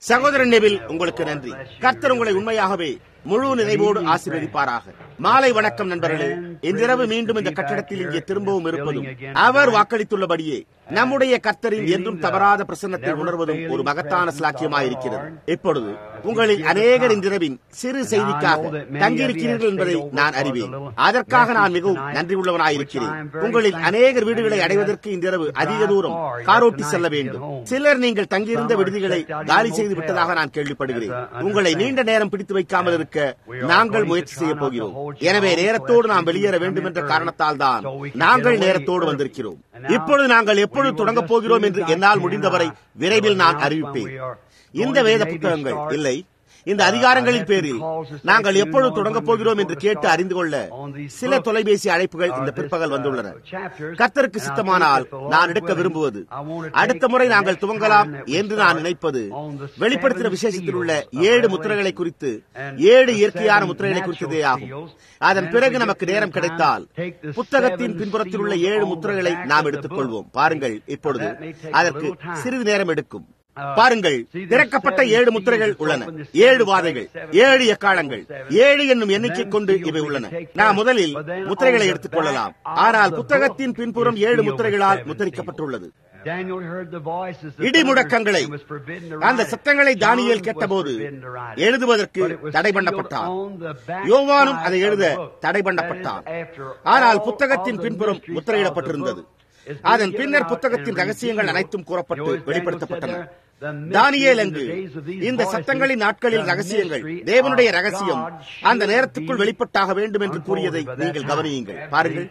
சகோதரன் நெவில் உங்களுக்கு நன்றி கர்த்தர் உங்களை உண்மையாகவே முழு நினைவோடு ஆசீர்வதிப்பாராக மாலை வணக்கம் நண்பர்களே இன்றிரவு மீண்டும் இந்த கட்டடத்தில் இங்கே திரும்பவும் இருப்பதும் அவர் வாக்களித்துள்ளபடியே நம்முடைய கர்த்தரின் என்றும் தவறாத பிரசன்னத்தை உணர்வதும் ஒரு மகத்தான சிலாக்கியமாயிருக்கிறது இப்பொழுது உங்களில் அநேகர் இன்றிரவின் சிறு செய்திக்காக தங்கியிருக்கிறீர்கள் என்பதை நான் அறிவேன் அதற்காக நான் மிகவும் நன்றி உள்ளவனாயிருக்கிறேன் உங்களில் அநேகர் வீடுகளை அடைவதற்கு இன்றிரவு அதிக தூரம் காரோட்டி செல்ல வேண்டும் சிலர் நீங்கள் தங்கியிருந்த விடுதிகளை காலி செய்து விட்டதாக நான் கேள்விப்படுகிறேன் உங்களை நீண்ட நேரம் பிடித்து வைக்காமல் இருக்க நாங்கள் முயற்சி செய்ய போகிறோம் எனவே நேரத்தோடு நாம் வெளியேற வேண்டும் என்ற காரணத்தால் தான் நாங்கள் நேரத்தோடு வந்திருக்கிறோம் இப்பொழுது நாங்கள் எப்பொழுது தொடங்கப் போகிறோம் என்று என்னால் முடிந்தவரை விரைவில் நான் அறிவிப்பேன் இந்த வேத புத்தகங்கள் இல்லை இந்த அதிகாரங்களின் பேரில் நாங்கள் எப்பொழுது தொடங்கப் போகிறோம் என்று கேட்டு அறிந்து கொள்ள சில தொலைபேசி அழைப்புகள் இந்த பிற்பகல் வந்துள்ளன கர்த்தருக்கு சித்தமானால் நான் எடுக்க விரும்புவது அடுத்த முறை நாங்கள் துவங்கலாம் என்று நான் நினைப்பது வெளிப்படுத்தின விசேஷத்தில் உள்ள ஏழு முத்திரைகளை குறித்து ஏழு இயற்கையான முத்திரைகளை குறித்ததே ஆகும் அதன் பிறகு நமக்கு நேரம் கிடைத்தால் புத்தகத்தின் பின்புறத்தில் உள்ள ஏழு முத்திரைகளை நாம் எடுத்துக் கொள்வோம் பாருங்கள் இப்பொழுது அதற்கு சிறிது நேரம் எடுக்கும் பாருங்கள் திறக்கப்பட்ட ஏழு முத்திரைகள் உள்ளன ஏழு வாதைகள் ஏழு எக்காலங்கள் ஏழு என்னும் எண்ணிக்கை கொண்டு இவை உள்ளன நாம் முதலில் முத்திரைகளை எடுத்துக் கொள்ளலாம் ஆனால் புத்தகத்தின் பின்புறம் ஏழு முத்திரைகளால் முத்திரிக்கப்பட்டுள்ளது இடி முழக்கங்களை அந்த சத்தங்களை தானியல் கேட்டபோது எழுதுவதற்கு தடை பண்ணப்பட்டான் யோவானும் அதை எழுத தடை பண்ணப்பட்டான் ஆனால் புத்தகத்தின் பின்புறம் முத்திரையிடப்பட்டிருந்தது அதன் பின்னர் புத்தகத்தின் ரகசியங்கள் அனைத்தும் கூறப்பட்டு வெளிப்படுத்தப்பட்டன தானியேல் அங்கு இந்த சத்தங்களின் நாட்களில் ரகசியங்கள் தேவனுடைய ரகசியம் அந்த நேரத்துக்குள் வெளிப்பட்டாக வேண்டும் என்று கூறியதை நீங்கள் கவனியுங்கள் பாருங்கள்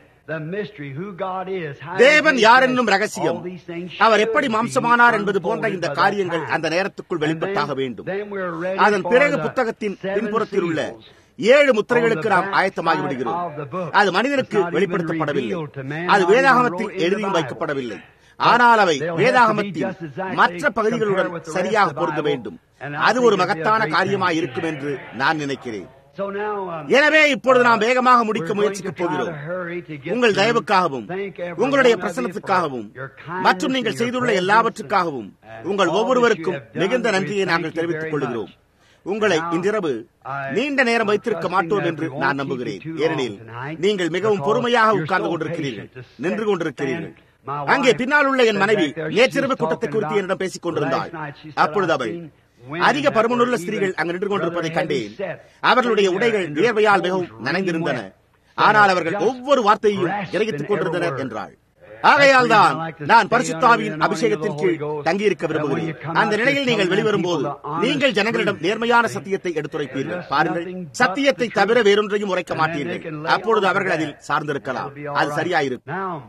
தேவன் யார் என்னும் ரகசியம் அவர் எப்படி மாம்சமானார் என்பது போன்ற இந்த காரியங்கள் அந்த நேரத்துக்குள் வெளிப்பட்டாக வேண்டும் அதன் பிறகு புத்தகத்தின் பின்புறத்தில் உள்ள ஏழு முத்திரைகளுக்கு நாம் ஆயத்தமாகி விடுகிறோம் அது மனிதனுக்கு வெளிப்படுத்தப்படவில்லை அது வேதாகமத்தில் எழுதியும் வைக்கப்படவில்லை ஆனால் அவை வேதாகமத்தின் மற்ற பகுதிகளுடன் சரியாக பொருந்த வேண்டும் அது ஒரு மகத்தான காரியமாக இருக்கும் என்று நான் நினைக்கிறேன் எனவே இப்பொழுது நாம் வேகமாக முடிக்க முயற்சிக்கப் போகிறோம் உங்கள் தயவுக்காகவும் உங்களுடைய பிரசனத்துக்காகவும் மற்றும் நீங்கள் செய்துள்ள எல்லாவற்றுக்காகவும் உங்கள் ஒவ்வொருவருக்கும் மிகுந்த நன்றியை நாங்கள் தெரிவித்துக் கொள்கிறோம் உங்களை இன்றிரவு நீண்ட நேரம் வைத்திருக்க மாட்டோம் என்று நான் நம்புகிறேன் ஏனெனில் நீங்கள் மிகவும் பொறுமையாக உட்கார்ந்து கொண்டிருக்கிறீர்கள் நின்று கொண்டிருக்கிறீர்கள் அங்கே பின்னால் உள்ள என் மனைவி நேற்றிரவு கூட்டத்தை குறித்து என்னிடம் பேசிக் கொண்டிருந்தாள் அப்பொழுது அவள் அதிக பருமனுள்ள ஸ்திரீகள் அங்கு நின்று கொண்டிருப்பதை கண்டேன் அவர்களுடைய உடைகள் வியர்வையால் மிகவும் நனைந்திருந்தன ஆனால் அவர்கள் ஒவ்வொரு வார்த்தையையும் கிரகித்துக் கொண்டிருந்தனர் என்றாள் ஆகையால் தான் நான் பரிசுத்தாவின் அபிஷேகத்தின் கீழ் தங்கியிருக்க விரும்புகிறேன் அந்த நிலையில் நீங்கள் வெளிவரும் போது நீங்கள் ஜனங்களிடம் நேர்மையான சத்தியத்தை எடுத்துரைப்பீர்கள் பாருங்கள் சத்தியத்தை தவிர வேறொன்றையும் உரைக்க மாட்டீர்கள் அப்பொழுது அவர்கள் அதில் சார்ந்திருக்கலாம் அது சரியாயிருக்கும்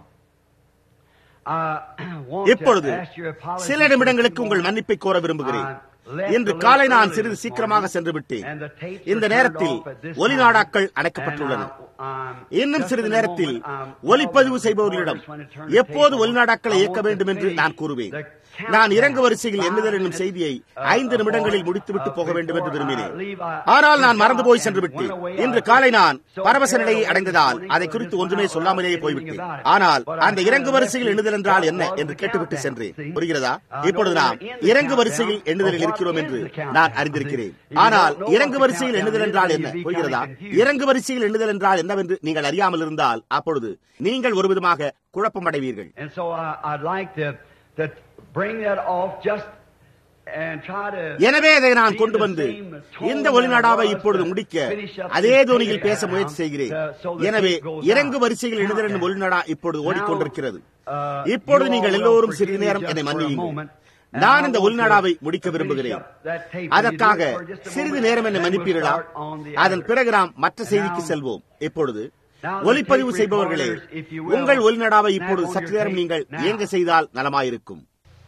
இப்பொழுது சில நிமிடங்களுக்கு உங்கள் மன்னிப்பை கோர விரும்புகிறேன் இன்று காலை நான் சிறிது சீக்கிரமாக சென்று விட்டேன் இந்த நேரத்தில் ஒலி நாடாக்கள் அணைக்கப்பட்டுள்ளன இன்னும் சிறிது நேரத்தில் ஒலிப்பதிவு செய்பவர்களிடம் எப்போது ஒலிநாடாக்களை இயக்க வேண்டும் என்று நான் கூறுவேன் நான் இறங்கு வரிசையில் எண்ணுதல் என்னும் செய்தியை ஐந்து நிமிடங்களில் முடித்துவிட்டு போக வேண்டும் என்று விரும்பினேன் ஆனால் நான் மறந்து போய் சென்று விட்டேன் இன்று காலை நான் பரவச நிலையை அடைந்ததால் அதை குறித்து ஒன்றுமே சொல்லாமலேயே போய்விட்டேன் ஆனால் அந்த இறங்கு வரிசையில் எண்ணுதல் என்றால் என்ன என்று கேட்டுவிட்டு சென்றேன் புரிகிறதா இப்பொழுது நாம் இறங்கு வரிசையில் எண்ணுதலில் இருக்கிறோம் என்று நான் அறிந்திருக்கிறேன் ஆனால் இறங்கு வரிசையில் எண்ணுதல் என்றால் என்ன புரிகிறதா இறங்கு வரிசையில் எண்ணுதல் என்றால் என்னவென்று நீங்கள் அறியாமல் இருந்தால் அப்பொழுது நீங்கள் ஒரு விதமாக குழப்பம் அடைவீர்கள் எனவே அதை நான் கொண்டு வந்து இந்த ஒளிநாடாவை இப்பொழுது முடிக்க அதே தோனியில் பேச முயற்சி செய்கிறேன் எனவே இறங்கு வரிசையில் எழுதல் என்னும் ஒளிநாடா இப்பொழுது ஓடிக்கொண்டிருக்கிறது இப்பொழுது நீங்கள் எல்லோரும் சிறிது நேரம் என்னை மன்னியுங்கள் நான் இந்த உள்நாடாவை முடிக்க விரும்புகிறேன் அதற்காக சிறிது நேரம் என்னை மன்னிப்பீர்களா அதன் பிறகு நாம் மற்ற செய்திக்கு செல்வோம் இப்பொழுது ஒலிப்பதிவு செய்பவர்களே உங்கள் ஒலிநடாவை இப்பொழுது சற்று நேரம் நீங்கள் இயங்க செய்தால் நலமாயிருக்கும்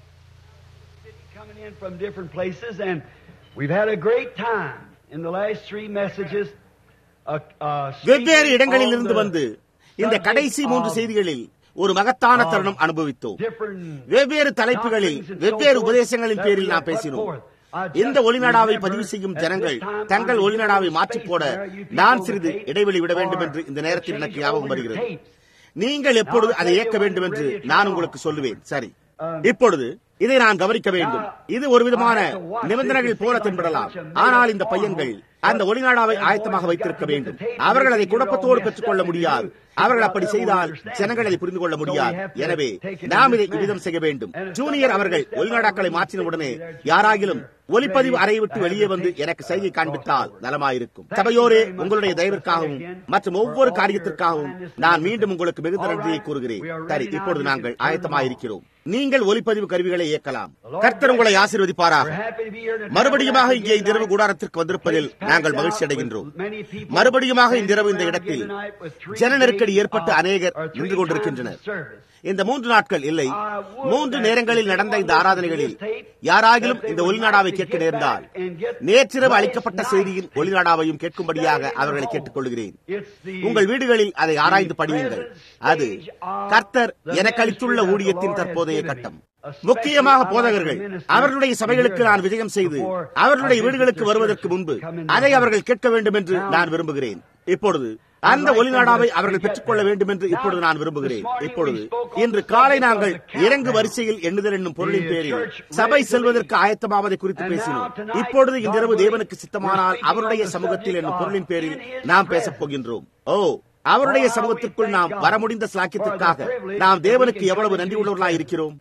from different places, and we've had a great time in the last three messages. வெவ்வேறு இடங்களில் இருந்து வந்து இந்த கடைசி மூன்று செய்திகளில் ஒரு மகத்தான தருணம் அனுபவித்தோம் வெவ்வேறு தலைப்புகளில் வெவ்வேறு உபதேசங்களின் பேரில் நாம் பேசினோம் இந்த ஒளிநாடாவை பதிவு செய்யும் ஜனங்கள் தங்கள் ஒளிநாடாவை மாற்றி போட நான் சிறிது இடைவெளி விட வேண்டும் என்று இந்த நேரத்தில் எனக்கு ஞாபகம் வருகிறது நீங்கள் எப்பொழுது அதை இயக்க வேண்டும் என்று நான் உங்களுக்கு சொல்லுவேன் சரி இப்பொழுது இதை நான் கவனிக்க வேண்டும் இது ஒரு விதமான நிபந்தனைகள் போல தென்படலாம் ஆனால் இந்த பையன்கள் அந்த ஒளிநாடாவை ஆயத்தமாக வைத்திருக்க வேண்டும் அவர்கள் அதை குழப்பத்தோடு பெற்றுக் கொள்ள முடியாது அவர்கள் அப்படி செய்தால் ஜனங்கள் அதை புரிந்து கொள்ள முடியாது எனவே நாம் இதை இவ்விதம் செய்ய வேண்டும் ஜூனியர் அவர்கள் ஒளிநாடாக்களை மாற்றின உடனே யாராகிலும் ஒலிப்பதிவு அறையை விட்டு வெளியே வந்து எனக்கு செய்கை காண்பித்தால் நலமாயிருக்கும் சபையோரே உங்களுடைய தயவிற்காகவும் மற்றும் ஒவ்வொரு காரியத்திற்காகவும் நான் மீண்டும் உங்களுக்கு மிகுந்த நன்றியை கூறுகிறேன் சரி இப்பொழுது நாங்கள் ஆயத்தமாயிருக்கிறோம் நீங்கள் ஒலிப்பதிவு கருவிகளை இயக்கலாம் கர்த்தர் உங்களை ஆசீர்வதிப்பாராக மறுபடியுமாக இங்கே இந்த இரவு கூடாரத்திற்கு வந்திருப்பதில் நாங்கள் மகிழ்ச்சி அடைகின்றோம் மறுபடியுமாக இந்த இரவு இந்த இடத்தில் ஜன நெருக்கடி ஏற்பட்டு அநேகர் நின்று கொண்டிருக்கின்றனர் இந்த மூன்று நாட்கள் இல்லை மூன்று நேரங்களில் நடந்த இந்த ஆராதனைகளில் யாராகிலும் இந்த ஒளிநாடாவை கேட்க நேர்ந்தால் நேற்றிரவு அளிக்கப்பட்ட செய்தியின் ஒளிநாடாவையும் கேட்கும்படியாக அவர்களை கேட்டுக்கொள்கிறேன் உங்கள் வீடுகளில் அதை ஆராய்ந்து படியுங்கள் அது கர்த்தர் எனக்கு அளித்துள்ள ஊழியத்தின் தற்போதைய கட்டம் முக்கியமாக போதகர்கள் அவர்களுடைய சபைகளுக்கு நான் விஜயம் செய்து அவர்களுடைய வீடுகளுக்கு வருவதற்கு முன்பு அதை அவர்கள் கேட்க வேண்டும் என்று நான் விரும்புகிறேன் இப்பொழுது அந்த ஒளிநாடாவை அவர்கள் பெற்றுக்கொள்ள வேண்டும் என்று இப்பொழுது நான் விரும்புகிறேன் இப்பொழுது இன்று காலை நாங்கள் இறங்கு வரிசையில் எண்ணுதல் என்னும் பொருளின் பேரில் சபை செல்வதற்கு ஆயத்தமாவதை குறித்து பேசினோம் இப்பொழுது இன்றிரவு தேவனுக்கு சித்தமானால் அவருடைய சமூகத்தில் என்னும் பொருளின் பேரில் நாம் பேசப் போகின்றோம் ஓ அவருடைய சமூகத்திற்குள் நாம் வர முடிந்த சாக்கியத்திற்காக நாம் தேவனுக்கு எவ்வளவு நன்றி உள்ளவர்களாக இருக்கிறோம்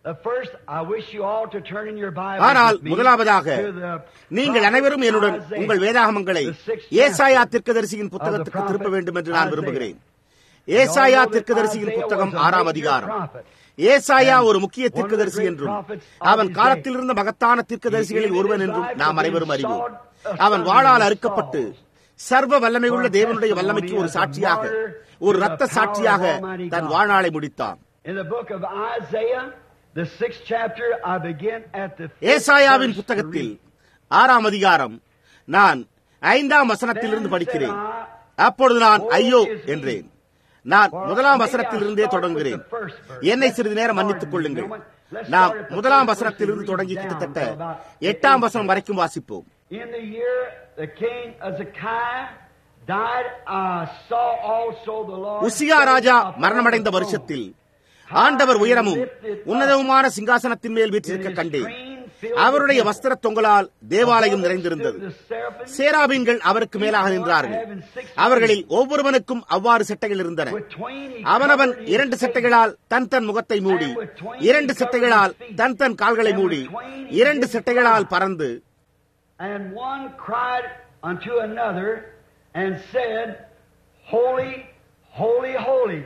ஆனால் முதலாவதாக நீங்கள் அனைவரும் என்னுடன் உங்கள் வேதாகமங்களை ஏசாயா திர்க்கதரிசியின் புத்தகத்துக்கு திருப்ப வேண்டும் என்று நான் விரும்புகிறேன் ஏசாயா திர்க்கதரிசியின் புத்தகம் ஆறாம் அதிகாரம் ஏசாயா ஒரு முக்கிய தீர்க்கதரிசி என்றும் அவன் காலத்தில் இருந்த மகத்தான தீர்க்கதரிசிகளில் ஒருவன் என்றும் நாம் அனைவரும் அறிவோம் அவன் வாழால் அறுக்கப்பட்டு சர்வ வல்லமை உள்ள தேவனுடைய வல்லமைக்கு ஒரு சாட்சியாக ஒரு ரத்த சாட்சியாக தன் வாழ்நாளை முடித்தான் ஏசாயாவின் புத்தகத்தில் ஆறாம் அதிகாரம் நான் ஐந்தாம் வசனத்திலிருந்து படிக்கிறேன் அப்பொழுது நான் ஐயோ என்றேன் நான் முதலாம் வசனத்திலிருந்தே தொடங்குகிறேன் என்னை சிறிது நேரம் மன்னித்துக் கொள்ளுங்கள் நாம் முதலாம் வசனத்திலிருந்து தொடங்கி கிட்டத்தட்ட எட்டாம் வசனம் வரைக்கும் வாசிப்போம் In the year the king Hezekiah died, I saw also the Lord. உசியா ராஜா மரணமடைந்த வருஷத்தில் ஆண்டவர் உயரமும் உன்னதமுமான சிங்காசனத்தின் மேல் வீற்றிருக்க கண்டேன் அவருடைய வஸ்திர தொங்கலால் தேவாலயம் நிறைந்திருந்தது சேராபீன்கள் அவருக்கு மேலாக நின்றார்கள் அவர்களில் ஒவ்வொருவனுக்கும் அவ்வாறு செட்டைகள் இருந்தன அவனவன் இரண்டு செட்டைகளால் தன் தன் முகத்தை மூடி இரண்டு செட்டைகளால் தன் தன் கால்களை மூடி இரண்டு செட்டைகளால் பறந்து And one cried unto another and said, Holy, holy, holy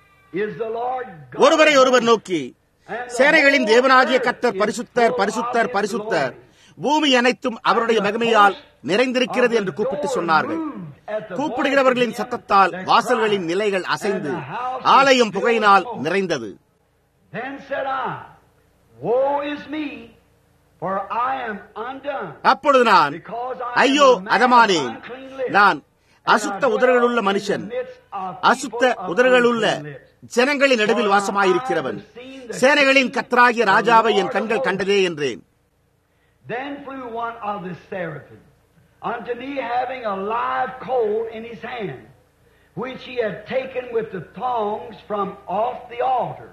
is the Lord God. ஒருவரை ஒருவர் நோக்கி சேனைகளின் தேவனாகிய கத்தர் பரிசுத்தர் பரிசுத்தர் பரிசுத்தர் பூமி அனைத்தும் அவருடைய மகிமையால் நிறைந்திருக்கிறது என்று கூப்பிட்டு சொன்னார்கள் கூப்பிடுகிறவர்களின் சத்தத்தால் வாசல்களின் நிலைகள் அசைந்து ஆலயம் புகையினால் நிறைந்தது Then said I, Woe is me, for I am undone. அப்பொழுது நான் ஐயோ அதமானேன் நான் அசுத்த உதறுகளுள்ள மனுஷன் அசுத்த உதறுகளுள்ள ஜனங்களின் நடுவில் வாசமாயிருக்கிறவன் சேனைகளின் கத்தராகிய ராஜாவை என் கண்கள் கண்டதே என்றேன் Then flew one of the seraphim unto me, having a live coal in his hand, which he had taken with the thongs from off the altar.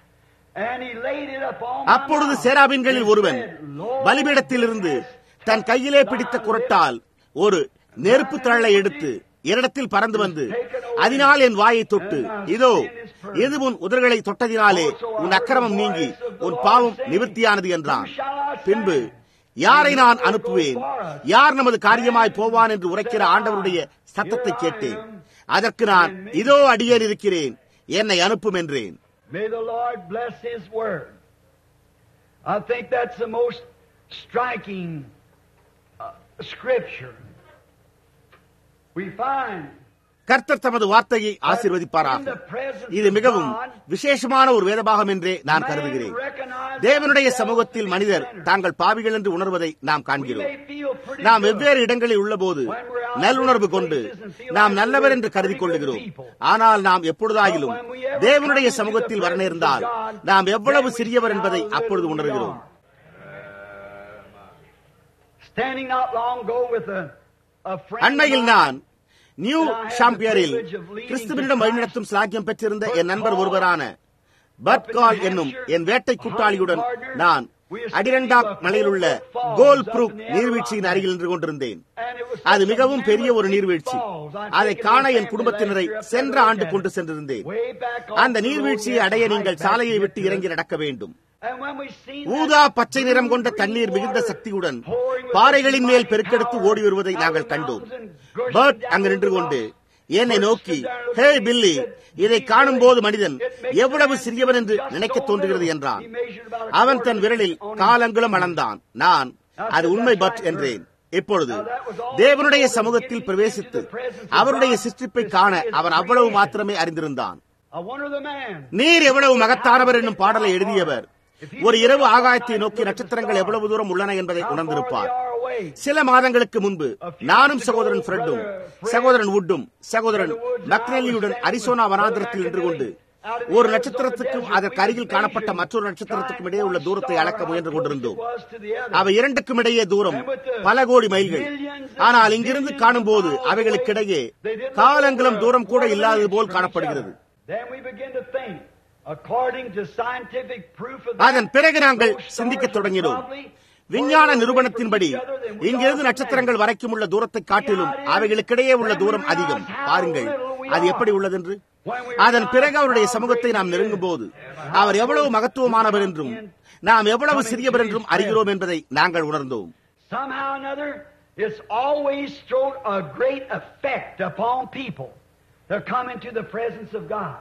And he laid it upon my அப்பொழுது mouth, சேராபீன்களில் and ஒருவன் said, Lord, பலிபீடத்திலிருந்து தன் கையிலே பிடித்த குரட்டால் ஒரு நெருப்பு தழலை எடுத்து என்னிடத்தில் பறந்து வந்து அதனால் என் வாயை தொட்டு இதோ எது உன் உதர்களை தொட்டதினாலே உன் அக்கிரமம் நீங்கி உன் பாவம் நிவர்த்தியானது என்றான் பின்பு யாரை நான் அனுப்புவேன் யார் நமது காரியமாய் போவான் என்று உரைக்கிற ஆண்டவருடைய சத்தத்தை கேட்டேன் அதற்கு நான் இதோ அடியேன் இருக்கிறேன் என்னை அனுப்பும் என்றேன் May the Lord bless His word. I think that's the most striking uh, scripture. We find கர்த்தர் தமது வார்த்தையை ஆசீர்வதிப்பாராக இது மிகவும் விசேஷமான ஒரு வேதபாகம் என்றே நான் கருதுகிறேன் தேவனுடைய சமூகத்தில் மனிதர் தாங்கள் பாவிகள் என்று உணர்வதை நாம் காண்கிறோம் நாம் வெவ்வேறு இடங்களில் உள்ளபோது நல்லுணர்வு கொண்டு நாம் நல்லவர் என்று கருதி கொள்ளுகிறோம் ஆனால் நாம் எப்பொழுதாகிலும் தேவனுடைய சமூகத்தில் வர நேர்ந்தால் நாம் எவ்வளவு சிறியவர் என்பதை அப்பொழுது உணர்கிறோம் Standing not long ago with a, a friend அண்மையில் of mine, நான் நியூ ஷாம்பியரில் கிறிஸ்துவனிடம் வழிநடத்தும் சாக்கியம் பெற்றிருந்த என் நண்பர் ஒருவரான பட்கால் என்னும் என் வேட்டை கூட்டாளியுடன் நான் அடிரண்டாக் மலையில் உள்ள கோல் புரூக் நீர்வீழ்ச்சியின் அருகில் நின்று கொண்டிருந்தேன் அது மிகவும் பெரிய ஒரு நீர்வீழ்ச்சி அதை காண என் குடும்பத்தினரை சென்ற ஆண்டு கொண்டு சென்றிருந்தேன் அந்த நீர்வீழ்ச்சியை அடைய நீங்கள் சாலையை விட்டு இறங்கி நடக்க வேண்டும் ஊதா பச்சை நிறம் கொண்ட தண்ணீர் மிகுந்த சக்தியுடன் பாறைகளின் மேல் பெருக்கெடுத்து ஓடி வருவதை நாங்கள் கண்டோம் பர்ட் அங்கு நின்று கொண்டு என்னை நோக்கி ஹே பில்லி இதை காணும் போது மனிதன் எவ்வளவு சிறியவன் என்று நினைக்க தோன்றுகிறது என்றான் அவன் தன் விரலில் காலங்குலம் அளந்தான் நான் அது உண்மை பட் என்றேன் இப்பொழுது தேவனுடைய சமூகத்தில் பிரவேசித்து அவருடைய சிருஷ்டிப்பை காண அவன் அவ்வளவு மாத்திரமே அறிந்திருந்தான் நீர் எவ்வளவு மகத்தானவர் என்னும் பாடலை எழுதியவர் ஒரு இரவு ஆகாயத்தை நோக்கி நட்சத்திரங்கள் எவ்வளவு தூரம் உள்ளன என்பதை உணர்ந்திருப்பார் சில மாதங்களுக்கு முன்பு நானும் சகோதரன் ஃப்ரெண்டும் சகோதரன் வுட்டும் சகோதரன் மக்னெல்லியுடன் அரிசோனா வனாந்திரத்தில் நின்று கொண்டு ஒரு நட்சத்திரத்துக்கும் அதற்கு அருகில் காணப்பட்ட மற்றொரு நட்சத்திரத்துக்கும் இடையே உள்ள தூரத்தை அளக்க முயன்று கொண்டிருந்தோம் அவை இரண்டுக்கும் இடையே தூரம் பல கோடி மைல்கள் ஆனால் இங்கிருந்து காணும் போது அவைகளுக்கிடையே காலங்களும் தூரம் கூட இல்லாதது போல் காணப்படுகிறது அதன் பிறகு நாங்கள் சிந்திக்க தொடங்கினோம் விஞ்ஞான நிறுவனத்தின்படி இங்கிருந்து நட்சத்திரங்கள் வரைக்கும் உள்ள தூரத்தை காட்டிலும் அவைகளுக்கிடையே உள்ள தூரம் அதிகம் பாருங்கள் அது எப்படி உள்ளதென்று அதன் பிறகு அவருடைய சமூகத்தை நாம் நெருங்கும் போது அவர் எவ்வளவு மகத்துவமானவர் என்றும் நாம் எவ்வளவு சிறியவர் என்றும் அறிகிறோம் என்பதை நாங்கள் உணர்ந்தோம் It's always showed a great effect upon people that come into the presence of God.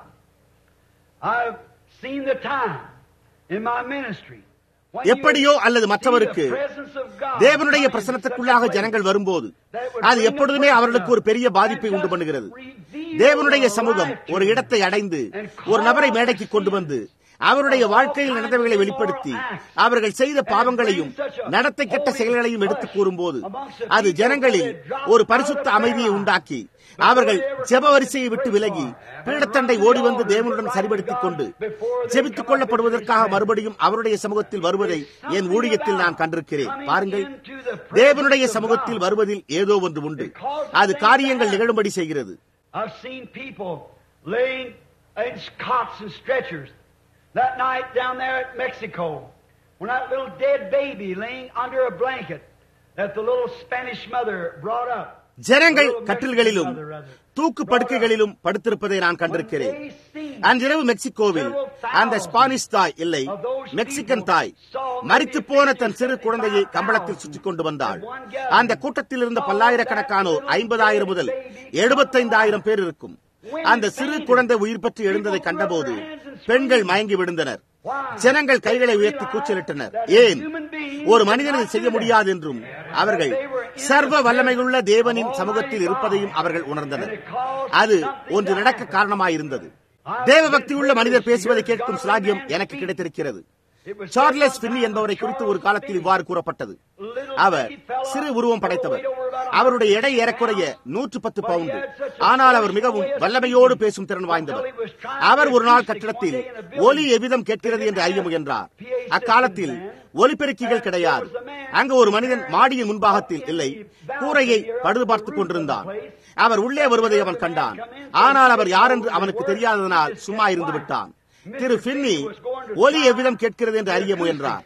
I've seen the time in my ministry எப்படியோ அல்லது மற்றவருக்கு தேவனுடைய பிரசனத்துக்குள்ளாக ஜனங்கள் வரும்போது அது எப்பொழுதுமே அவர்களுக்கு ஒரு பெரிய பாதிப்பை உண்டு பண்ணுகிறது தேவனுடைய சமூகம் ஒரு இடத்தை அடைந்து ஒரு நபரை மேடைக்கு கொண்டு வந்து அவருடைய வாழ்க்கையில் நடந்தவைகளை வெளிப்படுத்தி அவர்கள் செய்த பாவங்களையும் நடத்தை கெட்ட செயல்களையும் எடுத்து கூறும்போது அது ஜனங்களில் ஒரு பரிசுத்த அமைதியை உண்டாக்கி அவர்கள் ஜெப வரிசையை விட்டு விலகி பீடத்தண்டை ஓடி வந்து தேவனுடன் சரிபடுத்திக் கொண்டு ஜெபித்துக் கொள்ளப்படுவதற்காக மறுபடியும் அவருடைய சமூகத்தில் வருவதை என் ஊழியத்தில் நான் கண்டிருக்கிறேன் பாருங்கள் தேவனுடைய சமூகத்தில் வருவதில் ஏதோ ஒன்று உண்டு அது காரியங்கள் நிகழும்படி செய்கிறது I've seen people laying in cots and stretchers that night down there at Mexico when that little dead baby laying under a blanket that the little Spanish mother brought up. ஜனங்கள் கட்டில்களிலும் தூக்கு படுக்கைகளிலும் படுத்திருப்பதை நான் கண்டிருக்கிறேன் அன்றிரவு மெக்சிகோவில் அந்த ஸ்பானிஷ் தாய் இல்லை Mexican தாய் மறித்து போன தன் சிறு குழந்தையை கம்பளத்தில் சுற்றிக் கொண்டு வந்தாள் அந்த கூட்டத்தில் இருந்த பல்லாயிரக்கணக்கானோர் ஐம்பதாயிரம் முதல் எழுபத்தைந்தாயிரம் பேர் இருக்கும் அந்த சிறு குழந்தை உயிர் பற்றி எழுந்ததை கண்டபோது பெண்கள் மயங்கி விழுந்தனர் ஜனங்கள் கைகளை உயர்த்தி கூச்சலிட்டனர் ஏன் ஒரு மனிதனை செய்ய முடியாது என்றும் அவர்கள் சர்வ வல்லமையுள்ள தேவனின் சமூகத்தில் இருப்பதையும் அவர்கள் உணர்ந்தனர் அது ஒன்று நடக்க காரணமாயிருந்தது தேவ பக்தி உள்ள மனிதர் பேசுவதை கேட்கும் சிலாகியம் எனக்கு கிடைத்திருக்கிறது சார்லஸ் பின்னி என்பவரை குறித்து ஒரு காலத்தில் இவ்வாறு கூறப்பட்டது அவர் சிறு உருவம் படைத்தவர் அவருடைய எடை ஏறக்குறைய நூற்று பத்து பவுண்டு ஆனால் அவர் மிகவும் வல்லமையோடு பேசும் திறன் வாய்ந்தவர் அவர் ஒரு நாள் கட்டிடத்தில் ஒலி எவ்விதம் கேட்கிறது என்று அறிய முயன்றார் அக்காலத்தில் ஒலிபெருக்கிகள் கிடையாது அங்கு ஒரு மனிதன் மாடியின் முன்பாகத்தில் இல்லை கூரையை பழுது பார்த்துக் கொண்டிருந்தான் அவர் உள்ளே வருவதை அவன் கண்டான் ஆனால் அவர் யாரென்று அவனுக்கு தெரியாததனால் சும்மா இருந்து விட்டான் திரு பின்னி ஒலி எவ்விதம் கேட்கிறது என்று அறிய முயன்றார்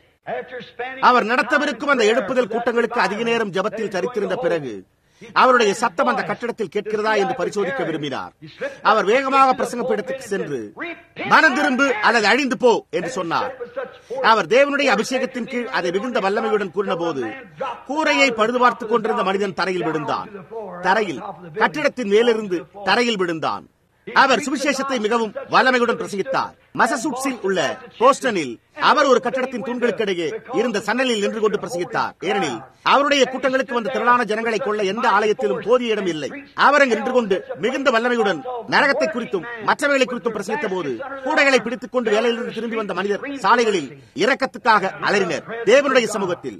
அவர் நடத்தவிருக்கும் அந்த எழுப்புதல் கூட்டங்களுக்கு அதிக நேரம் ஜபத்தில் தரித்திருந்த பிறகு அவருடைய சத்தம் அந்த கட்டிடத்தில் கேட்கிறதா என்று பரிசோதிக்க விரும்பினார் அவர் வேகமாக பிரசங்க பீடத்துக்கு சென்று மனம் திரும்பு அல்லது அழிந்து போ என்று சொன்னார் அவர் தேவனுடைய அபிஷேகத்தின் கீழ் அதை மிகுந்த வல்லமையுடன் கூறின போது கூரையை பழுது பார்த்துக் கொண்டிருந்த மனிதன் தரையில் விழுந்தான் தரையில் கட்டிடத்தின் மேலிருந்து தரையில் விழுந்தான் அவர் சுவிசேஷத்தை மிகவும் வல்லமையுடன் பிரசங்கித்தார் மசசூட்ஸில் உள்ள போஸ்டனில் அவர் ஒரு கட்டடத்தின் தூண்களுக்கிடையே இருந்த சன்னலில் நின்று கொண்டு பிரசங்கித்தார் ஏனெனில் அவருடைய கூட்டங்களுக்கு வந்த திரளான ஜனங்களை கொள்ள எந்த ஆலயத்திலும் போதிய இடம் இல்லை அவர் அங்கு நின்று கொண்டு மிகுந்த வல்லமையுடன் நரகத்தை குறித்தும் மற்றவைகளை குறித்தும் பிரசங்கித்த போது கூடைகளை பிடித்துக் கொண்டு வேலையிலிருந்து திரும்பி வந்த மனிதர் சாலைகளில் இரக்கத்துக்காக அலறினர் தேவனுடைய சமூகத்தில்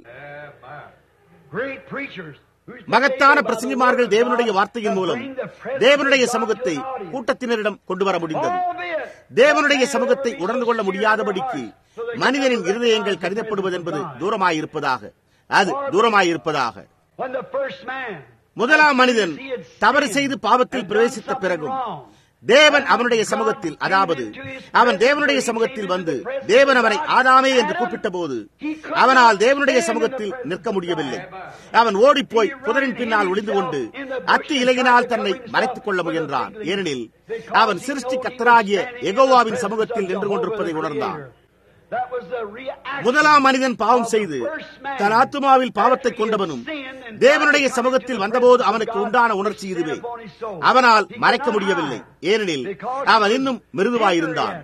மகத்தான பிரசங்கிமார்கள் தேவனுடைய வார்த்தையின் மூலம் தேவனுடைய சமூகத்தை கூட்டத்தினரிடம் கொண்டு வர முடிந்தது தேவனுடைய சமூகத்தை உணர்ந்து கொள்ள முடியாதபடிக்கு மனிதனின் இருதயங்கள் கருதப்படுவது என்பது தூரமாயிருப்பதாக அது தூரமாயிருப்பதாக முதலாம் மனிதன் தவறு செய்து பாவத்தில் பிரவேசித்த பிறகும் தேவன் அவனுடைய சமூகத்தில் அதாவது அவன் தேவனுடைய சமூகத்தில் வந்து தேவன் அவனை ஆதாமே என்று கூப்பிட்ட போது அவனால் தேவனுடைய சமூகத்தில் நிற்க முடியவில்லை அவன் ஓடிப்போய் புதரின் பின்னால் ஒளிந்து கொண்டு அத்தி இலையினால் தன்னை மறைத்துக் கொள்ள முயன்றான் ஏனெனில் அவன் சிருஷ்டி கத்தராகிய எகோவாவின் சமூகத்தில் நின்று கொண்டிருப்பதை உணர்ந்தான் முதலாம் மனிதன் பாவம் செய்து தன் ஆத்மாவில் பாவத்தை கொண்டவனும் தேவனுடைய சமூகத்தில் வந்தபோது அவனுக்கு உண்டான உணர்ச்சி இதுவே அவனால் மறைக்க முடியவில்லை ஏனெனில் அவன் இன்னும் மிருதுவாயிருந்தான்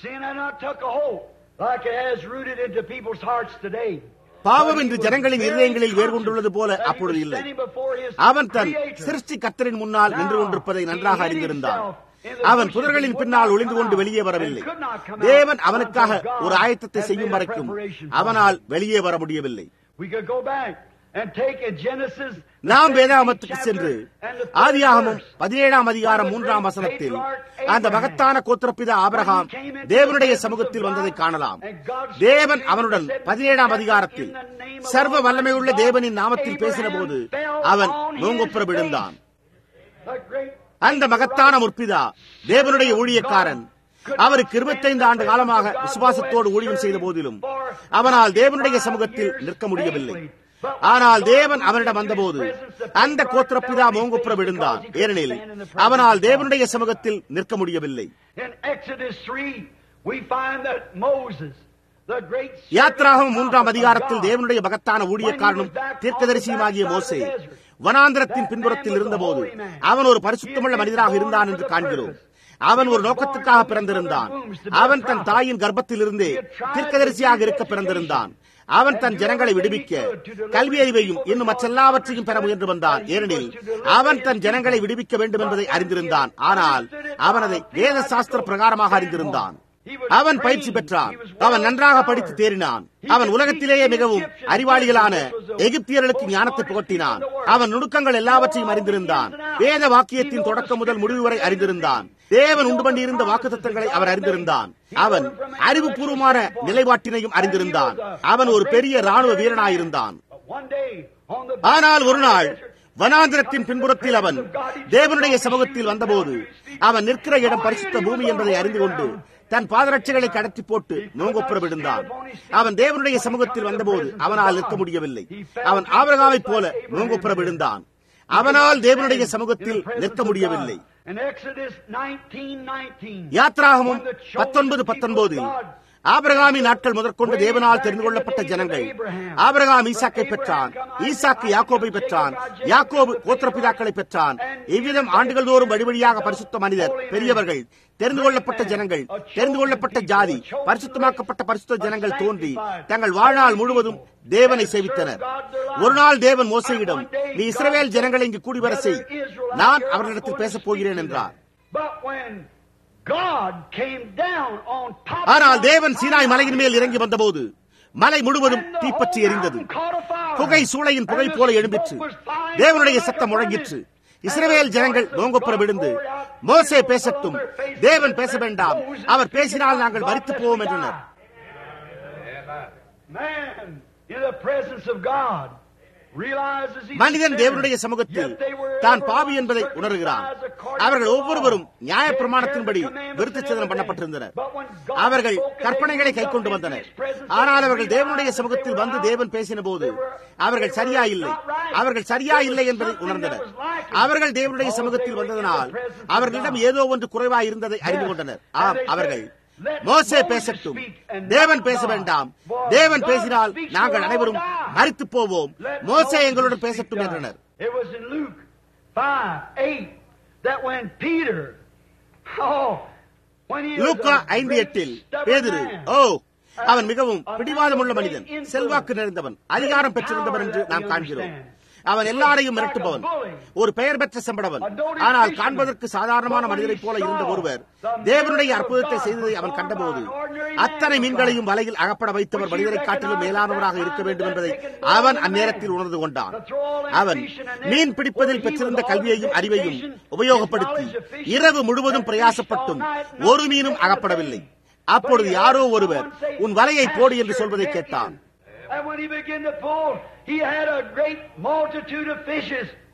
பாவம் இன்று ஜனங்களின் இருதயங்களில் வேர் கொண்டுள்ளது போல அப்பொழுது இல்லை அவன் தன் சிருஷ்டி கத்தரின் முன்னால் நின்று கொண்டிருப்பதை நன்றாக அறிந்திருந்தான் அவன் புதர்களின் பின்னால் ஒளிந்து கொண்டு வெளியே வரவில்லை தேவன் அவனுக்காக ஒரு ஆயத்தத்தை செய்யும் வரைக்கும் அவனால் வெளியே வர முடியவில்லை நாம் வேதாமத்துக்கு சென்று ஆதியாகமும் பதினேழாம் அதிகாரம் மூன்றாம் வசனத்தில் அந்த மகத்தான கோத்திரப்பித ஆபரகாம் தேவனுடைய சமூகத்தில் வந்ததை காணலாம் தேவன் அவனுடன் பதினேழாம் அதிகாரத்தில் சர்வ வல்லமையுள்ள தேவனின் நாமத்தில் பேசின போது அவன் நோங்கொப்புற விழுந்தான் அந்த மகத்தான முற்பிதா தேவனுடைய ஊழியக்காரன் அவருக்கு இருபத்தைந்து ஆண்டு காலமாக விசுவாசத்தோடு ஊழியம் செய்த போதிலும் அவனால் தேவனுடைய சமூகத்தில் நிற்க முடியவில்லை ஆனால் தேவன் அவனிடம் வந்தபோது அந்த கோத்திரப்பிதா மோங்குப்புற விழுந்தான் ஏனெனில் அவனால் தேவனுடைய சமூகத்தில் நிற்க முடியவில்லை யாத்ராகம் மூன்றாம் அதிகாரத்தில் தேவனுடைய மகத்தான ஊழியக்காரனும் தீர்க்கதரிசியுமாகிய மோசே வனாந்திரத்தின் பின்புறத்தில் இருந்தபோது அவன் ஒரு பரிசுத்தமுள்ள மனிதராக இருந்தான் என்று காண்கிறோம் அவன் ஒரு நோக்கத்துக்காக பிறந்திருந்தான் அவன் தன் தாயின் கர்ப்பத்திலிருந்தே தீர்க்கதரிசியாக இருக்க பிறந்திருந்தான் அவன் தன் ஜனங்களை விடுவிக்க கல்வி அறிவையும் இன்னும் மற்றெல்லாவற்றையும் பெற முயன்று வந்தான் ஏனெனில் அவன் தன் ஜனங்களை விடுவிக்க வேண்டும் என்பதை அறிந்திருந்தான் ஆனால் அவன் அதை வேத சாஸ்திர பிரகாரமாக அறிந்திருந்தான் அவன் பயிற்சி பெற்றான் அவன் நன்றாக படித்து தேறினான் அவன் உலகத்திலேயே மிகவும் அறிவாளிகளான எகிப்தியர்களுக்கு ஞானத்தை புகட்டினான் அவன் நுணுக்கங்கள் எல்லாவற்றையும் அறிந்திருந்தான் வேத வாக்கியத்தின் தொடக்கம் முதல் முடிவு வரை அறிந்திருந்தான் தேவன் உண்டு பண்ணியிருந்த வாக்கு தத்தங்களை அவர் அறிந்திருந்தான் அவன் அறிவுபூர்வமான நிலைப்பாட்டினையும் அறிந்திருந்தான் அவன் ஒரு பெரிய ராணுவ வீரனாயிருந்தான் ஆனால் ஒரு நாள் வனாந்திரத்தின் பின்புறத்தில் அவன் தேவனுடைய சமூகத்தில் வந்தபோது அவன் நிற்கிற இடம் பரிசுத்த பூமி என்பதை அறிந்து கொண்டு தன் பாதரட்சைகளை கடத்தி போட்டு நோங்கொப்புற விழுந்தான் அவன் தேவனுடைய சமூகத்தில் வந்தபோது அவனால் நிற்க முடியவில்லை அவன் ஆபரகாவைப் போல நோங்கொப்புற விழுந்தான் அவனால் தேவனுடைய சமூகத்தில் நிற்க முடியவில்லை யாத்ராகமும் பத்தொன்பது பத்தொன்பதில் ஆபிரகாமின் நாட்கள் முதற்கொண்டு தேவனால் தெரிந்து கொள்ளப்பட்ட ஜனங்கள் ஆபிரகாம் ஈசாக்கை பெற்றான் ஈசாக்கு யாக்கோபை பெற்றான் யாக்கோபு கோத்திரப்பிதாக்களை பெற்றான் இவ்விதம் ஆண்டுகள் தோறும் வழி வழியாக பரிசுத்த மனிதர் பெரியவர்கள் தெரிந்து கொள்ளப்பட்ட ஜனங்கள் தெரிந்து கொள்ளப்பட்ட ஜாதி பரிசுத்தமாக்கப்பட்ட பரிசுத்த ஜனங்கள் தோன்றி தங்கள் வாழ்நாள் முழுவதும் தேவனை சேவித்தனர் ஒரு நாள் தேவன் மோசையிடம் நீ இஸ்ரவேல் ஜனங்களை இங்கு கூடி வர செய் நான் அவர்களிடத்தில் பேசப் போகிறேன் என்றார் ஆனால் தேவன் சீனாய் மலையின் மேல் இறங்கி வந்தபோது மலை முழுவதும் தீப்பற்றி எரிந்தது புகை சூளையின் புகை போல எழும்பிற்று தேவனுடைய சத்தம் முழங்கிற்று இஸ்ரவேல் ஜனங்கள் நோங்கப்புற விழுந்து மோசே பேசட்டும் தேவன் பேச வேண்டாம் அவர் பேசினால் நாங்கள் மறித்து போவோம் என்றனர் மனிதன் தேவனுடைய சமூகத்தில் தான் பாவி என்பதை உணர்கிறான் அவர்கள் ஒவ்வொருவரும் நியாய பிரமாணத்தின்படி விருத்த சேதனம் பண்ணப்பட்டிருந்தனர் அவர்கள் கற்பனைகளை கை கொண்டு வந்தனர் ஆனால் அவர்கள் தேவனுடைய சமூகத்தில் வந்து தேவன் பேசின போது அவர்கள் சரியா இல்லை அவர்கள் சரியா இல்லை என்பதை உணர்ந்தனர் அவர்கள் தேவனுடைய சமூகத்தில் வந்ததனால் அவர்களிடம் ஏதோ ஒன்று குறைவாக இருந்ததை அறிந்து கொண்டனர் ஆம் அவர்கள் மோசே பேசட்டும் தேவன் பேச வேண்டாம் தேவன் பேசினால் நாங்கள் அனைவரும் மறித்து போவோம் மோசே எங்களுடன் பேசட்டும் என்றனர் லூக்கா ஐந்து எட்டில் பேதிரு ஓ அவன் மிகவும் பிடிவாதமுள்ள மனிதன் செல்வாக்கு நிறைந்தவன் அதிகாரம் பெற்றிருந்தவன் என்று நாம் காண்கிறோம் அவன் எல்லாரையும் மிரட்டுபவன் ஒரு பெயர் பெற்ற செம்படவன் ஆனால் காண்பதற்கு சாதாரணமான மனிதரைப் போல இருந்த ஒருவர் தேவனுடைய அற்புதத்தை செய்ததை அவன் கண்டபோது அத்தனை மீன்களையும் வலையில் அகப்பட வைத்தவர் மனிதரை காட்டிலும் மேலானவராக இருக்க வேண்டும் என்பதை அவன் அந்நேரத்தில் உணர்ந்து கொண்டான் அவன் மீன் பிடிப்பதில் பெற்றிருந்த கல்வியையும் அறிவையும் உபயோகப்படுத்தி இரவு முழுவதும் பிரயாசப்பட்டும் ஒரு மீனும் அகப்படவில்லை அப்பொழுது யாரோ ஒருவர் உன் வலையை போடு என்று சொல்வதை கேட்டான் And when he began to pull, he had a great multitude of fishes.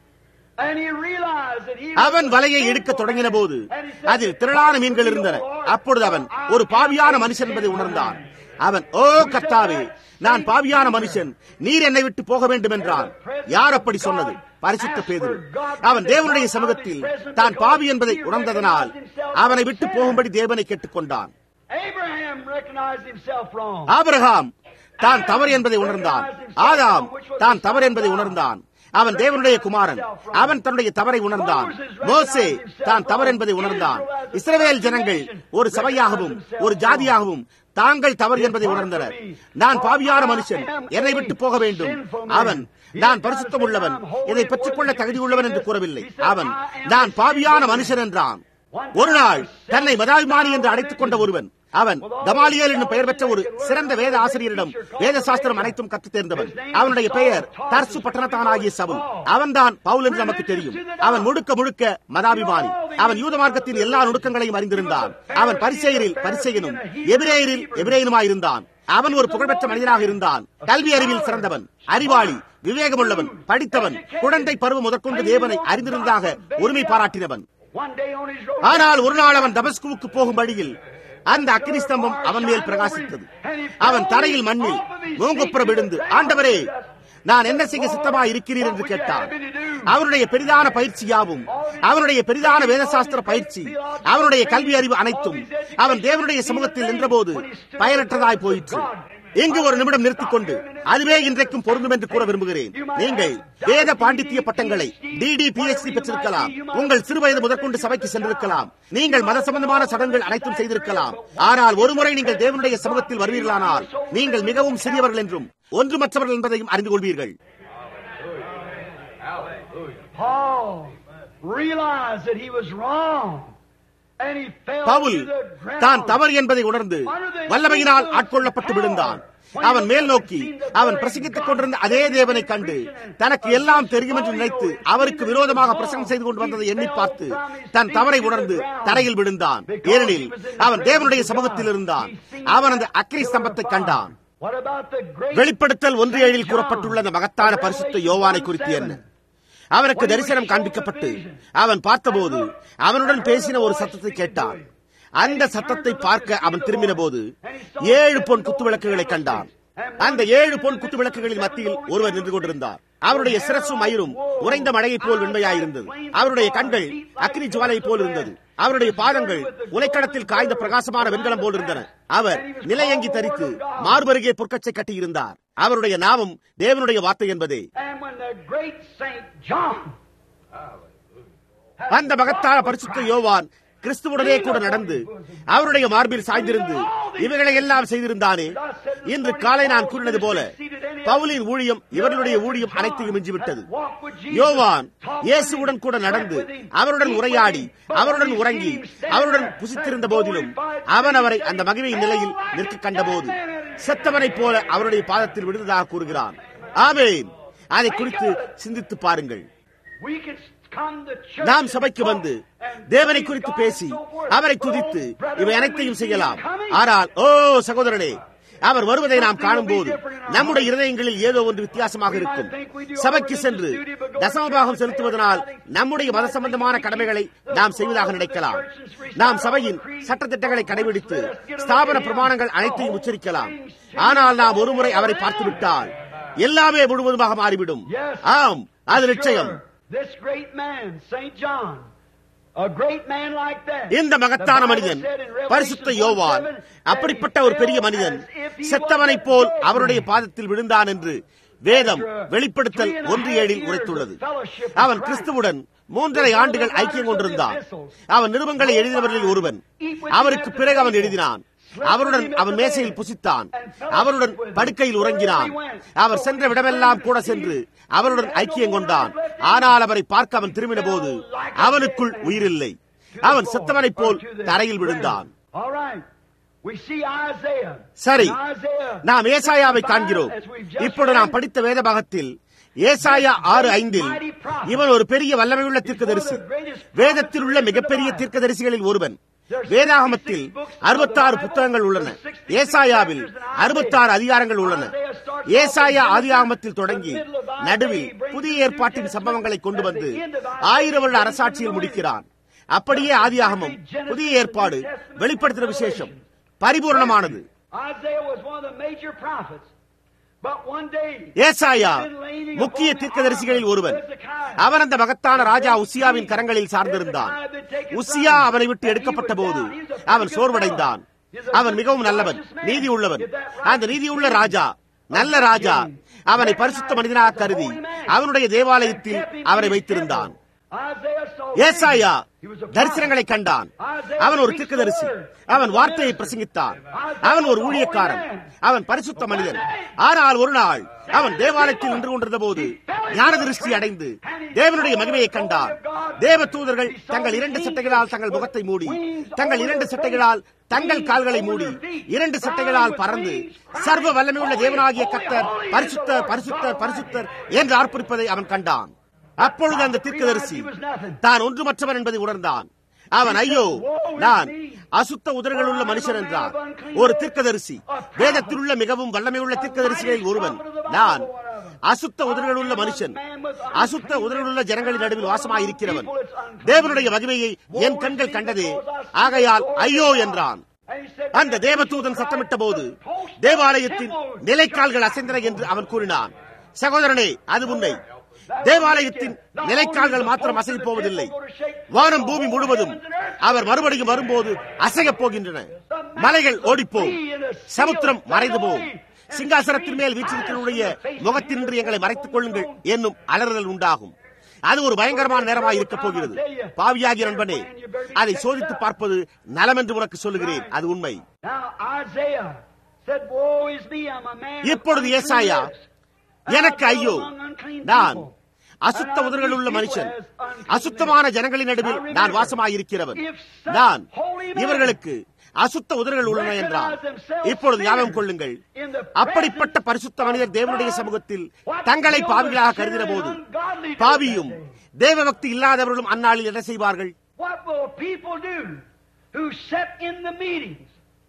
And he realized that he அவன் வலையை எடுக்க தொடங்கின போது அதில் திரளான மீன்கள் இருந்தன அப்பொழுது அவன் ஒரு பாவியான மனுஷன் என்பதை உணர்ந்தான் அவன் ஓ கர்த்தாவே நான் பாவியான மனுஷன் நீர் என்னை விட்டு போக வேண்டும் என்றான் யார் அப்படி சொன்னது பரிசுத்த பேதுரு அவன் தேவனுடைய சமூகத்தில் தான் பாவி என்பதை உணர்ந்ததனால் அவனை விட்டு போகும்படி தேவனை கேட்டுக்கொண்டான் Abraham recognized himself wrong. Abraham தான் தவறு என்பதை உணர்ந்தான் ஆதாம் தான் தவறு என்பதை உணர்ந்தான் அவன் தேவனுடைய குமாரன் அவன் தன்னுடைய தவறை உணர்ந்தான் மோசே தான் தவறு என்பதை உணர்ந்தான் இஸ்ரவேல் ஜனங்கள் ஒரு சபையாகவும் ஒரு ஜாதியாகவும் தாங்கள் தவறு என்பதை உணர்ந்தனர் நான் பாவியான மனுஷன் என்னை விட்டு போக வேண்டும் அவன் நான் பரிசுத்தம் உள்ளவன் இதை பெற்றுக்கொள்ள தகுதி உள்ளவன் என்று கூறவில்லை அவன் நான் பாவியான மனுஷன் என்றான் ஒரு நாள் தன்னை மதாபிமானி என்று அழைத்துக் கொண்ட ஒருவன் அவன் கமாலியல் என்னும் பெயர் பெற்ற ஒரு சிறந்த வேத ஆசிரியரிடம் வேத சாஸ்திரம் அனைத்தும் கற்றுத் தேர்ந்தவன் அவனுடைய பெயர் தர்சு பட்டணத்தானாகிய சவுல் அவன்தான் பவுல் என்று நமக்கு தெரியும் அவன் முழுக்க முழுக்க மதாபிமானி அவன் யூத மார்க்கத்தின் எல்லா நுணுக்கங்களையும் அறிந்திருந்தான் அவன் பரிசெயரில் பரிசெயனும் எபிரேயரில் எபிரேயனுமாயிருந்தான் அவன் ஒரு புகழ்பெற்ற மனிதனாக இருந்தான் கல்வி அறிவில் சிறந்தவன் அறிவாளி விவேகமுள்ளவன் படித்தவன் குழந்தை பருவம் முதற்கொண்டு தேவனை அறிந்திருந்ததாக உரிமை பாராட்டினவன் One day on his road, ஆனால் ஒரு நாள் அவன் தமஸ்குவுக்கு போகும் வழியில் அந்த அக்னி ஸ்தம்பம் அவன் மேல் பிரகாசித்தது அவன் தரையில் மண்ணில் மூங்குப்புறம் விழுந்து ஆண்டவரே நான் என்ன செய்ய சித்தமா இருக்கிறீர் என்று கேட்டான் அவனுடைய பெரிதான பயிற்சி யாவும் அவனுடைய பெரிதான வேதசாஸ்திர பயிற்சி அவனுடைய கல்வி அறிவு அனைத்தும் அவன் தேவனுடைய சமூகத்தில் நின்றபோது பயனற்றதாய் போயிற்று இங்கு ஒரு நிமிடம் நிறுத்திக் கொண்டு அதுவே இன்றைக்கும் பொருந்தும் என்று கூற விரும்புகிறேன் நீங்கள் வேத பாண்டித்திய பட்டங்களை டிடி பிஎச்டி பெற்றிருக்கலாம் உங்கள் சிறுவயது முதற்கொண்டு சபைக்கு சென்றிருக்கலாம் நீங்கள் மத சம்பந்தமான சடங்குகள் அனைத்தும் செய்திருக்கலாம் ஆனால் ஒருமுறை நீங்கள் தேவனுடைய சமூகத்தில் வருவீர்களானால் நீங்கள் மிகவும் சிறியவர்கள் என்றும் ஒன்றுமற்றவர்கள் என்பதையும் அறிந்து கொள்வீர்கள் Paul realized that he was wrong. And he fell Pavul to the ground. தான் தவறு என்பதை உணர்ந்து வல்லமையினால் ஆட்கொள்ளப்பட்டு விழுந்தான் அவன் மேல் நோக்கி அவன் பிரசங்கித்துக் கொண்டிருந்த அதே தேவனை கண்டு தனக்கு எல்லாம் தெரியும் என்று நினைத்து அவருக்கு விரோதமாக பிரசங்கம் செய்து கொண்டு வந்ததை எண்ணி பார்த்து தன் தவறை உணர்ந்து தரையில் விழுந்தான் ஏனெனில் அவன் தேவனுடைய சமூகத்தில் இருந்தான் அவன் அந்த அக்னி ஸ்தம்பத்தை கண்டான் What about the great வெளிப்படுத்தல் ஒன்று ஏழில் கூறப்பட்டுள்ள அந்த மகத்தான பரிசுத்த யோவானை குறித்து என்ன அவனுக்கு தரிசனம் காண்பிக்கப்பட்டு அவன் பார்த்தபோது அவனுடன் பேசின ஒரு சத்தத்தை கேட்டான் அந்த சத்தத்தை பார்க்க அவன் திரும்பின போது ஏழு பொன் குத்து விளக்குகளை கண்டான் அந்த ஏழு பொன் குத்து விளக்குகளின் மத்தியில் ஒருவர் நின்று கொண்டிருந்தார் அவருடைய சிரசும் மயிரும் உறைந்த மழையைப் போல் வெண்மையாயிருந்தது அவருடைய கண்கள் அக்னி ஜுவாலையைப் போல் இருந்தது அவருடைய பாதங்கள் உலைக்கடத்தில் காய்ந்த பிரகாசமான வெண்கலம் போல் இருந்தன அவர் நிலையங்கி தரித்து மார்பருகே பொற்கச்சை கட்டியிருந்தார் அவருடைய நாமம் தேவனுடைய வார்த்தை என்பதே And when the great Saint John அந்த மகத்தான பரிசுத்த யோவான் கிறிஸ்துவுடனே கூட நடந்து அவருடைய மார்பில் சாய்ந்திருந்து இவைகளை எல்லாம் செய்திருந்தானே இன்று காலை நான் கூறினது போல பவுலின் ஊழியம் இவர்களுடைய ஊழியம் அனைத்தையும் மிஞ்சிவிட்டது யோவான் இயேசுவுடன் கூட நடந்து அவருடன் உரையாடி அவருடன் உறங்கி அவருடன் புசித்திருந்த போதிலும் அவன் அவரை அந்த மகிமையின் நிலையில் நிற்க கண்டபோது செத்தவனைப் போல அவருடைய பாதத்தில் விழுந்ததாக கூறுகிறான் ஆமேன் அதை குறித்து சிந்தித்து பாருங்கள் we can come to church நாம் சபைக்கு வந்து தேவனை குறித்து பேசி அவரை துதித்து இவை அனைத்தையும் செய்யலாம் ஆனால் ஓ சகோதரனே அவர் வருவதை நாம் காணும்போது நம்முடைய இருதயங்களில் ஏதோ ஒன்று வித்தியாசமாக இருக்கும் சபைக்கு சென்று தசமபாகம் செலுத்துவதனால் நம்முடைய மத சம்பந்தமான கடமைகளை நாம் செய்வதாக நினைக்கலாம் நாம் சபையின் சட்டத்திட்டங்களை கடைபிடித்து ஸ்தாபன பிரமாணங்கள் அனைத்தையும் உச்சரிக்கலாம் ஆனால் நாம் ஒருமுறை அவரை பார்த்துவிட்டால் எல்லாமே முழுவதுமாக மாறிவிடும் ஆம் அது நிச்சயம் This great man, Saint John, a great man like that. இந்த மகத்தான மனிதன் பரிசுத்த யோவான் அப்படிப்பட்ட ஒரு பெரிய மனிதன் செத்தவனைப் போல் அவருடைய பாதத்தில் விழுந்தான் என்று வேதம் வெளிப்படுத்தல் ஒன்று ஏழில் உரைத்துள்ளது அவன் கிறிஸ்துவுடன் மூன்றரை ஆண்டுகள் ஐக்கியம் கொண்டிருந்தான் அவன் நிருபங்களை எழுதினவர்களில் ஒருவன் அவருக்கு பிறகு அவன் எழுதினான் அவருடன் அவன் மேசையில் புசித்தான் அவருடன் படுக்கையில் உறங்கினான் அவர் சென்ற விடமெல்லாம் கூட சென்று அவருடன் ஐக்கியம் கொண்டான் ஆனால் அவரை பார்க்க அவன் திரும்பின போது அவனுக்குள் உயிரில்லை அவன் செத்தவனைப் போல் தரையில் விழுந்தான் All right. We see Isaiah. சரி And Isaiah நாம் ஏசாயாவை காண்கிறோம் இப்பொழுது நாம் படித்த வேத பாகத்தில் ஏசாயா ஆறு ஐந்தில் இவன் ஒரு பெரிய வல்லமையுள்ள தீர்க்கதரிசி வேதத்தில் உள்ள மிகப்பெரிய தீர்க்கதரிசிகளில் ஒருவன் வேதாகமத்தில் அறுபத்தாறு புத்தகங்கள் உள்ளன ஏசாயாவில் அறுபத்தாறு அதிகாரங்கள் உள்ளன ஏசாயா ஆதியாகமத்தில் தொடங்கி நடுவில் புதிய ஏற்பாட்டின் சம்பவங்களை கொண்டு வந்து ஆயிரம் வருட அரசாட்சியில் முடிக்கிறான் அப்படியே ஆதியாகமம் புதிய ஏற்பாடு வெளிப்படுத்துகிற விசேஷம் பரிபூர்ணமானது Isaiah was one of the major prophets. But one day, ஏசாயா முக்கிய தீர்க்கதரிசிகளில் ஒருவன் அவன் அந்த மகத்தான ராஜா உசியாவின் கரங்களில் சார்ந்திருந்தான் உசியா அவனை விட்டு எடுக்கப்பட்ட போது அவன் சோர்வடைந்தான் அவன் மிகவும் நல்லவன் நீதி உள்ளவன் அந்த நீதியுள்ள ராஜா நல்ல ராஜா அவனை பரிசுத்த மனிதனாக கருதி அவனுடைய தேவாலயத்தில் அவரை வைத்திருந்தான் Isaiah saw ஏசாயா He was a prophet. தரிசனங்களை கண்டான் அவன் ஒரு தீர்க்கதரிசி அவன் வார்த்தையை பிரசங்கித்தான் அவன் ஒரு ஊழியக்காரன் அவன் பரிசுத்த மனிதன் ஆனால் ஒரு நாள் அவன் தேவாலயத்தில் நின்று கொண்டிருந்த போது ஞான திருஷ்டி அடைந்து தேவனுடைய மகிமையை கண்டான் தேவ தூதர்கள் தங்கள் இரண்டு சட்டைகளால் தங்கள் முகத்தை மூடி தங்கள் இரண்டு சட்டைகளால் தங்கள் கால்களை மூடி இரண்டு சட்டைகளால் பறந்து சர்வ வல்லமையுள்ள தேவனாகிய கத்தர் பரிசுத்தர் பரிசுத்தர் பரிசுத்தர் என்று ஆர்ப்பரிப்பதை அவன் கண்டான் அப்பொழுது அந்த தீர்க்கதரிசி தான் ஒன்றுமற்றவன் என்பதை உணர்ந்தான் அவன் ஐயோ நான் அசுத்த உதடுகளுள்ள மனுஷன் என்றான் ஒரு தீர்க்கதரிசி வேதத்தில் உள்ள மிகவும் வல்லமையுள்ள தீர்க்கதரிசிகளில் ஒருவன் நான் அசுத்த உதடுகளுள்ள மனுஷன் அசுத்த உதடுகளுள்ள ஜனங்களின் நடுவில் வாசமாயிருக்கிறவன் தேவனுடைய மகிமையை என் கண்கள் கண்டதே ஆகையால் ஐயோ என்றான் அந்த தேவதூதன் சத்தமிட்ட போது தேவாலயத்தின் நிலைக்கால்கள் அசைந்தன என்று அவன் கூறினான் சகோதரனே அது உண்மை தேவாலயத்தின் நிலைக்கால்கள் மாத்திரம் அசைந்து போவதில்லை வானம் பூமி முழுவதும் அவர் மறுபடியும் வரும்போது அசையப் போகின்றன மலைகள் ஓடிப்போம் சமுத்திரம் மறைந்து போம் சிங்காசனத்தின் மேல் வீற்றிருக்கிறவருடைய முகத்தினின்று எங்களை மறைத்துக் கொள்ளுங்கள் என்னும் அலறுதல் உண்டாகும் அது ஒரு பயங்கரமான நேரமாக இருக்கப் போகிறது பாவியாகிய நண்பனே அதை சோதித்து பார்ப்பது நலம் என்று உனக்கு சொல்லுகிறேன் அது உண்மை Now Isaiah said, Woe is me, I'm a man. of இப்பொழுது ஏசாயா unclean lips. எனக்கு ஐயோ நான் அசுத்த உதடுகள் உள்ள மனுஷன் அசுத்தமான ஜனங்களின் நடுவில் நான் வாசமாயிருக்கிறவன் நான் இவர்களுக்கு அசுத்த உதடுகள் உள்ளன என்றான் இப்பொழுது ஞாபகம் கொள்ளுங்கள் அப்படிப்பட்ட பரிசுத்த மனிதர் தேவனுடைய சமூகத்தில் தங்களை பாவிகளாக கருதின போது பாவியும் தேவபக்தி இல்லாதவர்களும் அந்நாளில் என்ன செய்வார்கள் What will people do who sit in the meetings?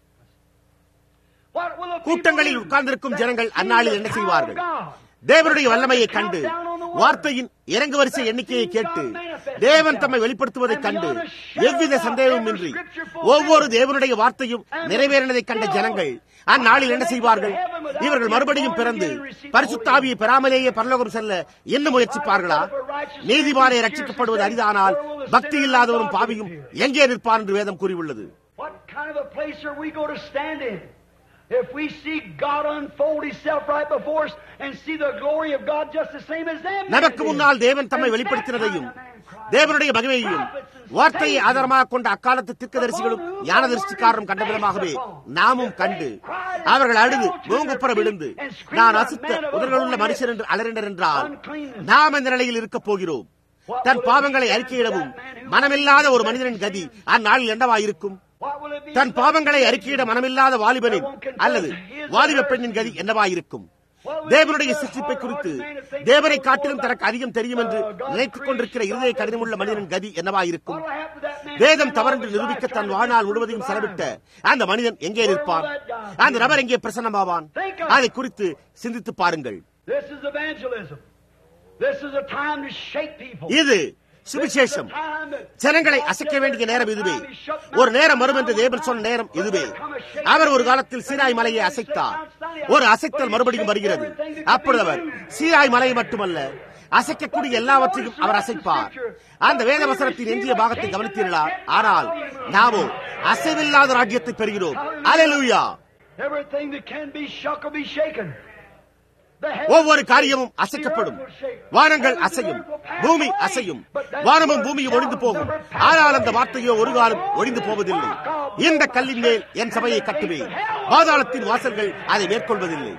What will the people கூட்டங்களில் do உட்கார்ந்திருக்கும் that ஜனங்கள் see அந்நாளில் the என்ன power செய்வார்கள் of God? தேவனுடைய வல்லமையை கண்டு வார்த்தையின் இறங்கு வரிசை எண்ணிக்கையை கேட்டு தேவன் தம்மை வெளிப்படுத்துவதைக் கண்டு எவ்வித சந்தேகமின்றி ஒவ்வொரு தேவனுடைய வார்த்தையும் நிறைவேறினதைக் கண்ட ஜனங்கள் அந்நாளில் என்ன செய்வார்கள் இவர்கள் மறுபடியும் பிறந்து பரிசுத்தாவியை பெறாமலேயே பரலோகம் செல்ல என்ன முயற்சிப்பார்களா நீதிமானை ரட்சிக்கப்படுவது அரிதானால் பக்தி இல்லாதவரும் பாவியும் எங்கே நிற்பார் என்று வேதம் கூறியுள்ளது What kind of a place are we going to stand in? If we see God unfold Himself right before us and see the glory of God just the same as them. நமக்கு முன்னால் தேவன் தம்மை வெளிப்படுத்தினதையும் தேவனுடைய மகிமையையும் வார்த்தையை ஆதாரமாக கொண்ட அக்காலத்து தீர்க்கதரிசிகளும் ஞான திருஷ்டிக்காரரும் கண்ட விதமாகவே நாமும் கண்டு அவர்கள் அழுது மூங்குப்புற விழுந்து நான் அசுத்த உதர்களுள்ள மனுஷன் என்று அலறினர் என்றால் நாம் இந்த நிலையில் இருக்கப் போகிறோம் தன் பாவங்களை அறிக்கையிடவும் மனமில்லாத ஒரு மனிதனின் கதி அந்நாளில் என்னவாயிருக்கும் What will it be? தன் பாவங்களை அறிக்கையிட மனமில்லாத வாலிபனின் அல்லது வாலிப பெண்ணின் கதி என்னவாயிருக்கும் தேவனுடைய சிருஷ்டிப்பை குறித்து தேவனை காட்டிலும் தனக்கு அதிகம் தெரியும் என்று நினைத்துக் கொண்டிருக்கிற இருதய கடினமுள்ள மனிதனின் கதி என்னவாயிருக்கும் What will happen to that man? வேதம் தவறென்று நிரூபிக்க தன் வாழ்நாள் முழுவதையும் செலவிட்ட அந்த மனிதன் எங்கே நிற்பான் அந்த நபர் எங்கே பிரசன்னமாவான் அதை குறித்து சிந்தித்து பாருங்கள் This is evangelism. This is a time to shake people. இது சுவிசேஷம் ஜனங்களை அசைக்க வேண்டிய நேரம் இதுவே ஒரு நேரம் வரும் என்று தேவன் சொன்ன நேரம் இதுவே அவர் ஒரு காலத்தில் சீராய் மலையை அசைத்தார் ஒரு அசைத்தல் மறுபடியும் வருகிறது அப்பொழுது அவர் சீராய் மலையை மட்டுமல்ல அசைக்கக்கூடிய எல்லாவற்றையும் அவர் அசைப்பார் அந்த வேத வசனத்தின் எஞ்சிய பாகத்தை கவனித்தீர்களா ஆனால் நாமோ அசைவில்லாத ராஜ்யத்தை பெறுகிறோம் அலையலூயா Everything that can be shook will be shaken. The heavens ஒவ்வொரு காரியமும் அசைக்கப்படும் வானங்கள் அசையும் பூமி அசையும் வானமும் பூமியும் ஒழிந்து போகும் ஆனால் அந்த வார்த்தையோ ஒரு காலம் ஒழிந்து போவதில்லை இந்த கல்லின் மேல் என் சபையை கட்டுவேன் பாதாளத்தின் வாசல்கள் அதை மேற்கொள்வதில்லை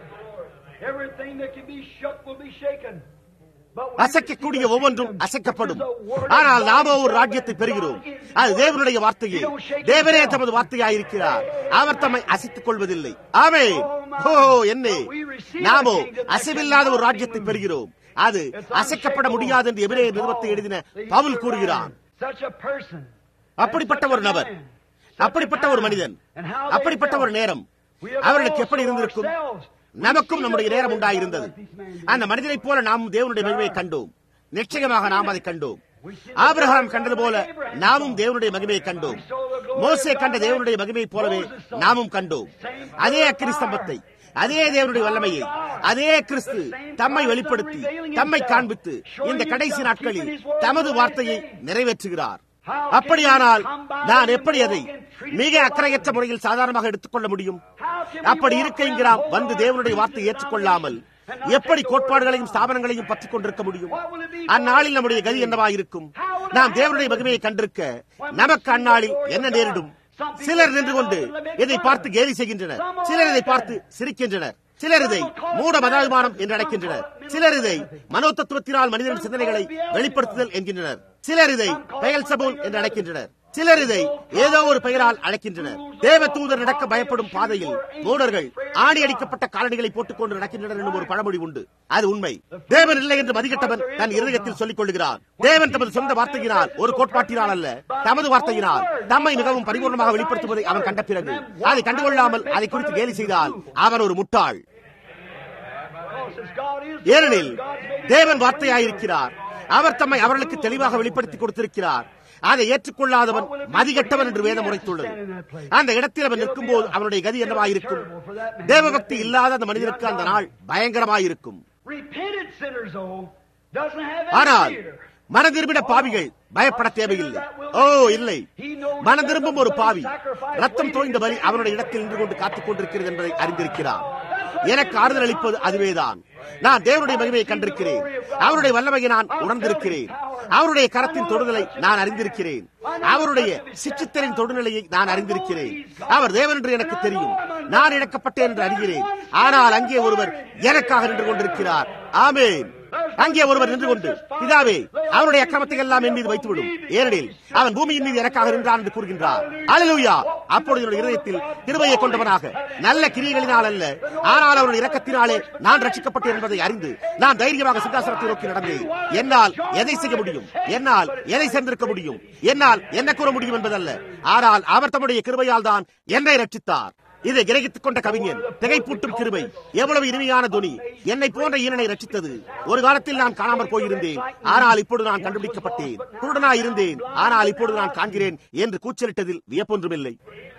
Everything that can be shook will be shaken. But when அசைக்கக்கூடிய ஒவ்வொன்றும் அசைக்கப்படும் ஆனால் நாமோ ஒரு ராஜ்யத்தை பெறுகிறோம் அது தேவனுடைய வார்த்தையே தேவனே தமது வார்த்தையாயிருக்கிறார் அவர் தம்மை அசைத்துக் கொள்வதில்லை ஆமே ஓ என்னே நாமோ அசைவில்லாத ஒரு ராஜ்யத்தை பெறுகிறோம் அது அசைக்கப்பட முடியாது என்று எபிரேய நிறுவத்தை எழுதின பவுல் கூறுகிறான் such a person அப்படிப்பட்ட ஒரு நபர் அப்படிப்பட்ட ஒரு மனிதன் அப்படிப்பட்ட ஒரு நேரம் அவர்களுக்கு எப்படி இருந்திருக்கும் நமக்கும் நம்முடைய நேரம் உண்டாயிருந்தது அந்த மனிதனைப் போல நாம் தேவனுடைய மகிமையை கண்டோம் நிச்சயமாக நாம் அதை கண்டோம் ஆபிரகாம் கண்டது போல நாமும் தேவனுடைய மகிமையை கண்டோம் மோசே கண்ட தேவனுடைய மகிமையைப் போலவே நாமும் கண்டோம் அதே அக்கினி ஸ்தம்பத்தை அதே தேவனுடைய வல்லமையை அதே கிறிஸ்து தம்மை வெளிப்படுத்தி தம்மை காண்பித்து இந்த கடைசி நாட்களில் தமது வார்த்தையை நிறைவேற்றுகிறார் அப்படியானால் நான் எப்படி அதை மிக அக்கறையற்ற முறையில் சாதாரணமாக எடுத்துக்கொள்ள முடியும் அப்படி இருக்கைங்கிறாம் வந்து தேவனுடைய வார்த்தை ஏற்றுக்கொள்ளாமல் எப்படி கோட்பாடுகளையும் ஸ்தாபனங்களையும் பற்றிக் கொண்டிருக்க முடியும் அந்நாளில் நம்முடைய கதி என்னவாயிருக்கும் நாம் தேவனுடைய மகிமையை கண்டிருக்க நமக்கு அந்நாளில் என்ன நேரிடும் சிலர் நின்று கொண்டு இதை பார்த்து கேலி செய்கின்றனர் சிலர் இதை பார்த்து சிரிக்கின்றனர் சிலர் இதை மூட மதாபிமானம் என்று அழைக்கின்றனர் சிலர் இதை மனோதத்துவத்தினால் மனிதனின் சிந்தனைகளை வெளிப்படுத்துதல் என்கின்றனர் சிலர் இதை பெயல் சபோன் என்று அழைக்கின்றனர் சிலர் இதை ஏதோ ஒரு பெயரால் அழைக்கின்றனர் தேவ தூதர் நடக்க பயப்படும் பாதையில் மூடர்கள் ஆணி அடிக்கப்பட்ட காலணிகளை போட்டுக் கொண்டு நடக்கின்றனர் என்னும் ஒரு பழமொழி உண்டு அது உண்மை தேவன் இல்லை என்று மதிக்கட்டவன் தன் இருதயத்தில் சொல்லிக் கொள்கிறான் தேவன் தமது சொந்த வார்த்தையினால் ஒரு கோட்பாட்டினால் அல்ல தமது வார்த்தையினால் தம்மை மிகவும் பரிபூர்ணமாக வெளிப்படுத்துவதை அவன் கண்ட பிறகு அதை கண்டுகொள்ளாமல் அதை குறித்து கேலி செய்தால் அவன் ஒரு முட்டாள் ஏனெனில் தேவன் வார்த்தையாயிருக்கிறார் அவர் தம்மை அவர்களுக்கு தெளிவாக வெளிப்படுத்தி கொடுத்திருக்கிறார் அதை ஏற்றுக்கொள்ளாதவன் மதிகட்டவன் என்று வேதம் உரைத்துள்ளது அந்த இடத்தில் அவன் நிற்கும் போது அவனுடைய கதி என்னவாயிருக்கும் தேவபக்தி இல்லாத அந்த மனிதனுக்கு அந்த நாள் பயங்கரமாயிருக்கும் ஆனால் மனதிரும்பின பாவிகள் பயப்பட தேவையில்லை ஓ இல்லை மனம் திரும்பும் ஒரு பாவி ரத்தம் தோய்ந்த பலி அவனுடைய இடத்தில் நின்று கொண்டு காத்துக் கொண்டிருக்கிறது என்பதை அறிந்திருக்கிறான் எனக்கு ஆறுதல் அளிப்பது அதுவேதான் நான் தேவனுடைய மகிமையை கண்டிருக்கிறேன் அவருடைய வல்லமையை நான் உணர்ந்திருக்கிறேன் அவருடைய கரத்தின் தொடுதலை நான் அறிந்திருக்கிறேன் அவருடைய சிற்றித்தரின் தொடுநிலையை நான் அறிந்திருக்கிறேன் அவர் தேவன் என்று எனக்கு தெரியும் நான் இழக்கப்பட்டேன் என்று அறிகிறேன் ஆனால் அங்கே ஒருவர் எனக்காக நின்று கொண்டிருக்கிறார் ஆமேன் அங்கே ஒருவர் நின்று கொண்டு பிதாவே அவருடைய அக்கிரமத்தை எல்லாம் என் மீது வைத்துவிடும் ஏனெனில் அவன் பூமியின் மீது எனக்காக நின்றான் என்று கூறுகின்றார் அலலூயா அப்பொழுது என்னுடைய இதயத்தில் கிருபையை கொண்டவனாக நல்ல கிரியைகளினால் அல்ல ஆனால் அவருடைய இரக்கத்தினாலே நான் ரட்சிக்கப்பட்டேன் என்பதை அறிந்து நான் தைரியமாக சிங்காசனத்தை நோக்கி நடந்தேன் என்னால் எதை செய்ய முடியும் என்னால் எதை சேர்ந்திருக்க முடியும் என்னால் என்ன கூற முடியும் என்பதல்ல ஆனால் அவர் தம்முடைய கிருபையால் தான் என்னை ரட்சித்தார் இதை கிரகித்துக் கொண்ட கவிஞன் திகைப்பூட்டும் கிருபை எவ்வளவு இனிமையான துணி என்னை போன்ற ஈரனை ரட்சித்தது ஒரு காலத்தில் நான் காணாமற் போயிருந்தேன் ஆனால் இப்பொழுது நான் கண்டுபிடிக்கப்பட்டேன் குருடனா இருந்தேன் ஆனால் இப்பொழுது நான் காண்கிறேன் என்று கூச்சலிட்டதில் வியப்பொன்றுமில்லை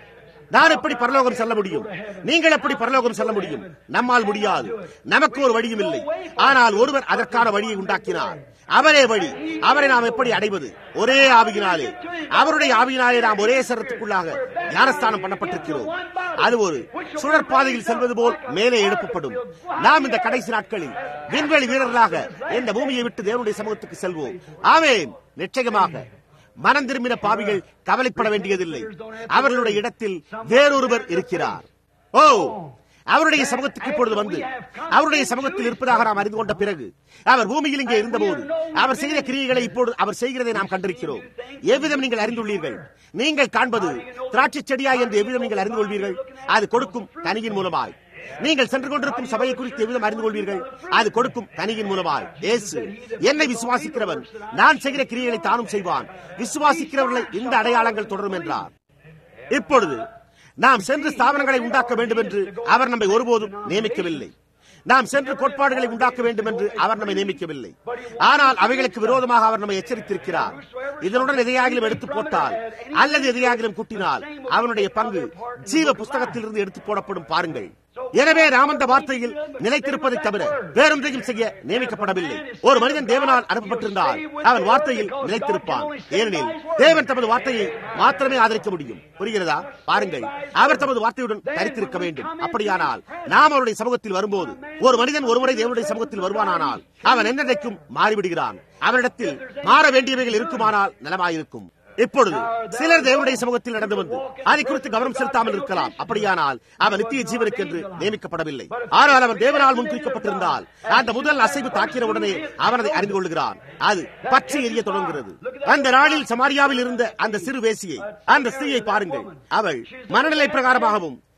நான் எப்படி பரலோகம் செல்ல முடியும் நீங்கள் எப்படி பரலோகம் செல்ல முடியும் நம்மால் முடியாது நமக்கு ஒரு வழியும் இல்லை ஆனால் ஒருவர் அதற்கான வழியை உண்டாக்கினார் அவரே வழி அவரை நாம் எப்படி அடைவது ஒரே ஆவியினாலே அவருடைய ஆவியினாலே நாம் ஒரே சரத்துக்குள்ளாக ஞானஸ்தானம் பண்ணப்பட்டிருக்கிறோம் அது ஒரு சுழற்பாதையில் செல்வது போல் மேலே எழுப்பப்படும் நாம் இந்த கடைசி நாட்களில் விண்வெளி வீரர்களாக இந்த பூமியை விட்டு தேவனுடைய சமூகத்துக்கு செல்வோம் ஆமேன் நிச்சயமாக மனம் திரும்பின பாவிகள் கவலைப்பட வேண்டியதில்லை அவர்களுடைய இடத்தில் வேறொருவர் இருக்கிறார் ஓ அவருடைய சமூகத்துக்கு இப்பொழுது வந்து அவருடைய சமூகத்தில் இருப்பதாக நாம் அறிந்து கொண்ட பிறகு அவர் பூமியில் இங்கே இருந்தபோது அவர் செய்த கிரியைகளை இப்பொழுது அவர் செய்கிறதை நாம் கண்டிருக்கிறோம் எவ்விதம் நீங்கள் அறிந்துள்ளீர்கள் நீங்கள் காண்பது திராட்சை செடியா என்று எவ்விதம் நீங்கள் அறிந்து கொள்வீர்கள் அது கொடுக்கும் கனியின் மூலமாய் நீங்கள் சென்று கொண்டிருக்கும் சபையை குறித்து எவ்விதம் அறிந்து கொள்வீர்கள் அது கொடுக்கும் கனியின் மூலமாய் இயேசு என்னை விசுவாசிக்கிறவன் நான் செய்கிற கிரியைகளை தானும் செய்வான் விசுவாசிக்கிறவர்களை இந்த அடையாளங்கள் தொடரும் என்றார் இப்பொழுது நாம் சென்று ஸ்தாபனங்களை உண்டாக்க வேண்டும் என்று அவர் நம்மை ஒருபோதும் நியமிக்கவில்லை நாம் சென்று கோட்பாடுகளை உண்டாக்க வேண்டும் என்று அவர் நம்மை நியமிக்கவில்லை ஆனால் அவைகளுக்கு விரோதமாக அவர் நம்மை எச்சரித்திருக்கிறார் இதனுடன் எதையாகிலும் எடுத்து போட்டால் அல்லது எதையாகிலும் கூட்டினால் அவனுடைய பங்கு ஜீவ புஸ்தகத்திலிருந்து எடுத்து போடப்படும் பாருங்கள் எனவே நாம் அந்த வார்த்தையில் நிலைத்திருப்பதை தவிர வேறொன்றையும் செய்ய நியமிக்கப்படவில்லை ஒரு மனிதன் தேவனால் அனுப்பப்பட்டிருந்தால் அவன் வார்த்தையில் நிலைத்திருப்பான் ஏனெனில் தேவன் தமது வார்த்தையை மாத்திரமே ஆதரிக்க முடியும் புரிகிறதா பாருங்கள் அவர் தமது வார்த்தையுடன் தரித்திருக்க வேண்டும் அப்படியானால் நாம் அவருடைய சமூகத்தில் வரும்போது ஒரு மனிதன் ஒருமுறை தேவனுடைய சமூகத்தில் வருவானானால் அவன் என்னென்னைக்கும் மாறிவிடுகிறான் அவனிடத்தில் மாற வேண்டியவைகள் இருக்குமானால் நலமாயிருக்கும் இப்பொழுது சிலர் தேவனுடைய சமூகத்தில் நடந்து வந்து அதை குறித்து கவனம் செலுத்தாமல் இருக்கலாம் அப்படியானால் அவன் நித்திய ஜீவனுக்கு என்று நியமிக்கப்படவில்லை ஆனால் அவன் தேவனால் முன்குறிக்கப்பட்டிருந்தால் அந்த முதல் அசைவு தாக்கின உடனே அவன் அதை அறிந்து கொள்கிறான் அது பற்றி எரிய தொடங்குகிறது அந்த நாளில் சமாரியாவில் இருந்த அந்த சிறு வேசியை அந்த ஸ்திரீயை பாருங்கள் அவள் மனநிலை பிரகாரமாகவும்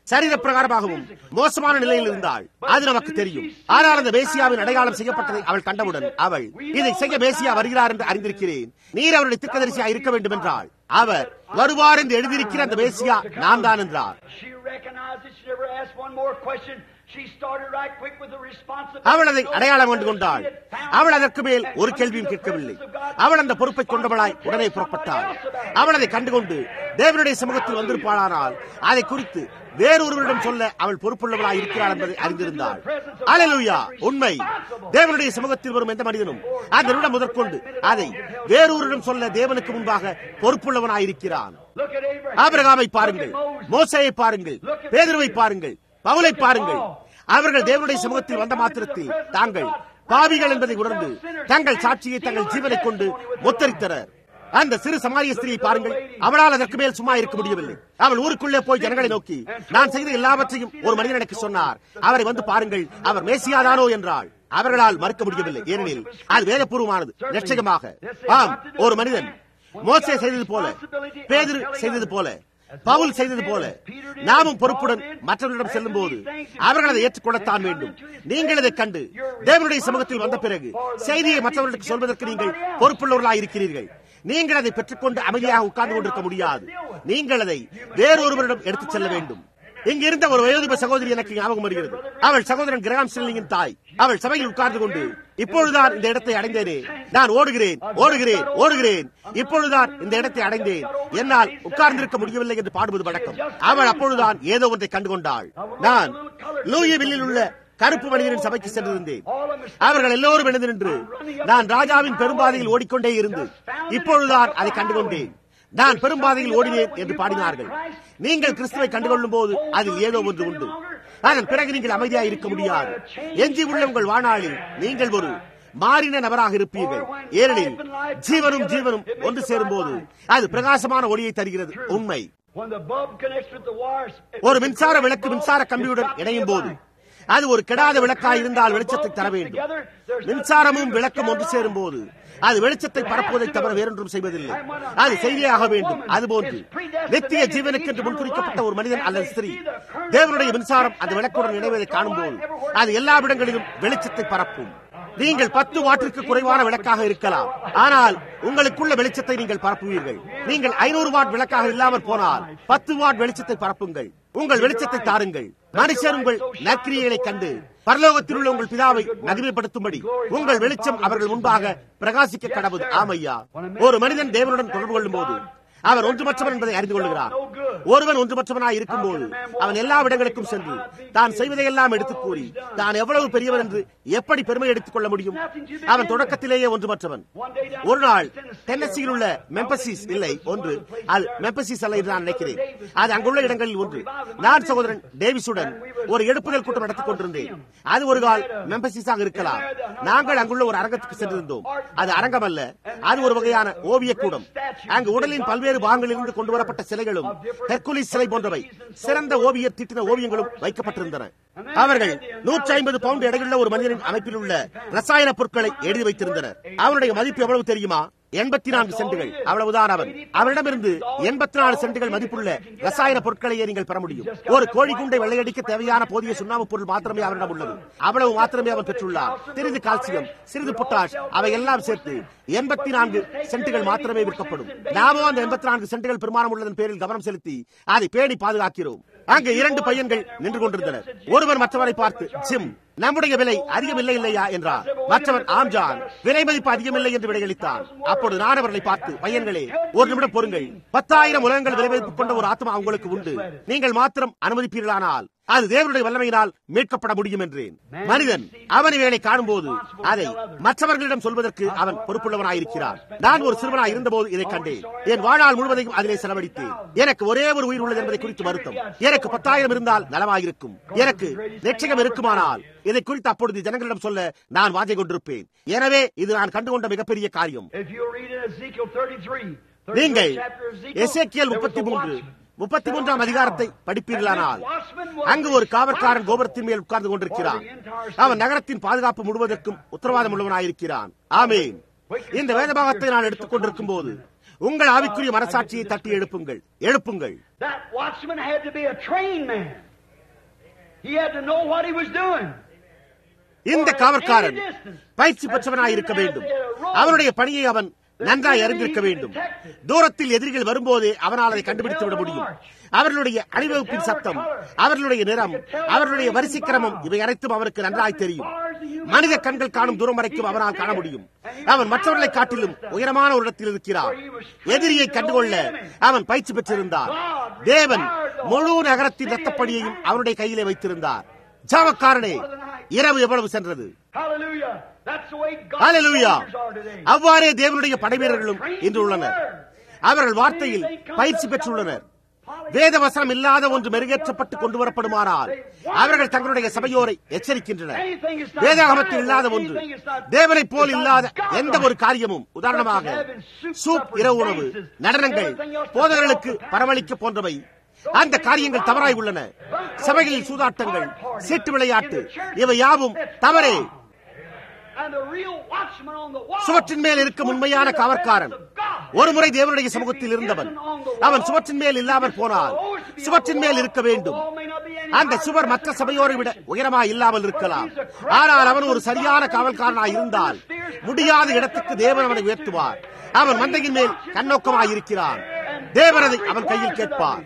சரீர பிரகாரமாகவும் மோசமான நிலையில் இருந்தாள் அது நமக்கு தெரியும் ஆனால் அந்த மேசியாவின் அடையாளம் செய்யப்பட்டதை அவள் கண்டவுடன் அவள் இதை செய்ய மேசியா வருகிறார் என்று அறிந்திருக்கிறேன் நீர் அவருடைய திக்கதரிசியா இருக்க வேண்டும் என்றாள் அவர் வருவார் என்று எழுதியிருக்கிற அந்த மேசியா நான் தான் என்றார் She recognized it. She never asked one more question. She started right quick with the responsibility. அவள் அதை அடையாளம் கண்டு கொண்டாள் அவள் அதற்கு மேல் ஒரு கேள்வியும் கேட்கவில்லை அவள் அந்த பொறுப்பை கொண்டவளாய் உடனே புறப்பட்டாள் அவள் அதை கண்டுகொண்டு தேவனுடைய சமூகத்தில் வந்திருப்பாளானால் அதை குறித்து வேறொருவரிடம் சொல்ல அவள் பொறுப்புள்ளவளாய் இருக்கிறாள் என்பதை அறிந்திருந்தாள் அலலுயா உண்மை தேவனுடைய சமூகத்தில் வரும் எந்த மனிதனும் அந்த நிமிடம் முதற்கொண்டு அதை வேறொருவரிடம் சொல்ல தேவனுக்கு முன்பாக பொறுப்புள்ளவனாயிருக்கிறான் Look at Abraham. ஆபிரகாமை பாருங்கள் Look at Moses. மோசையை பாருங்கள் பேதுருவை பாருங்கள் பவுலை பாருங்கள் அவர்கள் தேவனுடைய சமூகத்தில் வந்த மாத்திரத்தில் தாங்கள் பாவிகள் என்பதை உணர்ந்து தங்கள் சாட்சியை தங்கள் ஜீவனை கொண்டு முத்தரித்தனர் அந்த சிறு சமாரிய ஸ்திரியை பாருங்கள் அவளால் அதற்கு மேல் சும்மா இருக்க முடியவில்லை அவள் ஊருக்குள்ளே போய் ஜனங்களை நோக்கி நான் செய்த எல்லாவற்றையும் ஒரு மனிதன் எனக்கு சொன்னார் அவரை வந்து பாருங்கள் அவர் மேசியாதானோ என்றாள் அவர்களால் மறுக்க முடியவில்லை ஏனெனில் அது வேதபூர்வமானது நிச்சயமாக ஆம் ஒரு மனிதன் மோசே செய்தது போல பேதிரு செய்தது போல பவுல் செய்தது போல நாமும் பொறுப்புடன் மற்றவர்களிடம் செல்லும் போது அவர்கள் அதை ஏற்றுக்கொள்ளத்தான் வேண்டும் நீங்கள் இதை கண்டு தேவனுடைய சமூகத்தில் வந்த பிறகு செய்தியை மற்றவர்களுக்கு சொல்வதற்கு நீங்கள் பொறுப்புள்ளவர்களாக இருக்கிறீர்கள் நீங்கள் அதை பெற்றுக்கொண்டு அமைதியாக உட்கார்ந்து கொண்டிருக்க முடியாது நீங்கள் அதை வேறொருவரிடம் எடுத்துச் செல்ல வேண்டும் இங்கு இருந்த ஒரு வயோதிப சகோதரி எனக்கு ஞாபகம் வருகிறது அவள் சகோதரன் கிரகாம் ஸ்டில்லிங்கின் தாய் அவள் சபையில் உட்கார்ந்து கொண்டு இப்பொழுதுதான் இந்த இடத்தை அடைந்தேனே நான் ஓடுகிறேன் ஓடுகிறேன் ஓடுகிறேன் இப்பொழுதுதான் இந்த இடத்தை அடைந்தேன் என்னால் உட்கார்ந்திருக்க முடியவில்லை என்று பாடுவது வழக்கம் அவள் அப்பொழுதுதான் ஏதோ ஒன்றை கண்டுகொண்டாள் நான் லூயிவில்லில் உள்ள கருப்பு மனிதரின் சபைக்கு சென்றிருந்தேன் அவர்கள் எல்லோரும் எழுந்து நின்று நான் ராஜாவின் பெரும்பாதையில் ஓடிக்கொண்டே இருந்து இப்பொழுதுதான் அதை கண்டுகொண்டேன் நான் பெரும்பாதையில் ஓடினேன் என்று பாடினார்கள் நீங்கள் கிறிஸ்துவை கண்டுகொள்ளும் போது அதில் ஏதோ ஒன்று உண்டு அதன் பிறகு நீங்கள் அமைதியாக இருக்க முடியாது எஞ்சி உள்ள உங்கள் வாழ்நாளில் நீங்கள் ஒரு மாறின நபராக இருப்பீர்கள் ஏனெனில் ஜீவனும் ஜீவனும் ஒன்று சேரும் போது அது பிரகாசமான ஒளியை தருகிறது உண்மை When the bulb connects with the wires, ஒரு மின்சார விளக்கு மின்சார கம்பியுடன் இணையும் போது அது ஒரு கெடாத விளக்காய் இருந்தால் வெளிச்சத்தை தர வேண்டும் மின்சாரமும் விளக்கும் ஒன்று சேரும் போது அது வெளிச்சத்தை பரப்புவதை தவிர வேறொன்றும் செய்வதில்லை அது செய்தியாக வேண்டும் அதுபோன்று நித்திய ஜீவனுக்கு என்று முன்குறிக்கப்பட்ட ஒரு மனிதன் அல்லது ஸ்திரீ தேவனுடைய மின்சாரம் அந்த விளக்குடன் இணைவதை காணும்போது அது எல்லா இடங்களிலும் வெளிச்சத்தை பரப்பும் நீங்கள் பத்து வாட்டிற்கு குறைவான விளக்காக இருக்கலாம் ஆனால் உங்களுக்குள்ள வெளிச்சத்தை நீங்கள் பரப்புவீர்கள் நீங்கள் ஐநூறு வாட் விளக்காக இல்லாமல் போனால் பத்து வாட் வெளிச்சத்தை பரப்புங்கள் உங்கள் வெளிச்சத்தை தாருங்கள் மனுஷர் உங்கள் நற்கிரியைகளை கண்டு பரலோகத்தில் உள்ள உங்கள் பிதாவை மகிமைப்படுத்தும்படி உங்கள் வெளிச்சம் அவர்கள் முன்பாக பிரகாசிக்க கடவுது ஆமையா ஒரு மனிதன் தேவனுடன் தொடர்பு கொள்ளும் போது அவன் ஒன்றுமற்றவன் என்பதை அறிந்து கொள்கிறான் ஒருவன் ஒன்றுமற்றவனாய் இருக்கும்போது அவன் எல்லா இடங்களுக்கும் சென்று தான் செய்வதையெல்லாம் எடுத்துக் கூறி தான் எவ்வளவு பெரியவன் என்று எப்படி பெருமை எடுத்துக் கொள்ள முடியும் அவன் தொடக்கத்திலேயே ஒன்றுமற்றவன் ஒரு நாள் டென்னசியில் உள்ள மெம்பசிஸ் இல்லை ஒன்று அது மெம்பசிஸ் அல்ல என்று நான் நினைக்கிறேன் அது அங்குள்ள இடங்களில் ஒன்று நான் சகோதரன் டேவிஸுடன் ஒரு எடுப்புதல் கூட்டம் நடத்திக் கொண்டிருந்தேன் அது ஒரு கால் மெம்பசிஸாக இருக்கலாம் நாங்கள் அங்குள்ள ஒரு அரங்கத்துக்கு சென்றிருந்தோம் அது அரங்கம் அல்ல அது ஒரு வகையான ஓவிய கூடம் அங்கு உடலின் பல்வேறு பாகங்களிலிருந்து கொண்டு வரப்பட்ட சிலைகளும் ஹெர்குலிஸ் சிலை போன்றவை சிறந்த ஓவியர் தீட்டின ஓவியங்களும் வைக்கப்பட்டிருந்தன அவர்கள் நூற்றி ஐம்பது பவுண்ட் எடையுள்ள ஒரு மனிதனின் அமைப்பில் உள்ள ரசாயன பொருட்களை எழுதி வைத்திருந்தனர் அவருடைய மதிப்பு எவ்வளவு தெரியுமா எண்பத்தி நான்கு சென்டுகள் அவ்வளவுதான் அவன் அவரிடமிருந்து எண்பத்தி நாலு சென்டுகள் மதிப்புள்ள ரசாயன பொருட்களையே நீங்கள் பெற முடியும் ஒரு கோழி குண்டை வெள்ளையடிக்க தேவையான போதிய சுண்ணாம்பு பொருள் மாத்திரமே அவரிடம் உள்ளது அவ்வளவு மாத்திரமே அவன் பெற்றுள்ளார் சிறிது கால்சியம் சிறிது பொட்டாஷ் அவை எல்லாம் சேர்த்து எண்பத்தி நான்கு சென்ட்டுகள் மாத்திரமே விற்கப்படும் நாமோ அந்த எண்பத்தி நான்கு சென்ட்டுகள் பெருமானம் உள்ளதன் பேரில் கவனம் செலுத்தி அதை பேணி பாதுகாக்கிறோம் அங்கு இரண்டு பையன்கள் நின்று கொண்டிருந்தனர் ஒருவர் மற்றவரை பார்த்து ஜிம் நம்முடைய விலை அதிகமில்லை இல்லையா என்றார் மற்றவன் ஆம்ஜான் விலை மதிப்பு அதிகமில்லை என்று விடையளித்தான் அப்போது நான் அவர்களை பார்த்து பையன்களே ஒரு நிமிடம் பொறுங்கள் பத்தாயிரம் உலகங்கள் விலை மதிப்பு கொண்ட ஒரு ஆத்மா உங்களுக்கு உண்டு நீங்கள் மாத்திரம் அனுமதிப்பீர்களானால் அது தேவனுடைய வல்லமையினால் மீட்கப்பட முடியும் என்றேன் மனிதன் அவன் இவனை காணும் போது அதை மற்றவர்களிடம் சொல்வதற்கு அவன் பொறுப்புள்ளவனாயிருக்கிறான் நான் ஒரு சிறுவனாய் இருந்தபோது இதை கண்டேன் என் வாழ்நாள் முழுவதையும் அதிலே செலவழித்தேன் எனக்கு ஒரே ஒரு உயிர் உள்ளது என்பதை குறித்து வருத்தம் எனக்கு பத்தாயிரம் இருந்தால் நலமாயிருக்கும் எனக்கு நிச்சயம் இருக்குமானால் இதை குறித்து அப்பொழுது ஜனங்களிடம் சொல்ல நான் வாஞ்சை கொண்டிருப்பேன் எனவே இது நான் கண்டுகொண்ட மிகப்பெரிய காரியம் If you read in Ezekiel 33, 33 நீங்கள் chapter of Ezekiel, Ezekiel there was முப்பத்தி a மூன்று watchman. முப்பத்தி மூன்றாம் அதிகாரத்தை படிப்பீர்களானால் அங்கு ஒரு காவற்காரன் கோபுரத்தின் மேல் உட்கார்ந்து கொண்டிருக்கிறான் அவன் நகரத்தின் பாதுகாப்பு முழுவதற்கும் உத்தரவாதம் உள்ளவனாயிருக்கிறான் ஆமேன் இந்த வேதபாகத்தை நான் எடுத்துக் கொண்டிருக்கும் போது உங்கள் ஆவிக்குரிய மனசாட்சியை தட்டி எழுப்புங்கள் எழுப்புங்கள் That watchman had to be a trained man. He had to know what he was doing. இந்த காவற்காரன் பயிற்சி பெற்றவனாய் இருக்க வேண்டும் அவனுடைய பணியை அவன் நன்றாய் அறிந்திருக்க வேண்டும் தூரத்தில் எதிரிகள் வரும்போதே அவனால் அதை கண்டுபிடித்து விட முடியும் அவர்களுடைய அணிவகுப்பின் சத்தம் அவர்களுடைய நிறம் அவர்களுடைய வரிசை கிரமம் இவை அனைத்தும் அவனுக்கு நன்றாய் தெரியும் மனித கண்கள் காணும் தூரம் வரைக்கும் அவனால் காண முடியும் அவன் மற்றவர்களை காட்டிலும் உயரமான ஒரு இடத்தில் இருக்கிறான் எதிரியை கண்டுகொள்ள அவன் பயிற்சி பெற்றிருந்தார் தேவன் முழு நகரத்தின் ரத்தப்படியையும் அவனுடைய கையிலே வைத்திருந்தார் ஜாமக்காரனே இரவு எவ்வளவு சென்றது Hallelujah. That's the way hallelujah God's soldiers are today. அவ்வாறே தேவனுடைய படைவீரர்களும் இன்று உள்ளனர் அவர்கள் வார்த்தையில் பயிற்சி பெற்றுள்ளனர் வேத வசனம் இல்லாத ஒன்று மெருகேற்றப்பட்டு கொண்டு வரப்படுமானால் அவர்கள் தங்களுடைய சபையோரை எச்சரிக்கின்றனர் வேதாகமத்தில் இல்லாத ஒன்று தேவனைப் போல் இல்லாத எந்த ஒரு காரியமும் உதாரணமாக சூப் இரவு உணவு நடனங்கள் போதகர்களுக்கு பரவளிக்க போன்றவை அந்த காரியங்கள் தவறாய் உள்ளன சபைகளில் சூதாட்டங்கள் சீட்டு விளையாட்டு இவை யாவும் தவறே And the real watchman on the wall சுவற்றின் மேல் இருக்கும் உண்மையான காவற்காரன் ஒரு முறை தேவனுடைய சமூகத்தில் இருந்தவன் அவன் சுவற்றின் மேல் இல்லாமல் போனால் சுவற்றின் மேல் இருக்க வேண்டும் அந்த சுவர் மற்ற சபையோரை விட உயரமா இல்லாமல் இருக்கலாம் ஆனால் அவன் ஒரு சரியான காவல்காரனாய் இருந்தால் முடியாத இடத்துக்கு தேவன் அவனை உயர்த்துவார் அவன் மந்தையின் மேல் கண்ணோக்கமாய் இருக்கிறான் தேவனதை அவன் கையில் கேட்பார்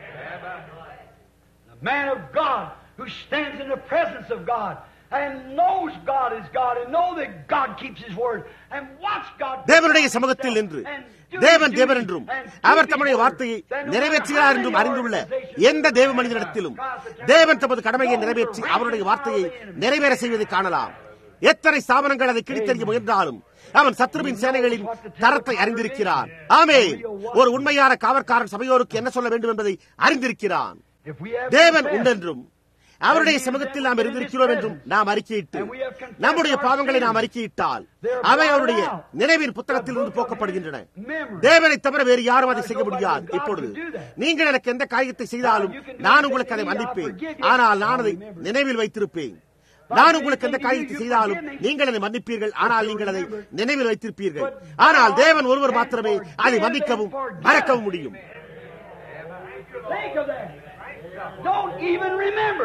The man of God who stands in the presence of God and knows God is God and know that God keeps His word and watch God. தேவனுடைய சமூகத்தில் நின்று தேவன் தேவன் என்றும் அவர் தம்முடைய வார்த்தையை நிறைவேற்றுகிறார் என்றும் அறிந்துள்ள எந்த தேவ மனிதனிடத்திலும் தேவன் தமது கடமையை நிறைவேற்றி அவருடைய வார்த்தையை நிறைவேற செய்வதை காணலாம் எத்தனை ஸ்தாபனங்கள் அதை கிழித்தறிய முயன்றாலும் அவன் சத்ருவின் சேனைகளின் தரத்தை அறிந்திருக்கிறான் ஆமே ஒரு உண்மையான காவற்காரன் சபையோருக்கு என்ன சொல்ல வேண்டும் என்பதை அறிந்திருக்கிறான் If we have தேவன் confessed உண்டென்றும் அவருடைய சமூகத்தில் நாம் இருந்திருக்கிறோம் என்றும் நாம் அறிக்கையிட்டு நம்முடைய பாவங்களை நாம் அறிக்கையிட்டால் அவை அவருடைய நினைவின் புத்தகத்தில் இருந்து போக்கப்படுகின்றன தேவனை தவிர வேறு யாரும் அதை செய்ய முடியாது இப்பொழுது நீங்கள் எனக்கு எந்த காரியத்தை செய்தாலும் நான் உங்களுக்கு அதை மன்னிப்பேன் ஆனால் நான் அதை நினைவில் வைத்திருப்பேன் நான் உங்களுக்கு எந்த காரியத்தை செய்தாலும் நீங்கள் அதை மன்னிப்பீர்கள் ஆனால் நீங்கள் அதை நினைவில் வைத்திருப்பீர்கள் ஆனால் தேவன் ஒருவர் மாத்திரமே அதை மன்னிக்கவும் மறக்கவும் முடியும் Think of that. Don't even remember.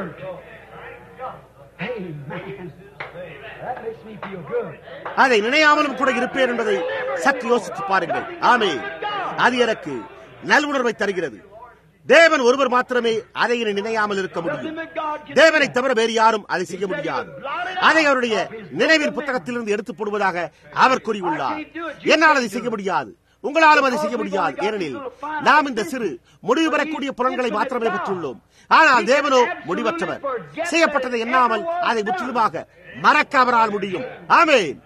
Amen. That makes me feel good. அதை நினையாமலும் கூட இருப்பேன் என்பதை சற்று யோசித்து பாருங்கள் ஆமே அது எனக்கு நல்வுணர்வை தருகிறது தேவன் ஒருவர் மாத்திரமே அதை இனி நினையாமல் இருக்க முடியும் தேவனை தவிர வேறு யாரும் அதை செய்ய முடியாது அதை அவருடைய நினைவின் புத்தகத்திலிருந்து எடுத்து போடுவதாக அவர் கூறியுள்ளார் என்னால் அதை செய்ய முடியாது உங்களாலும் அதை செய்ய முடியாது ஏனெனில் நாம் இந்த சிறு முடிவு பெறக்கூடிய புலன்களை மாத்திரமே பெற்றுள்ளோம் ஆனால் தேவனோ முடிவற்றவர் செய்யப்பட்டதை எண்ணாமல் அதை முற்றிலுமாக மறக்க அவரால் முடியும் ஆமென்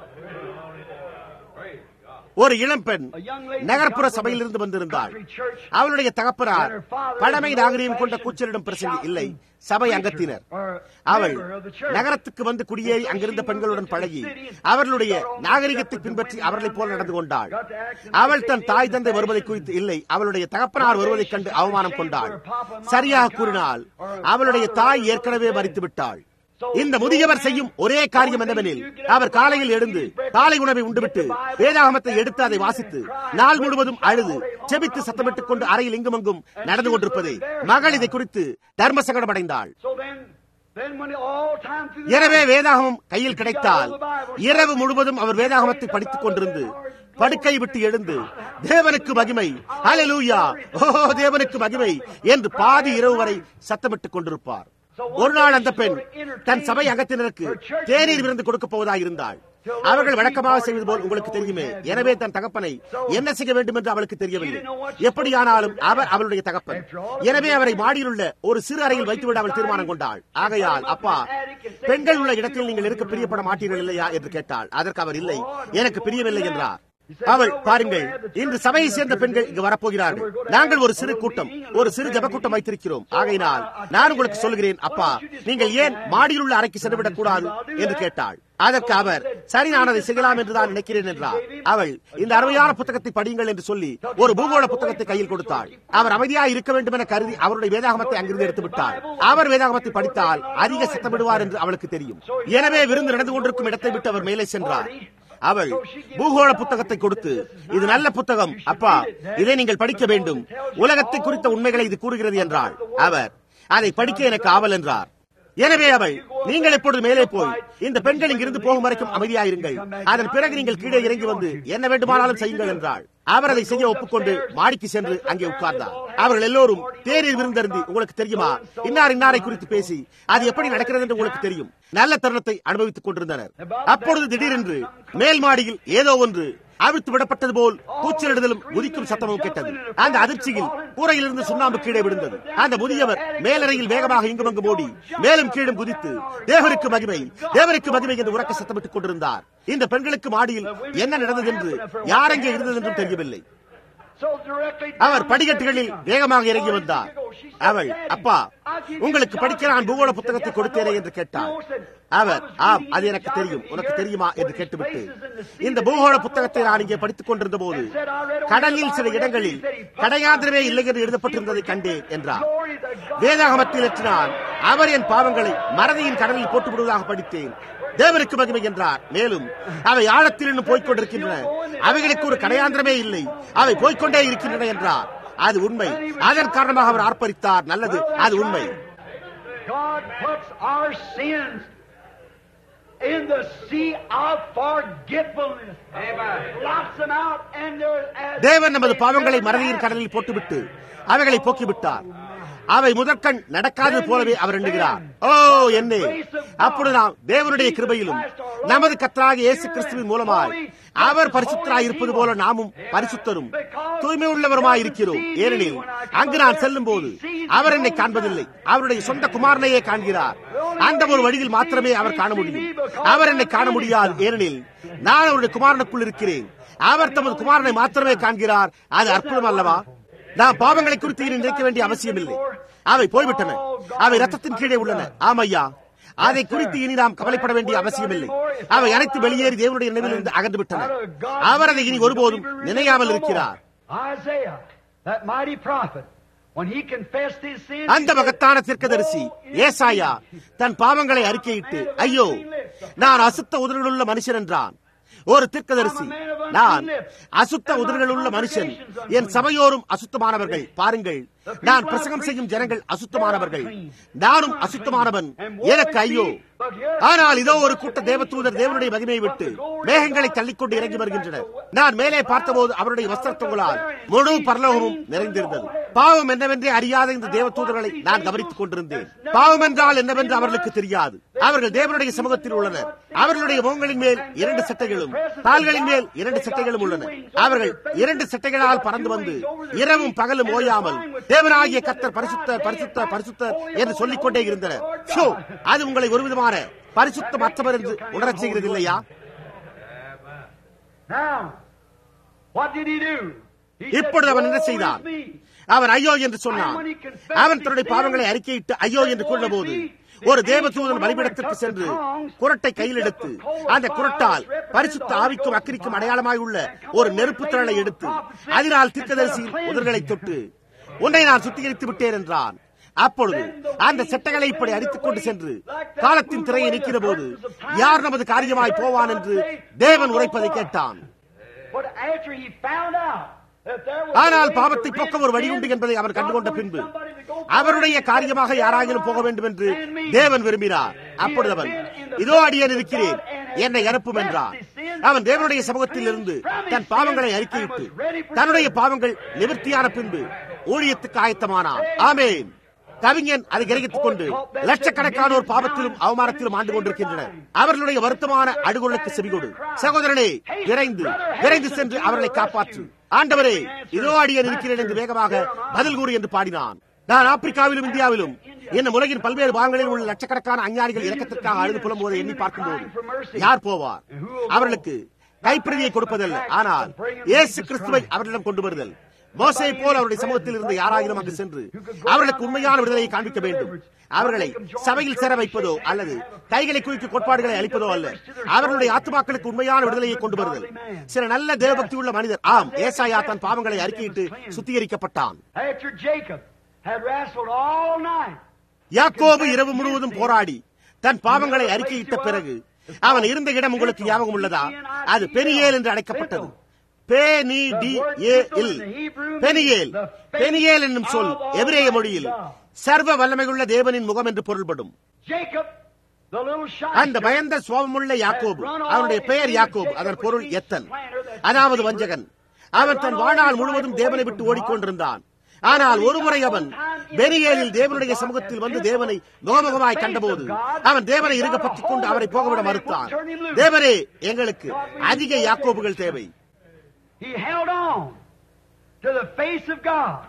ஒரு இளம்பெண் நகர்ப்புற சபையிலிருந்து வந்திருந்தாள் அவளுடைய தகப்பனார் பழமை நாகரீகம் கொண்ட கூச்சலிடம் பிரசங்கி இல்லை சபை அங்கத்தினர் அவள் நகரத்துக்கு வந்து குடியேறி அங்கிருந்த பெண்களுடன் பழகி அவர்களுடைய நாகரிகத்தை பின்பற்றி அவர்களைப் போல நடந்து கொண்டாள் அவள் தன் தாய் தந்தை வருவதை குறித்து இல்லை அவளுடைய தகப்பனார் வருவதைக் கண்டு அவமானம் கொண்டாள் சரியாக கூறினால் அவளுடைய தாய் ஏற்கனவே மறித்து விட்டாள் இந்த முதியவர் செய்யும் ஒரே காரியம் என்னவெனில் அவர் காலையில் எழுந்து காலை உணவை உண்டுவிட்டு வேதாகமத்தை எடுத்து அதை வாசித்து நாள் முழுவதும் அழுது செபித்து சத்தமிட்டுக் கொண்டு அறையில் இங்குமங்கும் நடந்து கொண்டிருப்பதே மகள் இதை குறித்து தர்ம சங்கடம் அடைந்தாள் So then, then when all time through the எனவே night, வேதாகமம் கையில் கிடைத்தால் இரவு முழுவதும் அவர் வேதாகமத்தை படித்துக் கொண்டிருந்து படுக்கை விட்டு எழுந்து தேவனுக்கு மகிமை ஹalleluya ஓ தேவனுக்கு மகிமை என்று பாதி இரவு வரை சத்தமிட்டுக் கொண்டிருப்பார் ஒரு நாள் அந்த பெண் தன் சபை அங்கத்தினருக்கு தேநீர் விருந்து கொடுக்க போவதாக இருந்தாள் அவர்கள் வழக்கமாக செய்வது போல் உங்களுக்கு தெரியுமே எனவே தன் தகப்பனை என்ன செய்ய வேண்டும் என்று அவளுக்கு தெரியவில்லை எப்படியானாலும் அவர் அவளுடைய தகப்பன் எனவே அவரை மாடியிலுள்ள ஒரு சிறு அறையில் வைத்துவிட அவள் தீர்மானம் கொண்டாள் ஆகையால் அப்பா பெண்கள் உள்ள இடத்தில் நீங்கள் இருக்க பிரியப்பட மாட்டீர்கள் இல்லையா என்று கேட்டாள் அதற்கு அவர் இல்லை எனக்கு பிரியவில்லை என்றார் அவள் பாருங்கள் இன்று சபையை சேர்ந்த பெண்கள் இங்கு வரப்போகிறார்கள் நாங்கள் ஒரு சிறு கூட்டம் ஒரு சிறு ஜப கூட்டம் வைத்திருக்கிறோம் ஆகையினால் நான் உங்களுக்கு சொல்கிறேன் அப்பா நீங்கள் ஏன் மாடியில் உள்ள அறைக்கு சென்றுவிடக் கூடாது என்று கேட்டாள் அதற்கு அவர் சரி நான் அதை செய்யலாம் என்று தான் நினைக்கிறேன் என்றார் அவள் இந்த அருமையான புத்தகத்தை படியுங்கள் என்று சொல்லி ஒரு பூகோள புத்தகத்தை கையில் கொடுத்தாள் அவர் அமைதியாக இருக்க வேண்டும் என கருதி அவருடைய வேதாகமத்தை அங்கிருந்து எடுத்து விட்டார் அவர் வேதாகமத்தை படித்தால் அதிக சத்தமிடுவார் என்று அவளுக்கு தெரியும் எனவே விருந்து நடந்து கொண்டிருக்கும் இடத்தை விட்டு அவர் மேலே சென்றார் அவள் பூகோள புத்தகத்தை கொடுத்து இது நல்ல புத்தகம் அப்பா இதை நீங்கள் படிக்க வேண்டும் உலகத்தை குறித்த உண்மைகளை இது கூறுகிறது என்றாள் அவர் அதை படிக்க எனக்கு ஆவல் என்றார் எனவே அவள் நீங்கள் இப்பொழுது மேலே போய் இந்த பெண்கள் இங்கிருந்து போகும் வரைக்கும் அமைதியாயிருங்கள் அதன் பிறகு நீங்கள் கீழே இறங்கி வந்து என்ன வேண்டுமானாலும் செய்யுங்கள் என்றாள் அவர் அதை செய்ய ஒப்புக்கொண்டு மாடிக்கு சென்று அங்கே உட்கார்ந்தார் அவர்கள் எல்லோரும் தேநீர் விருந்தருந்தி உங்களுக்கு தெரியுமா இன்னார் இன்னாரை குறித்து பேசி அது எப்படி நடக்கிறது என்று உங்களுக்கு தெரியும் நல்ல தருணத்தை அனுபவித்துக் கொண்டிருந்தனர் அப்பொழுது திடீரென்று மேல் மாடியில் ஏதோ ஒன்று அவிழ்த்து விடப்பட்டது போல் கூச்சலிடுதலும் குதிக்கும் சத்தமும் கேட்டது அந்த அதிர்ச்சியில் கூரையிலிருந்து சுண்ணாம்பு கீழே விழுந்தது அந்த முதியவர் மேலறையில் வேகமாக இங்கும் அங்கும் ஓடி மேலும் கீழும் குதித்து தேவருக்கு மகிமை தேவருக்கு மகிமை என்று உறக்க சத்தமிட்டுக் கொண்டிருந்தார் இந்த பெண்களுக்கு மாடியில் என்ன நடந்தது என்று யாரெங்கே இருந்தது என்றும் தெரியவில்லை அவர் படிக்கட்டுகளில் வேகமாக இறங்கி வந்தார் அவள் அப்பா உங்களுக்கு படிக்க நான் பூகோள புத்தகத்தை கொடுத்தேனே என்று கேட்டார் அவர் ஆம் அது எனக்கு தெரியும் உனக்கு தெரியுமா என்று கேட்டுவிட்டு இந்த பூகோள புத்தகத்தை நான் இங்கே படித்துக் கொண்டிருந்த போது கடலில் சில இடங்களில் கடையாந்திரமே இல்லை என்று எழுதப்பட்டிருந்ததை கண்டேன் என்றார் வேதாகமத்தில் நான் அவர் என் பாவங்களை மறதியின் கடலில் போட்டு விடுவதாக படித்தேன் தேவனுக்கு மகிமை என்றார் மேலும் அவை ஆழத்தில் இன்னும் போய்க் கொண்டிருக்கின்றன அவைகளுக்கு ஒரு கடையாந்திரமே இல்லை அவை போய்கொண்டே இருக்கின்றன என்றார் அது உண்மை அதன் காரணமாக அவர் ஆர்ப்பரித்தார் நல்லது அது உண்மை God puts our sins in the sea of forgetfulness. Amen. Lots them out and there as தேவன் நமது பாவங்களை மறதியின் கடலில் போட்டுவிட்டு அவைகளை போக்கிவிட்டார் அவை முதற்கண் நடக்காது போலவே அவர் எண்ணுகிறார் ஓ என்னே அப்பொழுது நாம் தேவனுடைய கிருபையிலும் நமது கத்தராக இயேசு கிறிஸ்துவின் மூலமாய் அவர் பரிசுத்தராய் இருப்பது போல நாமும் பரிசுத்தரும் தூய்மை உள்ளவருமாய் இருக்கிறோம் ஏனெனில் அங்கு நான் செல்லும் போது அவர் என்னை காண்பதில்லை அவருடைய சொந்த குமாரனையே காண்கிறார் அந்த ஒரு வழியில் மாத்திரமே அவர் காண முடியும் அவர் என்னை காண முடியாது ஏனெனில் நான் அவருடைய குமாரனுக்குள் இருக்கிறேன் அவர் தமது குமாரனை மாத்திரமே காண்கிறார் அது அற்புதம் அல்லவா நாம் பாவங்களை குறித்து இனி நினைக்க வேண்டிய அவசியம் இல்லை அவை போய்விட்டன அவை ரத்தத்தின் கீழே உள்ளன ஆமையா அதை குறித்து இனி நாம் கவலைப்பட வேண்டிய அவசியம் இல்லை அவை அனைத்து வெளியேறி தேவனுடைய நினைவிலிருந்து அகன்று விட்டன அவர் அதை இனி ஒருபோதும் நினையாமல் இருக்கிறார் Isaiah, that mighty prophet, when he confessed his sins, அந்த மகத்தான தீர்க்கதரிசி ஏசாயா தன் பாவங்களை அறிக்கையிட்டு ஐயோ நான் அசுத்த உதடுகளுள்ள மனுஷன் என்றான் ஒரு தீர்க்கதரிசி நான் அசுத்த உதடுகளுள்ள மனுஷன் என் சபையோரும் அசுத்தமானவர்கள் பாருங்கள் நான் பிரசங்கம் செய்யும் ஜனங்கள் அசுத்தமானவர்கள் நானும் அசுத்தமானவன் எனக்கு ஐயோ ஆனால் இதோ ஒரு கூட்ட தேவதூதர் தேவனுடைய மகிமையை விட்டு மேகங்களை தள்ளிக்கொண்டு இறங்கி வருகின்றனர் நான் மேலே பார்த்தபோது அவருடைய வஸ்திரத்துகளால் முழு பரலோகமும் நிறைந்திருந்தது பாவம் என்னவென்றே அறியாத இந்த தேவதூதர்களை நான் கவனித்துக் கொண்டிருந்தேன் பாவம் என்றால் என்னவென்று அவர்களுக்கு தெரியாது அவர்கள் தேவனுடைய சமூகத்தில் உள்ளனர் அவர்களுடைய முகங்களின் மேல் இரண்டு சட்டைகளும் கால்களின் மேல் இரண்டு சட்டைகளும் உள்ளன அவர்கள் இரண்டு சட்டைகளால் பறந்து வந்து இரவும் பகலும் ஓயாமல் தேவனாகிய கத்தர் பரிசுத்த பரிசுத்த பரிசுத்த என்று சொல்லிக் கொண்டே இருந்தனர் ஷோ, அது உங்களை ஒரு விதமான பரிசுத்தம் அற்றவர் என்று உணரச் செய்கிறது இல்லையா Now, what did he do? He said, இப்பொழுது அவன் என்ன "Woe is செய்தான் me." அவன் ஐயோ என்று சொன்னான் அவன் தன்னுடைய பாவங்களை அறிக்கையிட்டு ஐயோ என்று கூறினபோது ஒரு தேவதூதன் பலிபிடத்திற்கு சென்று குரட்டை கையில் எடுத்து அந்த குரட்டால் பரிசுத்த ஆவிக்கும் அக்கிரிக்கும் அடையாளமாய் உள்ள ஒரு நெருப்பு திரளை எடுத்து அதனால் தீர்க்கதரிசியின் உதர்களை தொட்டு உன்னை நான் சுத்திகரித்து விட்டேன் என்றான் அப்பொழுது அந்த செட்டைகளை இப்படி அடித்துக் கொண்டு சென்று காலத்தின் திரையை நிற்கிற போது யார் நமது காரியமாய் போவான் என்று தேவன் உரைப்பதை கேட்டான் But after he found out that there was ஆனால் a way பாவத்தை to போக்க rid ஒரு வழி sin, உண்டு என்பதை அவர் கண்டுகொண்ட God பின்பு wanted somebody to go அவருடைய forward. காரியமாக யாராகிலும் போக வேண்டும் என்று தேவன் விரும்பினார் அப்பொழுது அவன் இதோ அடியேன் இருக்கிறேன் என்னை அனுப்பும் என்றார் அவன் தேவனுடைய சமூகத்தில் இருந்து தன் பாவங்களை அறிக்கையிட்டு தன்னுடைய பாவங்கள் நிவர்த்தியான பின்பு ஊழியத்துக்கு ஆயத்தமானான் ஆமேன் கவிஞன் அதை கிரகித்துக் கொண்டு லட்சக்கணக்கானோர் பாவத்திலும் அவமானத்திலும் ஆண்டு கொண்டிருக்கின்றனர் அவர்களுடைய வருத்தமான அடுகுகளுக்கு செவிகொடு சகோதரனே விரைந்து விரைந்து சென்று அவர்களை காப்பாற்று ஆண்டவரே இதோ அடியேன் இருக்கிறேன் என்று வேகமாக பதில் கூறு என்று பாடினான் நான் ஆப்பிரிக்காவிலும் இந்தியாவிலும் என்ன உலகின் பல்வேறு பாகங்களில் உள்ள லட்சக்கணக்கான அஞ்ஞானிகள் இறக்கத்திற்காக அழுது புலம்புவதை எண்ணி பார்க்கும்போது யார் போவார் அவர்களுக்கு கைப்பிரதியை கொடுப்பதல்ல ஆனால் இயேசு கிறிஸ்துவை அவர்களிடம் கொண்டு வருதல் மோசை போல் அவருடைய சமூகத்தில் இருந்து யாராயிரம் அங்கு சென்று அவர்களுக்கு உண்மையான விடுதலையை காண்பிக்க வேண்டும் அவர்களை சபையில் சேர வைப்பதோ அல்லது கைகளை குவிக்க கோட்பாடுகளை அளிப்பதோ அல்ல அவர்களுடைய ஆத்மாக்களுக்கு உண்மையான விடுதலையை கொண்டு வருதல் சில நல்ல தேவபக்தி உள்ள மனிதர் ஆம் ஏசாயா தன் பாவங்களை அறிக்கையிட்டு சுத்திகரிக்கப்பட்டான் After Jacob had wrestled all night, யாக்கோபு இரவு முழுவதும் போராடி தன் பாவங்களை அறிக்கையிட்ட பிறகு அவன் இருந்த இடம் உங்களுக்கு ஞாபகம் உள்ளதா அது பெனியேல் என்று அழைக்கப்பட்டது பெனிடிஏல் பெனியேல் பெனியேல் என்னும் சொல் எபிரேய மொழியில் சர்வ வல்லமையுள்ள தேவனின் முகம் என்று பொருள்படும் Jacob, the little shy அந்த பயந்த சுவாபமுள்ள யாக்கோபு அவனுடைய பெயர் யாக்கோபு அதன் பொருள் எத்தன் அதாவது வஞ்சகன் அவன் தன் வாழ்நாள் முழுவதும் தேவனை விட்டு ஓடிக்கொண்டிருந்தான் ஆனால் ஒருமுறை அவன் பெரியேலில் தேவனுடைய சமூகத்தில் வந்து தேவனை முகமுகமாய் கண்டபோது அவன் தேவனை இருக பற்றிக் கொண்டு அவரை போகவிட மறுத்தான் தேவரே எங்களுக்கு அதிக யாக்கோபுகள் தேவை He held on to the face of God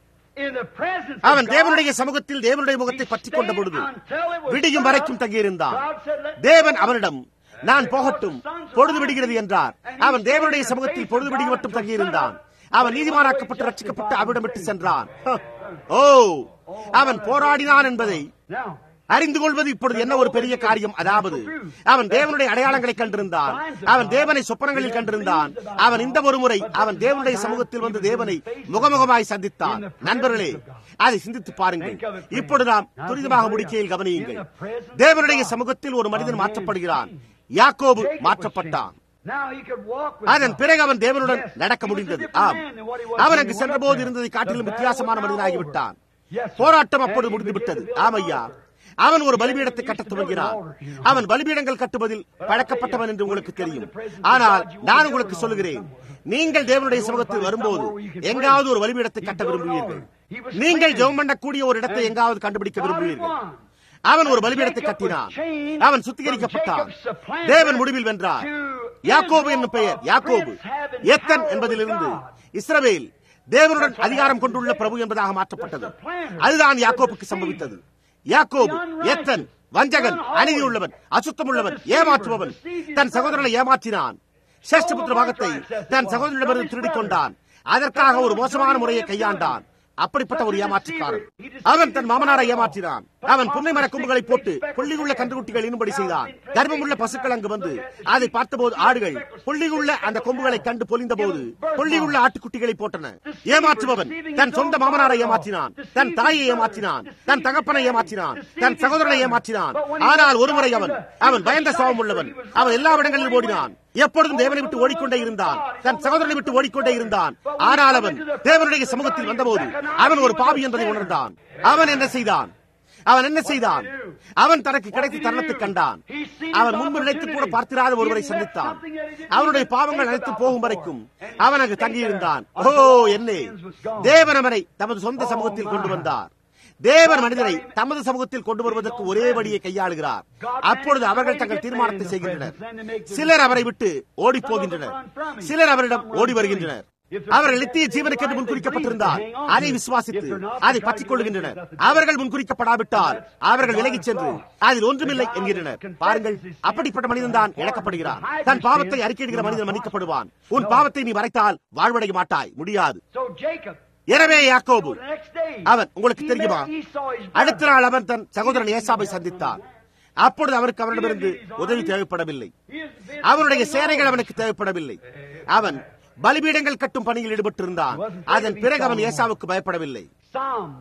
in the presence of அவன் God. தேவனுடைய சமூகத்தில் தேவனுடைய முகத்தை He பற்றிக் கொண்ட stayed பொழுது until it was விடியும் sun வரைக்கும் up. தங்கியிருந்தான் God said, "Let தேவன் me go." அவனிடம் நான் போகட்டும் பொழுது விடுகிறது என்றார் அவன் தேவனுடைய சமூகத்தில் பொழுது விடிய மட்டும் தங்கியிருந்தான் அவன் நீதிமானாக்கப்பட்டு ரட்சிக்கப்பட்டு அவிடம் விட்டு சென்றான் ஹ. ஓ அவன் போராடினான் என்பதை Now, அறிந்து கொள்வது இப்பொழுது என்ன ஒரு பெரிய காரியம் அதாவது அவன் தேவனுடைய அடையாளங்களை கண்டிருந்தான் அவன் தேவனை சொப்பனங்களில் கண்டிருந்தான் அவன் இந்த ஒரு முறை அவன் தேவனுடைய சமூகத்தில் வந்து தேவனை முகமுகமாய் சந்தித்தான் நண்பர்களே அதை சிந்தித்து பாருங்கள் இப்பொழுது நாம் துரிதமாக முடிக்கையில் கவனியுங்கள் தேவனுடைய சமூகத்தில் ஒரு மனிதன் மாற்றப்படுகிறான் யாக்கோபு மாற்றப்பட்டான் now he could walk with அதன் God. பிறகு அவன் தேவனுடன் நடக்க முடிந்தது ஆம் அவன் அங்கு சென்றபோது இருந்ததை காட்டிலும் வித்தியாசமான மனிதனாகிவிட்டான் போராட்டம் அப்பொழுது முடிந்து விட்டது ஆமையா அவன் ஒரு பலிபீடத்தை கட்டத் துவங்கினான் அவன் பலிபீடங்கள் கட்டுவதில் பழக்கப்பட்டவன் என்று உங்களுக்கு தெரியும் ஆனால் நான் உங்களுக்கு சொல்லுகிறேன் நீங்கள் தேவனுடைய சமூகத்தில் வரும்போது எங்காவது ஒரு பலிபீடத்தை கட்ட விரும்புவீர்கள் நீங்கள் ஜெபம் பண்ணக்கூடிய ஒரு இடத்தை எங்காவது கண்டுபிடிக்க விரும்புவீர்கள் அவன் ஒரு பலிபீடத்தை கட்டினான் அவன் சுத்திகரிக்கப்பட்டான் தேவன் முடிவில் வென்றார் யாக்கோபு என்னும் பெயர் யாக்கோபு எத்தன் என்பதிலிருந்து இஸ்ரவேல் தேவனுடன் அதிகாரம் கொண்டுள்ள பிரபு என்பதாக மாற்றப்பட்டது அதுதான் யாக்கோபுக்கு சம்பவித்தது யாக்கோபு எத்தன் வஞ்சகன் அநீதியுள்ளவன் அசுத்தமுள்ளவன் ஏமாற்றுபவன் தன் சகோதரனை ஏமாற்றினான் சேஷ்டபுத்திர பாகத்தை தன் சகோதரனிடமிருந்து திருடிக் கொண்டான் அதற்காக ஒரு மோசமான முறையை கையாண்டான் அப்படிப்பட்ட ஒரு ஏமாற்றுக்காரன் அவன் தன் மாமனாரை ஏமாற்றினான் அவன் புன்னை மர கொம்புகளை போட்டு புள்ளியுள்ள கன்றுக்குட்டிகள் இனும்படி செய்தான் கர்ப்பமுள்ள பசுக்கள் அங்கு வந்து அதை பார்த்தபோது ஆடுகள் புள்ளியுள்ள அந்த கொம்புகளை கண்டு பொலிந்த போது புள்ளியுள்ள ஆட்டுக்குட்டிகளை போட்டன ஏமாற்றுபவன் தன் சொந்த மாமனாரை ஏமாற்றினான் தன் தாயை ஏமாற்றினான் தன் தகப்பனை ஏமாற்றினான் தன் சகோதரனை ஏமாற்றினான் ஆனால் ஒருமுறை அவன் அவன் பயந்த சுவாபம் உள்ளவன் அவன் எல்லா இடங்களிலும் ஓடினான் எப்பொழுதும் தேவனை விட்டு ஓடிக்கொண்டே இருந்தான் தன் சகோதரனை விட்டு ஓடிக்கொண்டே இருந்தான் ஆனால் அவன் தேவனுடைய சமூகத்தில் வந்தபோது அவன் ஒரு பாவி என்பதை உணர்ந்தான் அவன் என்ன செய்தான் அவன் என்ன செய்தான் அவன் தனக்கு கிடைத்த தருணத்தை கண்டான் அவன் முன்பு நினைத்து கூட பார்த்திராத ஒருவரை சந்தித்தான் அவனுடைய பாவங்கள் அனைத்து போகும் வரைக்கும் அவன் அங்கு தங்கியிருந்தான் ஓ என்னே தேவன் அவனை தமது சொந்த சமூகத்தில் கொண்டு வந்தார் தேவன் மனிதனை தமது சமூகத்தில் கொண்டு வருவதற்கு ஒரே வழியை கையாளுகிறார் அப்பொழுது அவர்கள் தங்கள் தீர்மானத்தை செய்கின்றனர் சிலர் அவரை விட்டு ஓடி போகின்றனர் சிலர் அவரிடம் ஓடி வருகின்றனர் அவர்கள் நித்திய ஜீவனுக்கென்று முன்குறிக்கப்பட்டிருந்தால் அதை விசுவாசித்து அதை பற்றிக் கொள்கின்றனர் அவர்கள் முன்குறிக்கப்படாவிட்டால் அவர்கள் விலகிச் சென்று அதில் ஒன்றுமில்லை என்கின்றனர் பாருங்கள் அப்படிப்பட்ட மனிதன் தான் இழக்கப்படுகிறான் தன் பாவத்தை அறிக்கையிடுகிற மனிதன் மன்னிக்கப்படுவான் உன் பாவத்தை நீ மறைத்தால் வாழ்வடைய மாட்டாய் முடியாது So Jacob, எனவே யாக்கோபு the next day, அவன் உங்களுக்கு he தெரியுமா met Esau, his அடுத்த brother. நாள் அவன் தன் சகோதரன் ஏசாவை சந்தித்தான் அப்பொழுது அவருக்கு அவனிடமிருந்து உதவி தேவைப்படவில்லை He is busy அவனுடைய going சேனைகள் on. அவனுக்கு தேவைப்படவில்லை அவன் பலிபீடங்கள் கட்டும் பணியில் ஈடுபட்டிருந்தான் அதன் பிறகு அவன் ஏசாவுக்கு பயப்படவில்லை Psalms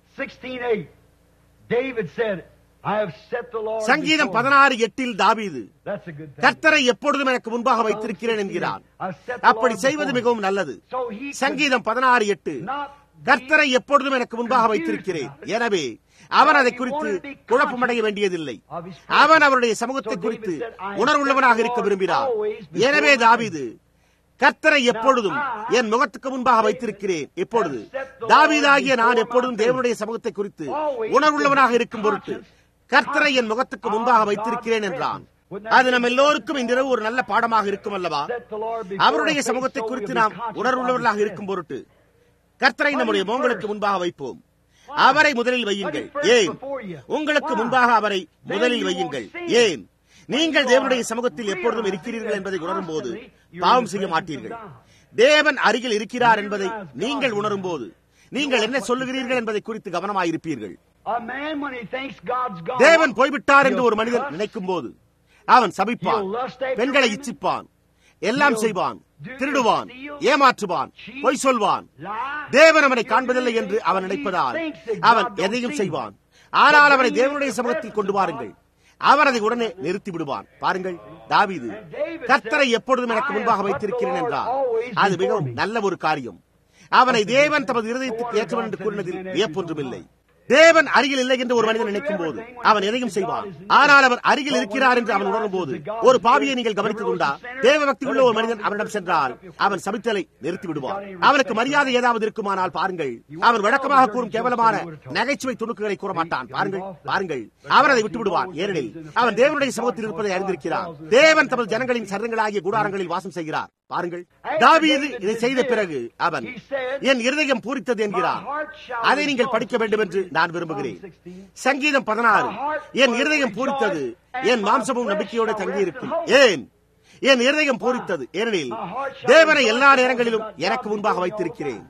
16:8. David said, I have set the Lord சங்கீதம் before me." பதினாறு எட்டில் தாவீது That's a good thing. கர்த்தரை எப்பொழுதும் எனக்கு முன்பாக வைத்திருக்கிறேன் என்கிறான் அப்படி செய்வது மிகவும் நல்லது சங்கீதம் பதினாறு எட்டு கர்த்தரை எப்பொழுதும் எனக்கு முன்பாக வைத்திருக்கிறேன் எனவே அவன் அதை குறித்து குழப்பமடைய வேண்டியதில்லை அவன் அவருடைய சமூகத்தை குறித்து உணர்வுள்ளவனாக இருக்க விரும்பினார் எனவே தாவீது கர்த்தரை எப்பொழுதும் என் முகத்துக்கு முன்பாக வைத்திருக்கிறேன் எப்பொழுது தாவீதாகிய நான் எப்பொழுதும் தேவனுடைய சமூகத்தை குறித்து உணர்வுள்ளவனாக இருக்கும் பொருட்டு கர்த்தரை என் முகத்துக்கு முன்பாக வைத்திருக்கிறேன் என்றான் அது நம் எல்லோருக்கும் இந்த இரவு ஒரு நல்ல பாடமாக இருக்கும் அல்லவா அவருடைய சமூகத்தை குறித்து நாம் உணர்வுள்ளவர்களாக இருக்கும் பொருட்டு கர்த்தரை நம்முடைய மோங்களுக்கு முன்பாக வைப்போம் அவரை முதலில் வையுங்கள் ஏன் உங்களுக்கு முன்பாக அவரை முதலில் வையுங்கள் ஏன் நீங்கள் தேவனுடைய சமூகத்தில் எப்பொழுதும் இருக்கிறீர்கள் என்பதை உணரும் போது பாவம் செய்ய மாட்டீர்கள் தேவன் அருகில் இருக்கிறார் என்பதை நீங்கள் உணரும் போது நீங்கள் என்ன சொல்லுகிறீர்கள் என்பதை குறித்து கவனமாயிருப்பீர்கள் A man, when he thinks God's gone, தேவன் போய்விட்டார் என்று ஒரு மனிதன் நினைக்கும் போது அவன் சபிப்பான் பெண்களை இச்சிப்பான் எல்லாம் செய்வான் திருடுவான் ஏமாற்றுவான் பொய் சொல்வான் தேவன் அவனை காண்பதில்லை என்று அவன் நினைப்பதால் அவன் எதையும் செய்வான் ஆனால் அவனை தேவனுடைய சமூகத்தில் கொண்டு வாருங்கள் அவன் அதை உடனே நிறுத்தி விடுவான் பாருங்கள் தாவீது கர்த்தரை எப்பொழுதும் எனக்கு முன்பாக வைத்திருக்கிறேன் என்றார் அது மிகவும் நல்ல ஒரு காரியம் அவனை தேவன் தமது இருதயத்துக்கு ஏற்றவன் என்று கூறினதில் வியப்பொன்றுமில்லை தேவன் அருகில் இல்லை என்று ஒரு மனிதன் நினைக்கும் போது அவன் எதையும் செய்வான் ஆனால் அவர் அருகில் இருக்கிறார் என்று அவன் உணரும் போது ஒரு பாவியை நீங்கள் கவனித்துக்கொண்டா தேவ பக்தி உள்ள ஒரு மனிதன் அவனிடம் சென்றால் அவன் சபித்தலை நிறுத்தி விடுவான் அவனுக்கு மரியாதை ஏதாவது இருக்குமானால் பாருங்கள் அவன் வழக்கமாக கூறும் கேவலமான நகைச்சுவை துணுக்குகளை கூற மாட்டான் பாருங்கள் பாருங்கள் அவன் அதை விட்டு விடுவான் ஏனெனில் அவன் தேவனுடைய சமூகத்தில் இருப்பதை அறிந்திருக்கிறான் தேவன் தமது ஜனங்களின் சரங்களாகிய கூடாரங்களில் வாசம் செய்கிறார் பாருங்கள் தாவீது இதை செய்த பிறகு அவன் என் இருதயம் பூரித்தது என்கிறார் அதை நீங்கள் படிக்க வேண்டும் என்று நான் விரும்புகிறேன் சங்கீதம் பதினாறு என் இருதயம் பூரித்தது என் மாம்சமும் நம்பிக்கையோடு தங்கியிருக்கும் ஏன் என் இருதயம் பூரித்தது ஏனெனில் தேவனை எல்லா நேரங்களிலும் எனக்கு முன்பாக வைத்திருக்கிறேன்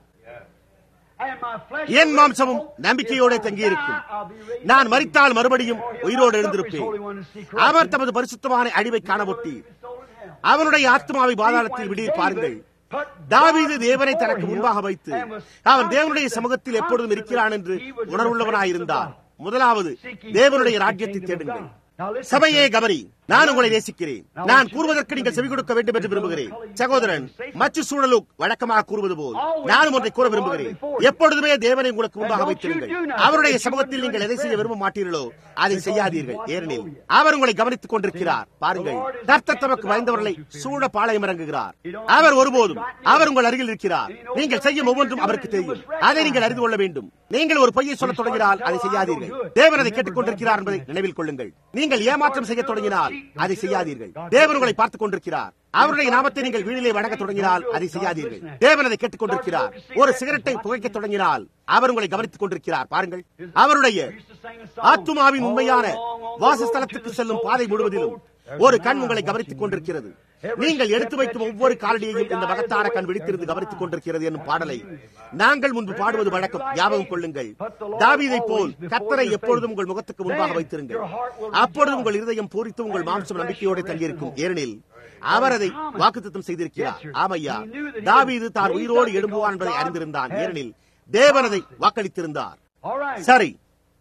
என் மாம்சமும் நம்பிக்கையோட தங்கியிருக்கும் நான் மறித்தால் மறுபடியும் உயிரோடு எழுந்திருப்பேன் அவர் தமது பரிசுத்தமான அழிவை காணவொட்டி அவனுடைய ஆத்மாவை பாதாளத்தில் விடிய பாருங்கள் தாவீது தேவனை தனக்கு முன்பாக வைத்து அவன் தேவனுடைய சமூகத்தில் எப்பொழுதும் இருக்கிறான் என்று உணர்வுள்ளவனாயிருந்தார் முதலாவது தேவனுடைய ராஜ்யத்தை தேடுங்கள் சபையே கவரி நான் உங்களை நேசிக்கிறேன் நான் கூறுவதற்கு நீங்கள் செவி கொடுக்க வேண்டும் என்று விரும்புகிறேன் சகோதரன் மற்ற சூழலு வழக்கமாக கூறுவது போல் நானும் ஒன்றை கூற விரும்புகிறேன் எப்பொழுதுமே தேவனை உங்களுக்கு முன்பாக வைத்திருங்கள் அவருடைய சமூகத்தில் நீங்கள் எதை செய்ய விரும்ப மாட்டீர்களோ அதை செய்யாதீர்கள் ஏனெனில் அவர் உங்களை கவனித்துக் கொண்டிருக்கிறார் பாருங்கள் கர்த்தர் தமக்கு பயந்தவர்களை சூழ பாளையம் இறங்குகிறார் அவர் ஒருபோதும் அவர் உங்கள் அருகில் இருக்கிறார் நீங்கள் செய்யும் ஒவ்வொன்றும் அவருக்கு தெரியும் அதை நீங்கள் அறிந்து கொள்ள வேண்டும் நீங்கள் ஒரு பொய்யை சொல்ல தொடங்கினால் அதை செய்யாதீர்கள் தேவன் அதை கேட்டுக் கொண்டிருக்கிறார் என்பதை நினைவில் கொள்ளுங்கள் நீங்கள் ஏமாற்றம் செய்ய தொடங்கினால் அதை செய்யாதீர்கள் தேவன் உங்களை பார்த்துக் கொண்டிருக்கிறார் அவருடைய நாமத்தை நீங்கள் வீணிலே வணங்க தொடங்கினால் அதை செய்யாதீர்கள் தேவன் அதை கேட்டுக் கொண்டிருக்கிறார் ஒரு சிகரெட்டை புகைக்க தொடங்கினால் அவர் உங்களை கவனித்துக் கொண்டிருக்கிறார் பாருங்கள் அவருடைய ஆத்துமாவின் உண்மையான வாசஸ்தலத்துக்கு செல்லும் பாதை முழுவதிலும் ஒரு கண் உங்களை கவனித்துக் கொண்டிருக்கிறது நீங்கள் எடுத்து வைக்கும் ஒவ்வொரு காலடியையும் இந்த மகத்தான கண் விழித்திருந்து கவனித்துக் கொண்டிருக்கிறது என்னும் பாடலை நாங்கள் முன்பு பாடுவது வழக்கம் ஞாபகம் கொள்ளுங்கள் தாவீதை போல் கத்தரை எப்பொழுதும் உங்கள் முகத்துக்கு முன்பாக வைத்திருங்கள் அப்பொழுது உங்கள் இருதயம் பூரித்து உங்கள் மாம்சம் நம்பிக்கையோடு தங்கியிருக்கும் ஏனெனில் அவர் அதை வாக்குத்தம் செய்திருக்கிறார் ஆமையா தாவீது தான் உயிரோடு எழும்புவான் என்பதை அறிந்திருந்தான் ஏனெனில் தேவன் அதை வாக்களித்திருந்தார் சரி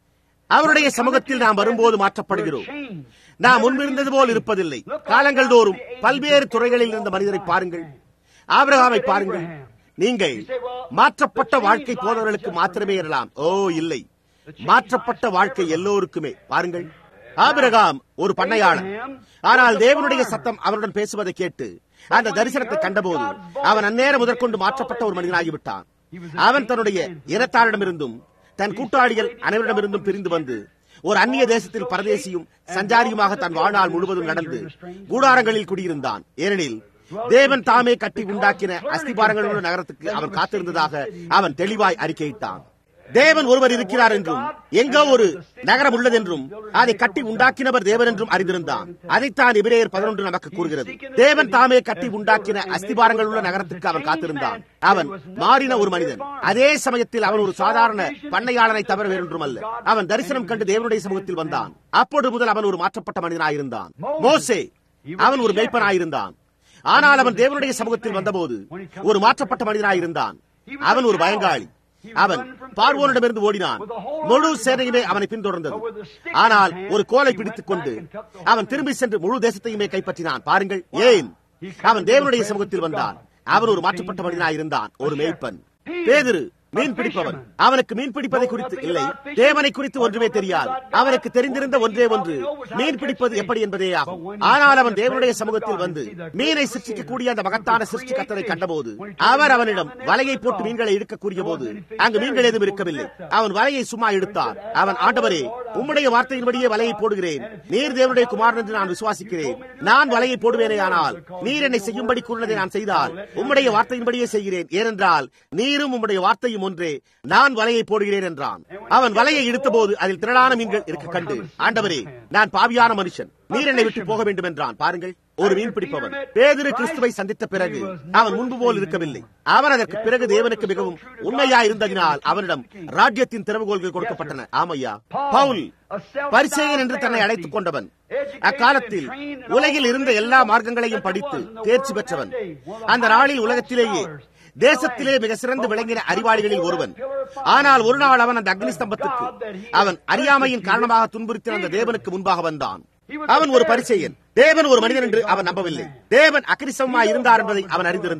அவருடைய சமூகத்தில் நாம் வரும்போது மாற்றப்படுகிறோம் நாம் முன்பிருந்தது போல் இருப்பதில்லை காலங்கள் தோறும் பல்வேறு துறைகளில் இருந்த மனிதரை பாருங்கள் ஆபிரகாமை பாருங்கள் நீங்கள் மாற்றப்பட்ட வாழ்க்கை போனவர்களுக்கு மாத்திரமே எறலாம் ஓ இல்லை மாற்றப்பட்ட வாழ்க்கை எல்லோருக்குமே பாருங்கள் ஆபிரகாம் ஒரு பண்ணையாளர் ஆனால் தேவனுடைய சத்தம் அவருடன் பேசுவதை கேட்டு அந்த தரிசனத்தை கண்டபோது அவன் அந்நேரம் முதற்கொண்டு மாற்றப்பட்ட ஒரு மனிதனாகிவிட்டான் அவன் தன்னுடைய இனத்தாரிடமிருந்தும் தன் கூட்டாளிகள் அனைவரிடமிருந்தும் பிரிந்து வந்து ஒரு அந்நிய தேசத்தில் பரதேசியும் சஞ்சாரியுமாக தன் வாழ்நாள் முழுவதும் நடந்து கூடாரங்களில் குடியிருந்தான் ஏனெனில் தேவன் தாமே கட்டி உண்டாக்கின அஸ்திபாரங்களுள்ள நகரத்துக்கு அவன் காத்திருந்ததாக அவன் தெளிவாய் அறிக்கையிட்டான் தேவன் ஒருவர் இருக்கிறார் என்றும் எங்கோ ஒரு நகரம் உள்ளது என்றும் அதை கட்டி உண்டாக்கினவர் தேவன் என்றும் அறிந்திருந்தான் அதைத்தான் இபிரேயர் பதினொன்று நமக்கு கூறுகிறது தேவன் தாமே கட்டி உண்டாக்கின அஸ்திபாரங்கள் உள்ள நகரத்துக்கு அவன் காத்திருந்தான் அவன் மாறின ஒரு மனிதன் அதே சமயத்தில் அவன் ஒரு சாதாரண பண்ணையாளனை தவிர வேறொன்றும் அல்ல அவன் தரிசனம் கண்டு தேவனுடைய சமூகத்தில் வந்தான் அப்பொழுது முதல் அவன் ஒரு மாற்றப்பட்ட மனிதனாயிருந்தான் மோசே அவன் ஒரு மேய்ப்பனாயிருந்தான் ஆனால் அவன் தேவனுடைய சமூகத்தில் வந்தபோது ஒரு மாற்றப்பட்ட மனிதனாயிருந்தான் அவன் ஒரு பயங்காளி அவன் பார்வோனிடமிருந்து ஓடினான் முழு சேனையுமே அவனை பின்தொடர்ந்தது ஆனால் ஒரு கோலை பிடித்துக் கொண்டு அவன் திரும்பி சென்று முழு தேசத்தையுமே கைப்பற்றினான் பாருங்கள் ஏன் அவன் தேவனுடைய சமூகத்தில் வந்தான் அவன் ஒரு மாற்றப்பட்ட மனிதனாய் இருந்தான் ஒரு மேய்ப்பன் பேதிரு மீன் பிடிப்பவன் அவனுக்கு மீன் பிடிப்பதை குறித்து இல்லை தேவனை குறித்து ஒன்றுமே தெரியாது அவனுக்கு தெரிந்திருந்த ஒன்றே ஒன்று மீன் பிடிப்பது எப்படி என்பதே ஆகும் ஆனால் அவன் தேவனுடைய சமூகத்தில் வந்து மீனை சிருஷ்டிக்கக்கூடிய அந்த மகத்தான சிருஷ்டி கத்தரை கண்டபோது அவர் அவனிடம் வலையை போட்டு மீன்களை இழுக்கக்கூடிய போது அங்கு மீன்கள் எதுவும் இருக்கவில்லை அவன் வலையை சும்மா இழுத்தான் அவன் ஆண்டவரே உம்முடைய வார்த்தையின்படியே வலையை போடுகிறேன் நீர் தேவனுடைய குமாரன் என்று நான் விசுவாசிக்கிறேன் நான் வலையை போடுவேனே ஆனால் நீர் என்னை செய்யும்படி கூறினதை நான் செய்தால் உம்முடைய வார்த்தையின்படியே செய்கிறேன் ஏனென்றால் நீரும் உம்முடைய வார்த்தையும் ஒன்றே நான் வலையை போடுகிறேன் என்றான் அவன் வலையை இழுத்த போது அதில் திரளான மீன்கள் இருக்க கண்டு ஆண்டவரே நான் பாவியான மனுஷன் நீர் என்னை விட்டு போக வேண்டும் என்றான் பாருங்கள் ஒரு மீன் பிடிப்பவன் பேதிரு கிறிஸ்துவை சந்தித்த பிறகு அவன் முன்பு போல் இருக்கவில்லை அவன் அதற்கு பிறகு தேவனுக்கு மிகவும் உண்மையா இருந்ததினால் அவனிடம் ராஜ்யத்தின் திறவுகோள்கள் கொடுக்கப்பட்டன ஆமையா பவுல் பரிசேயன் என்று தன்னை அழைத்துக் கொண்டவன் அக்காலத்தில் உலகில் இருந்த எல்லா மார்க்கங்களையும் படித்து தேர்ச்சி பெற்றவன் அந்த நாளில் உலகத்திலேயே தேசத்திலே மிக சிறந்து விளங்கின அறிவாளிகளில் ஒருவன் ஆனால் ஒரு நாள் அவன் அந்த அக்னி ஸ்தம்பத்துக்கு அவன் அறியாமையின் காரணமாக துன்புறுத்தின அந்த தேவனுக்கு முன்பாக வந்தான் அவன் ஒரு பரிசெயன் தேவன் ஒரு மனிதன் என்று அவன் நம்பவில்லை தேவன் அக்ரிசமா இருந்தார் என்பதை அவன் அறிந்திருந்தான்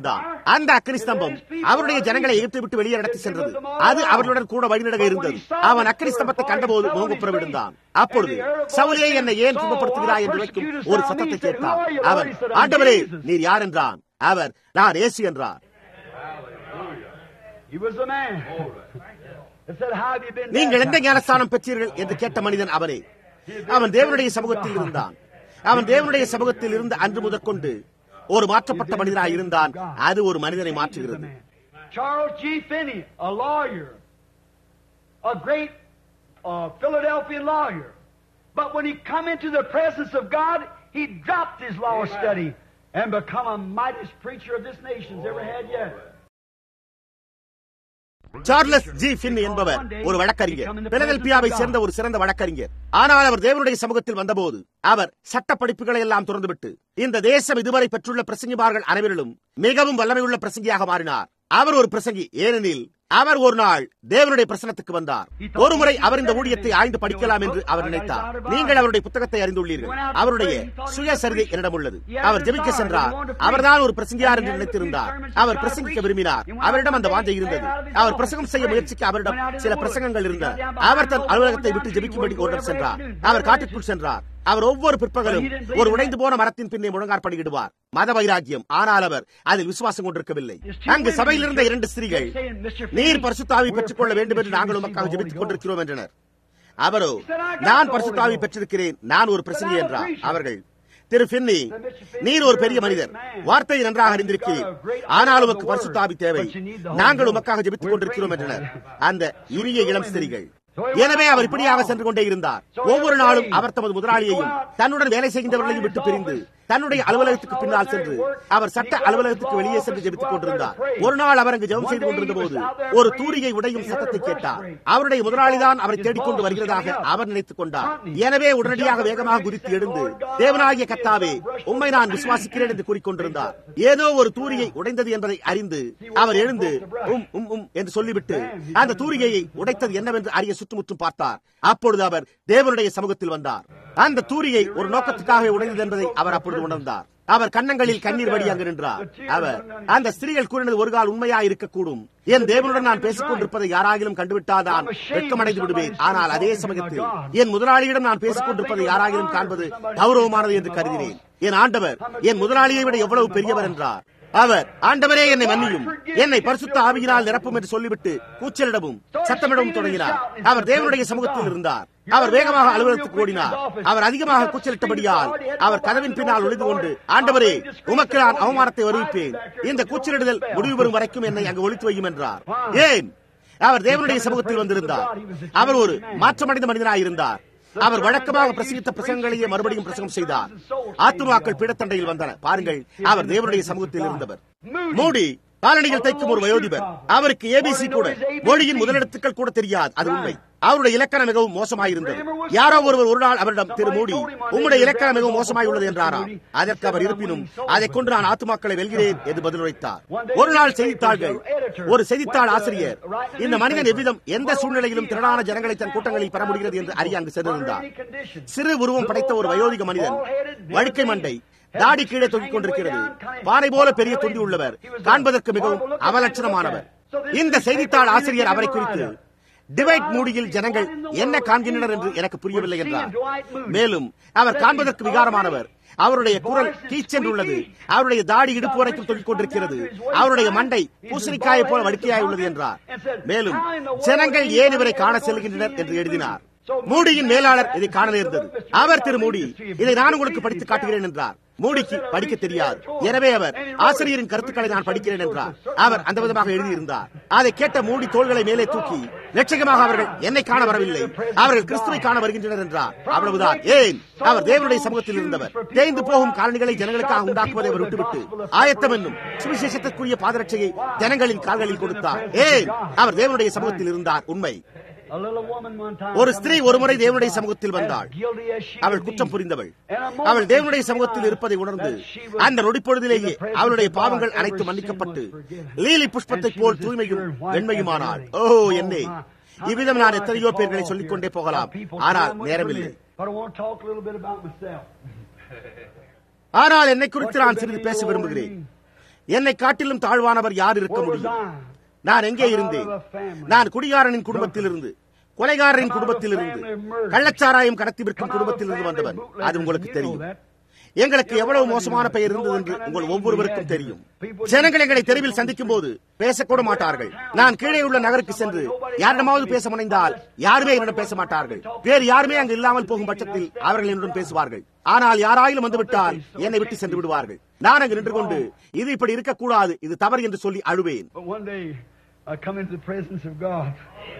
அந்த அக்கினி ஸ்தம்பம் அவருடைய ஜனங்களை எகிப்தை விட்டு வெளியே நடத்தி சென்றது அது அவர்களுடன் கூட வழிநடக இருந்தது அவன் அக்கினி ஸ்தம்பத்தை கண்டபோது மோகப்புற விழுந்தான் அப்பொழுது சவுலே என்னை ஏன் துன்பப்படுத்துகிறாய் என்று வைக்கும் ஒரு சத்தத்தை கேட்டான் அவன் ஆண்டவரே நீர் யார் என்றான் அவர் நான் ஏசு என்றார் He was a man. It said, How have you been? நீங்கள் எந்த baptized?" ஞானஸ்தானம் பெற்றீர்கள் என்று கேட்ட மனிதன் அவரே அவன் தேவனுடைய சமூகத்தில் இருந்தான் அவன் தேவனுடைய சமூகத்தில் இருந்து அன்று முதற்கொண்டு ஒரு மாற்றப்பட்ட மனிதனாக இருந்தான் அது ஒரு மனிதனை மாற்றுகிறது Charles G. Finney, a lawyer, a great uh, Philadelphia lawyer. But when he come into the presence of God, he dropped his law study and become a mightiest preacher of this nation's ever had yet. Charles G Finney என்பவர் ஒரு வழக்கறிஞர் பிலதெல்பியாவை சேர்ந்த ஒரு சிறந்த வழக்கறிஞர் ஆனால் அவர் தேவனுடைய சமூகத்தில் வந்தபோது அவர் சட்ட படிப்புகளை எல்லாம் திறந்துவிட்டு இந்த தேசம் இதுவரை பெற்றுள்ள பிரசங்கிமார்கள் அனைவரிலும் மிகவும் வல்லமையுள்ள பிரசங்கியாக மாறினார் அவர் ஒரு பிரசங்கி ஏனெனில் அவர் ஒரு நாள் தேவனுடைய பிரசனத்துக்கு வந்தார் ஒருமுறை அவர் இந்த ஊழியத்தை ஆய்ந்து படிக்கலாம் என்று அவர் நினைத்தார் நீங்கள் அவருடைய புத்தகத்தை அறிந்துள்ளீர்கள் அவருடைய சுயசரிதை என்னிடம் உள்ளது அவர் ஜெபிக்க சென்றார் அவர்தான் ஒரு பிரசங்கியார் என்று நினைத்திருந்தார் அவர் பிரசங்கிக்க விரும்பினார் அவரிடம் அந்த வாஞ்சை இருந்தது அவர் பிரசங்கம் செய்ய முயற்சிக்க அவரிடம் சில பிரசங்கங்கள் இருந்தன அவர் தன் அலுவலகத்தை விட்டு ஜெபிக்கும்படி ஒருவர் சென்றார் அவர் காட்டுக்குள் சென்றார் அவர் ஒவ்வொரு பிற்பகலும் ஒரு உடைந்து போன மரத்தின் பின்னே முழங்காற்படியிடுவார் மத வைராக்கியம் ஆனால் அவர் அதில் விசுவாசம் கொண்டிருக்கவில்லை அங்கு சபையில் இருந்த இரண்டு ஸ்திரீகள் நீர் பரிசுத்தாவி பெற்றுக் கொள்ள வேண்டும் என்று நாங்கள் உமக்காக ஜெபித்துக் கொண்டிருக்கிறோம் என்றனர் அவரோ நான் பரிசுத்தாவி பெற்றிருக்கிறேன் நான் ஒரு பிரசங்கி என்றார் அவர்கள் திரு பின்னி நீர் ஒரு பெரிய மனிதர் வார்த்தையை நன்றாக அறிந்திருக்கிறீர் ஆனால் உமக்கு பரிசுத்தாவி தேவை நாங்கள் உமக்காக ஜெபித்துக் கொண்டிருக்கிறோம் என்றனர் அந்த இனிய இளம் ஸ்திரீகள் எனவே அவர் இப்படியாக சென்று கொண்டே இருந்தார் ஒவ்வொரு நாளும் அவர் தமது முதலாளியையும் தன்னுடன் வேலை செய்கின்றவர்களையும் விட்டு பிரிந்து தன்னுடைய அலுவலகத்துக்கு பின்னால் சென்று அவர் சட்ட அலுவலகத்துக்கு வெளியே சென்று ஜெபித்துக் கொண்டிருந்தார் ஒரு நாள் அவர் அங்கு ஜெபம் செய்து கொண்டிருந்த போது ஒரு தூரிகை உடையும் சத்தத்தை கேட்டார் அவருடைய முதலாளிதான் அவரை தேடிக்கொண்டு வருகிறதாக அவர் நினைத்துக் கொண்டார் எனவே உடனடியாக வேகமாக குதித்து எழுந்து தேவனாகிய கத்தாவே உண்மை நான் விசுவாசிக்கிறேன் என்று கூறிக்கொண்டிருந்தார் ஏதோ ஒரு தூரிகை உடைந்தது என்பதை அறிந்து அவர் எழுந்து உம் உம் உம் என்று சொல்லிவிட்டு அந்த தூரிகையை உடைத்தது என்னவென்று அறிய சுற்றுமுற்றும் பார்த்தார் அப்பொழுது அவர் தேவனுடைய சமூகத்தில் வந்தார் அந்த தூரியை ஒரு நோக்கத்துக்காக உடைந்தது என்பதை அவர் அப்பொழுது உணர்ந்தார் அவர் கன்னங்களில் கண்ணீர் வடி அங்கு நின்றார் அவர் அந்த ஸ்திரீகள் கூறினது ஒரு கால் உண்மையா இருக்கக்கூடும் என் தேவனுடன் நான் பேசிக் கொண்டிருப்பதை யாராகிலும் கண்டுவிட்டால் நான் வெட்கமடைந்து விடுவேன் ஆனால் அதே சமயத்தில் என் முதலாளியிடம் நான் பேசிக் கொண்டிருப்பதை யாராகிலும் காண்பது கௌரவமானது என்று கருதினேன் என் ஆண்டவர் என் முதலாளியை விட எவ்வளவு பெரியவர் என்றார் அவர் ஆண்டவரே என்னை மன்னியும் என்னை பரிசுத்த ஆவியினால் நிரப்பும் என்று சொல்லிவிட்டு கூச்சலிடவும் சத்தமிடவும் தொடங்கினார் அவர் தேவனுடைய சமூகத்தில் இருந்தார் அவர் வேகமாக அலுவலகத்துக்கு ஓடினார் அவர் அதிகமாக கூச்சலிட்டபடியால் அவர் கதவின் பின்னால் ஒளிந்து கொண்டு ஆண்டவரே உமக்கு நான் அவமானத்தை வருவிப்பேன் இந்த கூச்சலிடுதல் முடிவு பெறும் வரைக்கும் என்னை அங்கு ஒழித்து வையும் என்றார் ஏன் அவர் தேவனுடைய சமூகத்தில் வந்திருந்தார் அவர் ஒரு மாற்றமடைந்த மனிதனாக இருந்தார் அவர் வழக்கமாக பிரசங்கித்த பிரசங்கங்களையே மறுபடியும் பிரசங்கம் செய்தார் ஆத்துமாக்கள் பீடத்தண்டையில் வந்தன பாருங்கள் அவர் தேவனுடைய சமூகத்தில் இருந்தவர் மூடி காலணிகள் தைக்கும் ஒரு வயோதிபர் அவருக்கு ஏபிசி கூட மொழியின் முதலிடத்துக்கள் கூட தெரியாது அது உண்மை அவருடைய இலக்கணம் மிகவும் மோசமாயிருந்தது யாரோ ஒருவர் ஒரு நாள் அவரிடம் திரு மூடி உம்முடைய இலக்கணம் மிகவும் மோசமாய் உள்ளது என்றாரா அதற்கு அவர் இருப்பினும் அதை கொண்டு நான் ஆத்துமாக்களை வெல்கிறேன் என்று பதிலுரைத்தார் ஒரு நாள் செய்தித்தாள்கள் ஒரு செய்தித்தாள் ஆசிரியர் இந்த மனிதன் எவ்விதம் எந்த சூழ்நிலையிலும் திரளான ஜனங்களை தன் கூட்டங்களில் பெற முடிகிறது என்று அறிய அங்கு சென்றிருந்தார் சிறு உருவம் படைத்த ஒரு வயோதிக மனிதன் வழுக்கை மண்டை தாடி கீழே தொங்கிக் கொண்டிருக்கிறது பாறை போல பெரிய தொண்டி உள்ளவர் காண்பதற்கு மிகவும் அவலட்சணமானவர் இந்த செய்தித்தாள் ஆசிரியர் அவரை குறித்து டிவைட் மூடியில் ஜனங்கள் என்ன காண்கின்றனர் என்று எனக்கு புரியவில்லை என்றார் மேலும் அவர் காண்பதற்கு விகாரமானவர் அவருடைய குரல் கீச்சென்றுள்ளது அவருடைய தாடி இடுப்பு வரைக்கும் தொங்கிக் கொண்டிருக்கிறது அவருடைய மண்டை பூசணிக்காயை போல வடுக்கையாய் உள்ளது என்றார் மேலும் ஜனங்கள் ஏன் இவரை காண செல்கின்றனர் என்று எழுதினார் மூடியின் மேலாளர் இதை காண நேர்ந்தது அவர் திரு மூடி இதை நான் உங்களுக்கு படித்து காட்டுகிறேன் என்றார் மூடிக்கு படிக்க தெரியாது எனவே அவர் ஆசிரியரின் கருத்துக்களை நான் படிக்கிறேன் என்றார் அவர் அந்த விதமாக எழுதியிருந்தார் அதை கேட்ட மூடி தோள்களை மேலே தூக்கி லட்சகமாக அவர்கள் என்னை காண வரவில்லை அவர்கள் கிறிஸ்துவை காண வருகின்றனர் என்றார் அவ்வளவுதான் ஏன் அவர் தேவனுடைய சமூகத்தில் இருந்தவர் தேய்ந்து போகும் காலணிகளை ஜனங்களுக்காக உண்டாக்குவதை அவர் விட்டுவிட்டு ஆயத்தம் என்னும் சுவிசேஷத்திற்குரிய பாதரட்சையை ஜனங்களின் கால்களில் கொடுத்தார் ஏன் அவர் தேவனுடைய சமூகத்தில் இருந்தார் உண்மை ஒரு ஸ்திரீ ஒருமுறை தேவனுடைய சமூகத்தில் வந்தாள் அவள் குற்றம் புரிந்தவள் அவள் தேவனுடைய சமூகத்தில் இருப்பதை உணர்ந்து அந்த நொடிப்பொழுதிலேயே அவளுடைய பாவங்கள் அனைத்து மன்னிக்கப்பட்டு லீலி புஷ்பத்தை போல் தூய்மையும் வெண்மையுமானாள் ஓ என்னே இவ்விதம் நான் எத்தனையோ பேர்களை சொல்லிக் கொண்டே போகலாம் ஆனால் நேரமில்லை ஆனால் என்னை குறித்து நான் சிறிது பேச விரும்புகிறேன் என்னை காட்டிலும் தாழ்வானவர் யார் இருக்க Where was முடியும் I? நான் எங்கே இருந்தேன் நான் குடிகாரனின் குடும்பத்திலிருந்து கொலைகாரரின் குடும்பத்திலிருந்து கள்ளச்சாராயம் கடத்தி விற்கும் குடும்பத்திலிருந்து வந்தவன் அது உங்களுக்கு தெரியும் எங்களுக்கு எவ்வளவு மோசமான பெயர் இருந்தது என்று உங்கள் ஒவ்வொருவருக்கும் தெரியும் ஜனங்கள் எங்களை தெருவில் சந்திக்கும் போது பேசக்கூட மாட்டார்கள் நான் கீழே உள்ள நகருக்கு சென்று யாரிடமாவது பேச முனைந்தால் யாருமே என்னிடம் பேச மாட்டார்கள் வேறு யாருமே அங்கு இல்லாமல் போகும் பட்சத்தில் அவர்கள் என்னுடன் பேசுவார்கள் ஆனால் யாராயிலும் வந்துவிட்டால் என்னை விட்டு சென்று விடுவார்கள் நான் அங்கு நின்று கொண்டு இது இப்படி இருக்கக்கூடாது இது தவறு என்று சொல்லி அழுவேன் But one day, I come into the presence of God.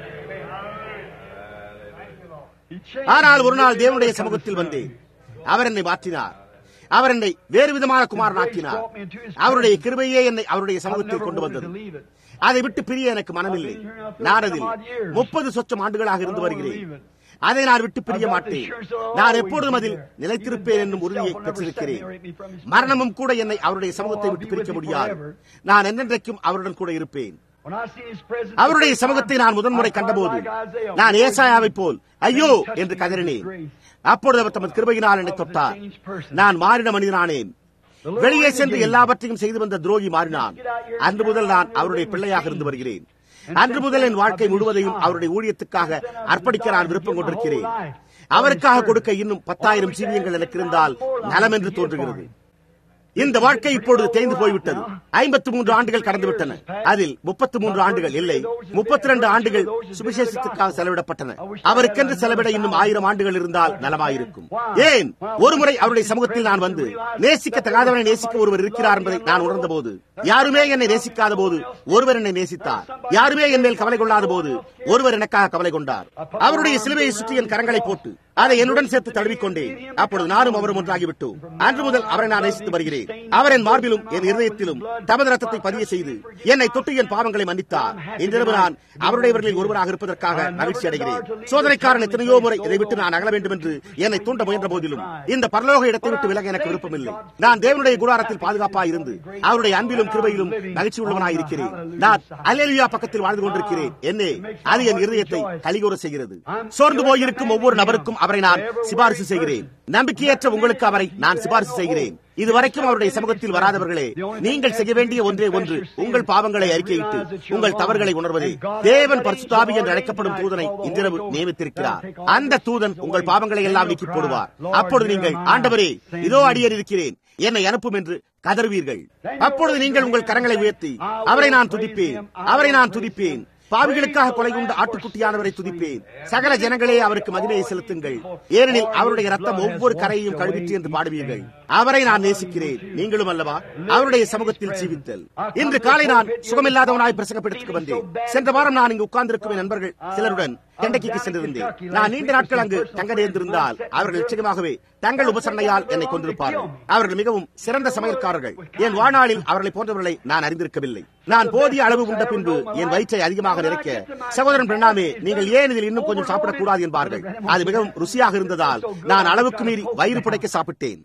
He changed ஆனால் ஒரு me. நாள் தேவனுடைய சமூகத்தில் வந்தேன் அவர் என்னை மாற்றினார் அவர் என்னை வேறு விதமான குமாரனாக்கினார் அவருடைய கிருபையே என்னை அவருடைய சமூகத்தில் கொண்டு வந்தது அதை விட்டு பிரிய எனக்கு மனமில்லை நான் அதில் முப்பது சொச்சம் ஆண்டுகளாக இருந்து வருகிறேன் அதை நான் விட்டு பிரிய மாட்டேன் நான் எப்பொழுதும் அதில் நிலைத்திருப்பேன் என்னும் உறுதியை பெற்றிருக்கிறேன் மரணமும் கூட என்னை அவருடைய சமூகத்தை விட்டு பிரிக்க முடியாது நான் என்னென்றைக்கும் அவருடன் கூட இருப்பேன் When I see his presence, அவருடைய சமூகத்தை நான் முதன்முறை கண்டபோது நான் ஏசாயாவை போல் ஐயோ என்று கதறினேன் அப்பொழுது அவர் தமது கிருபையினால் என்னை தொட்டார் நான் மாறின மனிதனானேன் வெளியே சென்று எல்லாவற்றையும் செய்து வந்த துரோகி மாறினான் அன்று முதல் நான் அவருடைய பிள்ளையாக இருந்து வருகிறேன் அன்று முதல் என் வாழ்க்கை முழுவதையும் அவருடைய ஊழியத்துக்காக அர்ப்பணிக்க நான் விருப்பம் கொண்டிருக்கிறேன் அவருக்காக கொடுக்க இன்னும் பத்தாயிரம் ஜீவியங்கள் எனக்கு இருந்தால் நலம் என்று தோன்றுகிறது இந்த வாழ்க்கை இப்பொழுது தேய்ந்து போய்விட்டது ஐம்பத்தி மூன்று ஆண்டுகள் கடந்துவிட்டன அதில் முப்பத்தி மூன்று ஆண்டுகள் இல்லை முப்பத்தி ரெண்டு ஆண்டுகள் சுவிசேஷத்துக்காக செலவிடப்பட்டன அவருக்கென்று செலவிட இன்னும் ஆயிரம் ஆண்டுகள் இருந்தால் நலமாயிருக்கும் ஏன் ஒருமுறை அவருடைய சமூகத்தில் நான் வந்து நேசிக்க தகாதவனை நேசிக்க ஒருவர் இருக்கிறார் என்பதை நான் உணர்ந்த போது யாருமே என்னை நேசிக்காத போது ஒருவர் என்னை நேசித்தார் யாருமே என் மேல் கவலை கொள்ளாத போது ஒருவர் எனக்காக கவலை கொண்டார் அவருடைய சிலுவையை சுற்றி என் கரங்களை போட்டு அதை என்னுடன் சேர்த்து தழுவிக்கொண்டேன் அப்பொழுது நானும் அவரும் ஒன்றாகிவிட்டோம் அன்று முதல் அவரை நான் நேசித்து வருகிறேன் அவர் என் மார்பிலும் என் இருதயத்திலும் தமது ரத்தத்தை பதிய செய்து என்னை தொட்டு என் பாவங்களை மன்னித்தார் இன்றிரவு நான் அவருடையவர்களில் ஒருவராக இருப்பதற்காக மகிழ்ச்சி அடைகிறேன் சோதனைக்காரன் எத்தனையோ முறை இதை விட்டு நான் அகல வேண்டும் என்று என்னை தூண்ட முயன்ற போதிலும் இந்த பரலோக இடத்தை விட்டு விலக எனக்கு விருப்பமில்லை நான் தேவனுடைய கூடாரத்தில் பாதுகாப்பாக இருந்து அவருடைய அன்பிலும் கிருபையிலும் மகிழ்ச்சி உள்ளவனாக இருக்கிறேன் நான் அலேலியா பக்கத்தில் வாழ்ந்து கொண்டிருக்கிறேன் என்னே அது என் இருதயத்தை கலிகூற செய்கிறது சோர்ந்து போயிருக்கும் ஒவ்வொரு நபருக்கும் அவரை நான் சிபாரிசு செய்கிறேன் நம்பிக்கையற்ற உங்களுக்கு அவரை நான் சிபாரிசு செய்கிறேன் இதுவரைக்கும் அவருடைய சமூகத்தில் வராதவர்களே நீங்கள் செய்ய வேண்டிய ஒன்றே ஒன்று உங்கள் பாவங்களை அறிக்கையிட்டு உங்கள் தவறுகளை உணர்வதே தேவன் பரிசுத்தாவி என்று அழைக்கப்படும் தூதனை இன்றிரவு நியமித்திருக்கிறார் அந்த தூதன் உங்கள் பாவங்களை எல்லாம் நீக்கி போடுவார் அப்பொழுது நீங்கள் ஆண்டவரே இதோ அடியேன் இருக்கிறேன் என்னை அனுப்பும் என்று கதறுவீர்கள் அப்பொழுது நீங்கள் உங்கள் கரங்களை உயர்த்தி அவரை நான் துதிப்பேன் அவரை நான் துதிப்பேன் பாவிகளுக்காக கொலை கொண்ட ஆட்டுக்குட்டியானவரை துதிப்பேன் சகல ஜனங்களே அவருக்கு மகிமையை செலுத்துங்கள் ஏனெனில் அவருடைய ரத்தம் ஒவ்வொரு கரையையும் கழுவிற்று என்று பாடுவீர்கள் அவரை நான் நேசிக்கிறேன் நீங்களும் அல்லவா அவருடைய சமூகத்தில் ஜீவித்தல் இன்று காலை நான் சுகமில்லாதவனாய் பிரசங்கப்படுத்திக்கு வந்தேன் சென்ற வாரம் நான் இங்கு உட்கார்ந்திருக்கும் என் நண்பர்கள் சிலருடன் கெண்டக்கிக்கு சென்றிருந்தேன் நான் நீண்ட நாட்கள் அங்கு தங்க நேர்ந்திருந்தால் அவர்கள் நிச்சயமாகவே தங்கள் உபசரணையால் என்னை கொண்டிருப்பார்கள் அவர்கள் மிகவும் சிறந்த சமையல்காரர்கள் என் வாழ்நாளில் அவர்களை போன்றவர்களை நான் அறிந்திருக்கவில்லை நான் போதிய அளவு உண்ட பின்பு என் வயிற்றை அதிகமாக நிறைக்க சகோதரன் பிரணாமே நீங்கள் ஏன் இதில் இன்னும் கொஞ்சம் சாப்பிடக்கூடாது என்பார்கள் அது மிகவும் ருசியாக இருந்ததால் நான் அளவுக்கு மீறி வயிறு புடைக்க சாப்பிட்டேன்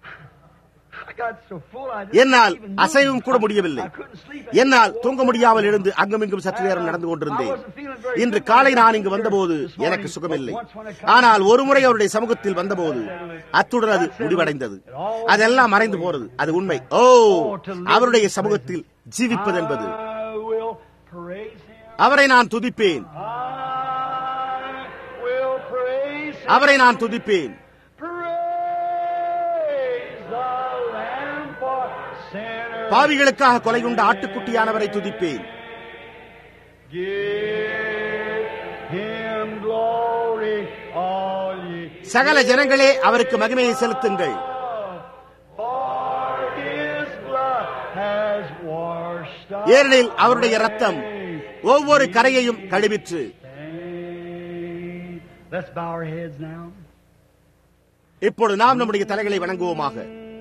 I got so full I didn't என்னால் even move. அசைவும் கூட முடியவில்லை I couldn't sleep. என்னால் தூங்க முடியாமல் எழுந்து அங்குமிங்கும் சற்று நேரம் நடந்து கொண்டிருந்தேன் இன்று காலை நான் இங்கு வந்தபோது எனக்கு சுகமில்லை ஆனால் ஒருமுறை அவருடைய சமூகத்தில் வந்தபோது அத்துடன் அது முடிவடைந்தது அதெல்லாம் மறைந்து போறது அது உண்மை ஓ அவருடைய சமூகத்தில் ஜீவிப்பது என்பது I will praise him. அவரை நான் துதிப்பேன் I will praise him. அவரை நான் துதிப்பேன் Praise the Lamb for sinners. பாவிகளுக்காக கொலை கொண்ட ஆட்டுக்குட்டியானவரை துதிப்பேன் Give him glory, all ye. சகல ஜனங்களே அவருக்கு மகிமையை செலுத்துங்கள் For his blood has washed us. ஏனெனில் அவருடைய ரத்தம் ஒவ்வொரு கரையையும் கழுவிற்று Let's bow our heads now. இப்பொழுது நாம் நம்முடைய தலைகளை வணங்குவோமாக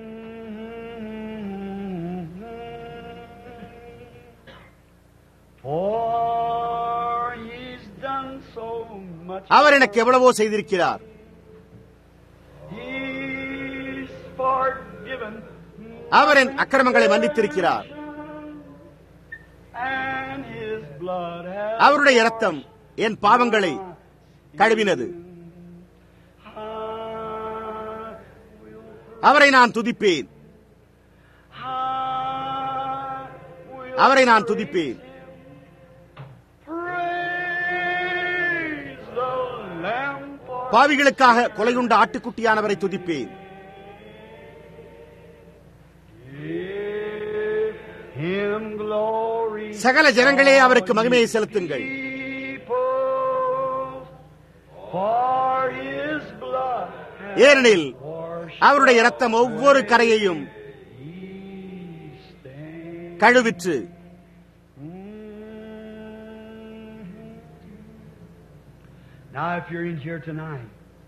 For he's done so much. அவர் எனக்கு எவ்வளவோ செய்திருக்கிறார் He's forgiven. அவர் என் அக்கிரமங்களை மன்னித்திருக்கிறார் And his blood has அவருடைய இரத்தம் என் பாவங்களை கழுவினது I will, அவரை நான் துதிப்பேன் I அவரை நான் துதிப்பேன் Praise the Lamb for பாவிகளுக்காக கொலையுண்ட ஆட்டுக்குட்டியானவரை துதிப்பேன் Give him glory. சகல ஜனங்களே அவருக்கு மகிமையை செலுத்துங்கள் People, for his blood ஏனெனில் washed அவருடைய இரத்தம் ஒவ்வொரு கரையையும் these stains. கழுவிற்று Now, if you're in here tonight,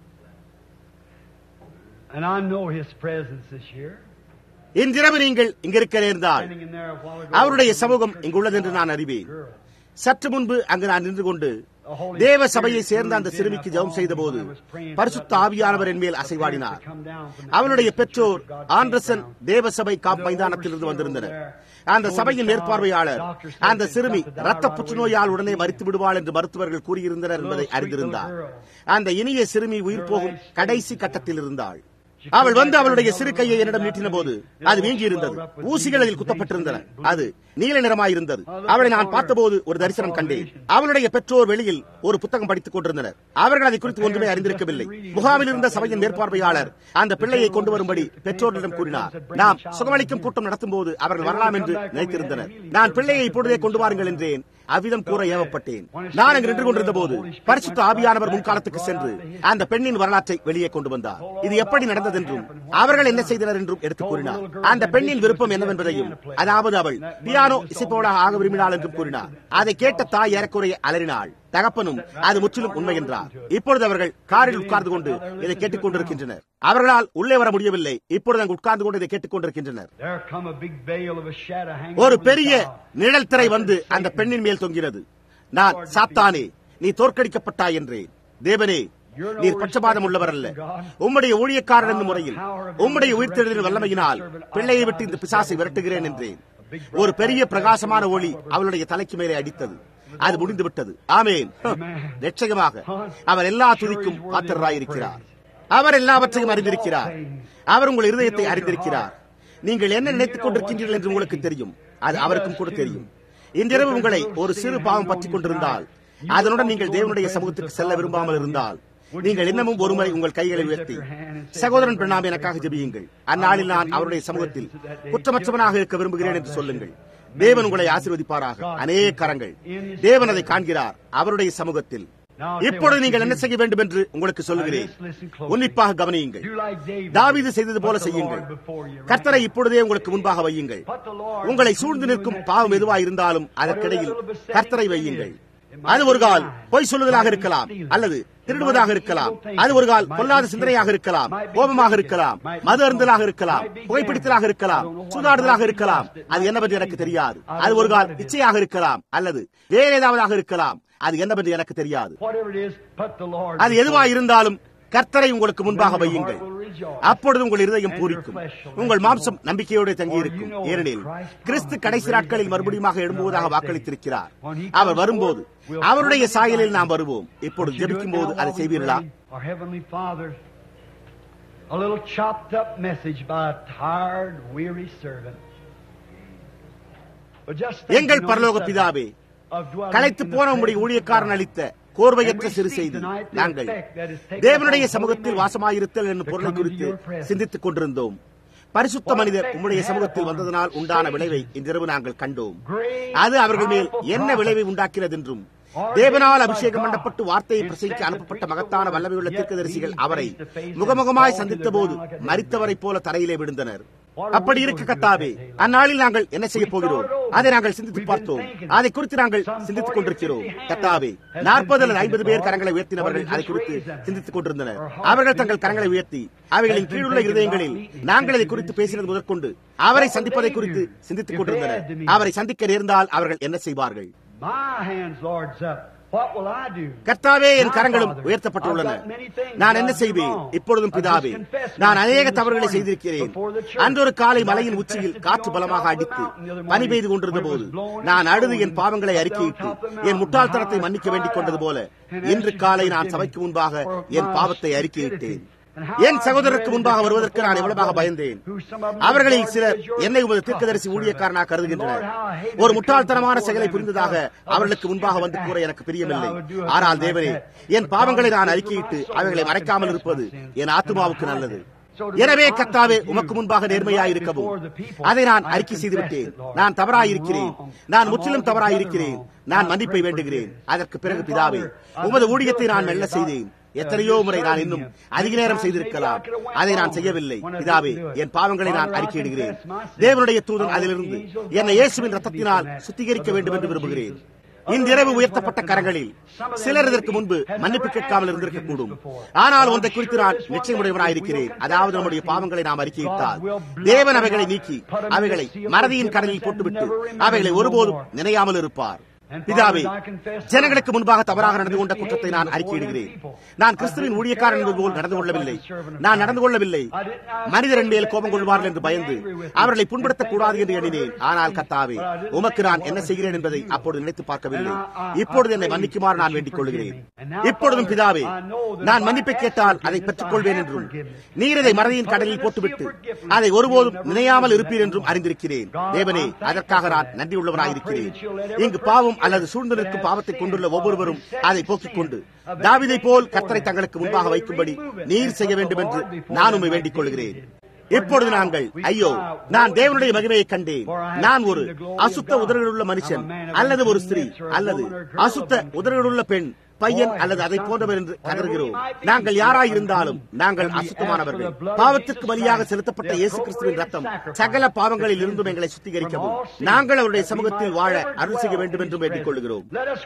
and I know His presence is here, இன்றிரவு நீங்கள் இங்கிருக்க நேர்ந்தால் standing in there a while ago, அவருடைய சமூகம் இங்குள்ளது என்று நான் அறிவேன் girl, சற்று முன்பு அங்கு நான் நின்று கொண்டு a Holy தேவ Spirit சபையை சேர்ந்த அந்த moved in சிறுமிக்கு upon ஜெபம் me செய்தபோது when I was praying for பரிசுத்த that ஆவியானவர் என் மேல் child அசைவாடினார் to come down from the அவளுடைய presence of பெற்றோர் God came ஆண்டர்சன் down. தேவ சபை காப் மைதானத்திலிருந்து வந்திருந்தனர் அந்த சபையின் மேற்பார்வையாளர் அந்த சிறுமி இரத்த புற்றுநோயால் உடனே மறித்து விடுவாள் என்று மருத்துவர்கள் கூறியிருந்தனர் என்பதை அறிந்திருந்தார் அந்த இனிய சிறுமி உயிர் போகும் கடைசி கட்டத்தில் இருந்தாள் அவள் வந்து அவளுடைய சிறு கையை என்னிடம் நீட்டின போது அது வீங்கி இருந்தது ஊசிகள் அதில் குத்தப்பட்டிருந்தன அது நீல நிறமாயிருந்தது அவளை நான் பார்த்தபோது ஒரு தரிசனம் கண்டேன் அவளுடைய பெற்றோர் வெளியில் ஒரு புத்தகம் படித்துக் கொண்டிருந்தனர் அவர்கள் அதை குறித்து ஒன்றுமே அறிந்திருக்கவில்லை முகாமில் இருந்த சபையின் மேற்பார்வையாளர் அந்த பிள்ளையை கொண்டு வரும்படி பெற்றோரிடம் கூறினார் நாம் சுகமளிக்கும் கூட்டம் நடத்தும் போது அவர்கள் வரலாம் என்று நினைத்திருந்தனர் நான் பிள்ளையை இப்பொழுதே கொண்டு வாருங்கள் என்றேன் அவ்விதம் கூற ஏவப்பட்டேன் நான் அங்கு நின்று கொண்டிருந்த போது பரிசுத்த ஆவியானவர் முன்காலத்துக்கு சென்று அந்த பெண்ணின் வரலாற்றை வெளியே கொண்டு வந்தார் இது எப்படி நடந்தது என்றும் அவர்கள் என்ன செய்தனர் என்றும் எடுத்துக் கூறினார் அந்த பெண்ணின் விருப்பம் என்னவென்பதையும் அதாவது அவள் பியானோ இசைப்பவளாக ஆக விரும்பினாள் என்றும் கூறினார் அதை கேட்ட தாய் ஏறக்குறைய அலறினாள் தகப்பனும் அது முற்றிலும் உண்மை என்றார் இப்பொழுது அவர்கள் காரில் உட்கார்ந்து கொண்டு இதை கேட்டுக் கொண்டிருக்கின்றனர் அவர்களால் உள்ளே வர முடியவில்லை இப்பொழுது அங்கு உட்கார்ந்து கொண்டு இதை கேட்டுக் கொண்டிருக்கின்றனர் There come a big veil of a shadow hanging ஒரு over the பெரிய child. நிழல் திரை வந்து அந்த பெண்ணின் மேல் தொங்கினது நான் சாத்தானே நீ தோற்கடிக்கப்பட்டாய் என்றேன் தேவனே நீர் பட்சபாதம் உள்ளவர் அல்ல உம்முடைய ஊழியக்காரர் என்னும் முறையில் உம்முடைய உயிர்த்தெழுதலின் வல்லமையினால் பிள்ளையை விட்டு இந்த பிசாசை விரட்டுகிறேன் என்றேன் ஒரு பெரிய பிரகாசமான ஒளி அவளுடைய தலைக்கு மேலே அடித்தது அது முடிந்து விட்டது ஆமேன் நிச்சயமாக அவர் எல்லா துதிக்கும் பாத்திரராயிருக்கிறார் அவர் எல்லாவற்றையும் அறிந்திருக்கிறார் அவர் உங்கள் இருதயத்தை அறிந்திருக்கிறார் நீங்கள் என்ன நினைத்துக் கொண்டிருக்கின்றீர்கள் என்று உங்களுக்கு தெரியும் அது அவருக்கும் கூட தெரியும் இன்றிரவு உங்களை ஒரு சிறு பாவம் பற்றிக் கொண்டிருந்தால் அதனுடன் நீங்கள் தேவனுடைய சமூகத்துக்கு செல்ல விரும்பாமல் இருந்தால் நீங்கள் இன்னமும் ஒருமுறை உங்கள் கைகளை உயர்த்தி சகோதரன் பிரணாம் எனக்காக ஜெபியுங்கள் அந்நாளில் நான் அவருடைய சமூகத்தில் குற்றமற்றவனாக இருக்க விரும்புகிறேன் என்று சொல்லுங்கள் தேவன் உங்களை ஆசீர்வதிப்பாராக அநேக கரங்கள் தேவன் அதை காண்கிறார் அவருடைய சமூகத்தில் இப்பொழுது நீங்கள் என்ன செய்ய வேண்டும் என்று உங்களுக்கு சொல்லுகிறேன் உன்னிப்பாக கவனியுங்கள் தாவீது செய்தது போல செய்யுங்கள் கர்த்தரை இப்பொழுதே உங்களுக்கு முன்பாக வையுங்கள் உங்களை சூழ்ந்து நிற்கும் பாவம் எதுவாக இருந்தாலும் அதற்கிடையில் கர்த்தரை வையுங்கள் அது ஒரு கால் பொய் சொல்லுதலாக இருக்கலாம் அல்லது திருடுவதாக இருக்கலாம் அது ஒரு கால் பொல்லாத சிந்தனையாக இருக்கலாம் கோபமாக இருக்கலாம் மது அருந்தலாக இருக்கலாம் புகைப்பிடித்தலாக இருக்கலாம் சூதாடுதலாக இருக்கலாம் அது என்னவென்று எனக்கு தெரியாது அது ஒரு கால் இச்சையாக இருக்கலாம் அல்லது வேற ஏதாவதாக இருக்கலாம் அது என்னவென்று எனக்கு தெரியாது Whatever it is, put the Lord. அது எதுவாக இருந்தாலும் கர்த்தரை உங்களுக்கு முன்பாக வையுங்கள் அப்பொழுது உங்கள் இருதயம் பூரிக்கும் உங்கள் மாம்சம் நம்பிக்கையோடு தங்கியிருக்கும் ஏனெனில் கிறிஸ்து கடைசி நாட்களில் மறுபடியும் எழும்புவதாக வாக்களித்திருக்கிறார் அவர் வரும்போது அவருடைய சாயலில் நாம் வருவோம் இப்பொழுது ஜெபிக்கும் போது அதை செய்வீர்களா Our Heavenly Father, a little chopped up message by a tired, weary servant. But just think, எங்கள் you know, பரலோக the பிதாவே subject of dwelling களைத்து in the போன உம்முடைய presence of ஊழியக்காரன் God. அளித்த கோர்வையற்ற சிறு செய்தி நாங்கள் தேவனுடைய சமூகத்தில் வாசமாயிருத்தல் என்னும் பொருளை குறித்து சிந்தித்துக் கொண்டிருந்தோம் பரிசுத்த மனிதர் உம்முடைய சமூகத்தில் வந்ததனால் உண்டான விளைவை இன்றிரவு நாங்கள் கண்டோம் அது அவர்கள் மேல் என்ன விளைவை உண்டாக்கிறது என்றும் தேவனால் அபிஷேகம் பண்ணப்பட்டு வார்த்தையை பிரசங்கிக்க அனுப்பப்பட்ட மகத்தான வல்லமையுள்ள தீர்க்கதரிசிகள் அவரை முகமுகமாய் சந்தித்த போது மறித்தவரைப் போல தரையிலே விழுந்தனர் அப்படி இருக்க கத்தாவே அந்நாளில் நாங்கள் என்ன செய்ய போகிறோம் அதை நாங்கள் சிந்தித்து பார்த்தோம் அதை குறித்து நாங்கள் சிந்தித்துக் கொண்டிருக்கிறோம் கத்தாவே நாற்பது அல்லது ஐம்பது பேர் கரங்களை உயர்த்தினவர்கள் அதை குறித்து சிந்தித்துக் கொண்டிருந்தனர் அவர்கள் தங்கள் கரங்களை உயர்த்தி அவைகளின் கீழுள்ள இருதயங்களில் நாங்கள் அதை குறித்து பேசினது முதற்கொண்டு அவரை சந்திப்பதை குறித்து சிந்தித்துக் கொண்டிருந்தனர் அவரை சந்திக்க நேர்ந்தால் அவர்கள் என்ன செய்வார்கள் My hands, Lord's up. What will I do? கர்த்தாவே என் கரங்களும் உயர்த்தப்பட்டுள்ளன நான் என்ன செய்வேன் இப்பொழுதும் பிதாவே நான் அநேக தவறுகளை செய்திருக்கிறேன் அன்றொரு காலை மலையின் உச்சியில் காற்று பலமாக அடித்து பனி பெய்து கொண்டிருந்த போது நான் அழுது என் பாவங்களை அறிக்கையிட்டு என் முட்டாள்தனத்தை மன்னிக்க வேண்டிக் கொண்டது போல இன்று காலை நான் சபைக்கு முன்பாக என் பாவத்தை அறிக்கையிட்டேன் என் சகோதரருக்கு முன்பாக வருவதற்கு நான் எவ்வளவாக பயந்தேன் அவர்களில் சிலர் என்னை உமது தீர்க்கதரிசி ஊழியக்காரனாக கருதுகின்றனர் ஒரு முட்டாள்தனமான செயலை புரிந்ததாக அவர்களுக்கு முன்பாக வந்து கூற எனக்கு பிரியமில்லை ஆனால் தேவனே என் பாவங்களை நான் அறிக்கையிட்டு அவைகளை மறைக்காமல் இருப்பது என் ஆத்மாவுக்கு நல்லது எனவே கத்தாவே உமக்கு முன்பாக நேர்மையாய் இருக்கவும் அதை நான் அறிக்கை செய்து விட்டேன் நான் தவறாயிருக்கிறேன் நான் முற்றிலும் தவறாயிருக்கிறேன் நான் மன்னிப்பை வேண்டுகிறேன் அதற்கு பிறகு பிதாவே உமது ஊழியத்தை நான் மெல்ல செய்தேன் எத்தனையோ முறை நான் இன்னும் அதிக நேரம் செய்திருக்கலாம் அதை நான் செய்யவில்லை பிதாவே என் பாவங்களை நான் அறிக்கையிடுகிறேன் தேவனுடைய தூதன் அதிலிருந்து என்னை இயேசுவின் ரத்தத்தினால் சுத்திகரிக்க வேண்டும் என்று விரும்புகிறேன் இன்றிரவு உயர்த்தப்பட்ட கரங்களில் சிலர் இதற்கு முன்பு மன்னிப்பு கேட்காமல் இருந்திருக்கக்கூடும் ஆனால் ஒன்றை குறித்து நான் நிச்சயமுடையவனாயிருக்கிறேன் அதாவது நம்முடைய பாவங்களை நாம் அறிக்கையிட்டால் தேவன் அவைகளை நீக்கி அவைகளை மறதியின் கடலில் போட்டுவிட்டு அவைகளை ஒருபோதும் நினையாமல் இருப்பார் பிதாவே ஜனங்களுக்கு முன்பாக தவறாக நடந்து கொண்ட குற்றத்தை நான் அறிக்கையிடுகிறேன் நான் கிறிஸ்துவின் ஊழியக்காரன் என்பது போல் நடந்து கொள்ளவில்லை நான் நடந்து கொள்ளவில்லை மனிதரின் மேல் கோபம் கொள்வார்கள் என்று பயந்து அவர்களை புண்படுத்தக் கூடாது என்று எண்ணினேன் ஆனால் கத்தாவே உமக்கு நான் என்ன செய்கிறேன் என்பதை அப்போது நினைத்து பார்க்கவில்லை இப்பொழுது என்னை மன்னிக்குமாறு நான் வேண்டிக் கொள்கிறேன் இப்பொழுதும் பிதாவே நான் மன்னிப்பை கேட்டால் அதை பெற்றுக் கொள்வேன் என்றும் நீர் இதை மறதியின் கடலில் போட்டுவிட்டு அதை ஒருபோதும் நினையாமல் இருப்பீர் என்றும் அறிந்திருக்கிறேன் தேவனே அதற்காக நான் நன்றி உள்ளவராயிருக்கிறேன் இங்கு பாவம் அல்லது சூழ்ந்து நிற்கும் பாவத்தை கொண்டுள்ள ஒவ்வொருவரும் அதை போக்கிக் கொண்டு தாவிதை போல் கத்தரை தங்களுக்கு முன்பாக வைக்கும்படி நீர் செய்ய வேண்டும் என்று நான் உண்மை வேண்டிக் கொள்கிறேன் இப்பொழுது நாங்கள் ஐயோ நான் தேவனுடைய மகிமையை கண்டேன் நான் ஒரு அசுத்த உதடுகளுள்ள மனுஷன் அல்லது ஒரு ஸ்திரீ அல்லது அசுத்த உதடுகளுள்ள பெண் பையன் அல்லது அதை போன்றவர் என்று கதறுகிறோம் நாங்கள் யாராய் இருந்தாலும் நாங்கள் அசுத்தமானவர்கள் பாவத்திற்கு பலியாக செலுத்தப்பட்ட இயேசு கிறிஸ்துவின் ரத்தம் சகல பாவங்களில் இருந்தும் எங்களை சுத்திகரிக்கவும் நாங்கள் அவருடைய சமூகத்தில் வாழ அருள் செய்ய வேண்டும் என்றும் வேண்டிக் கொள்கிறோம்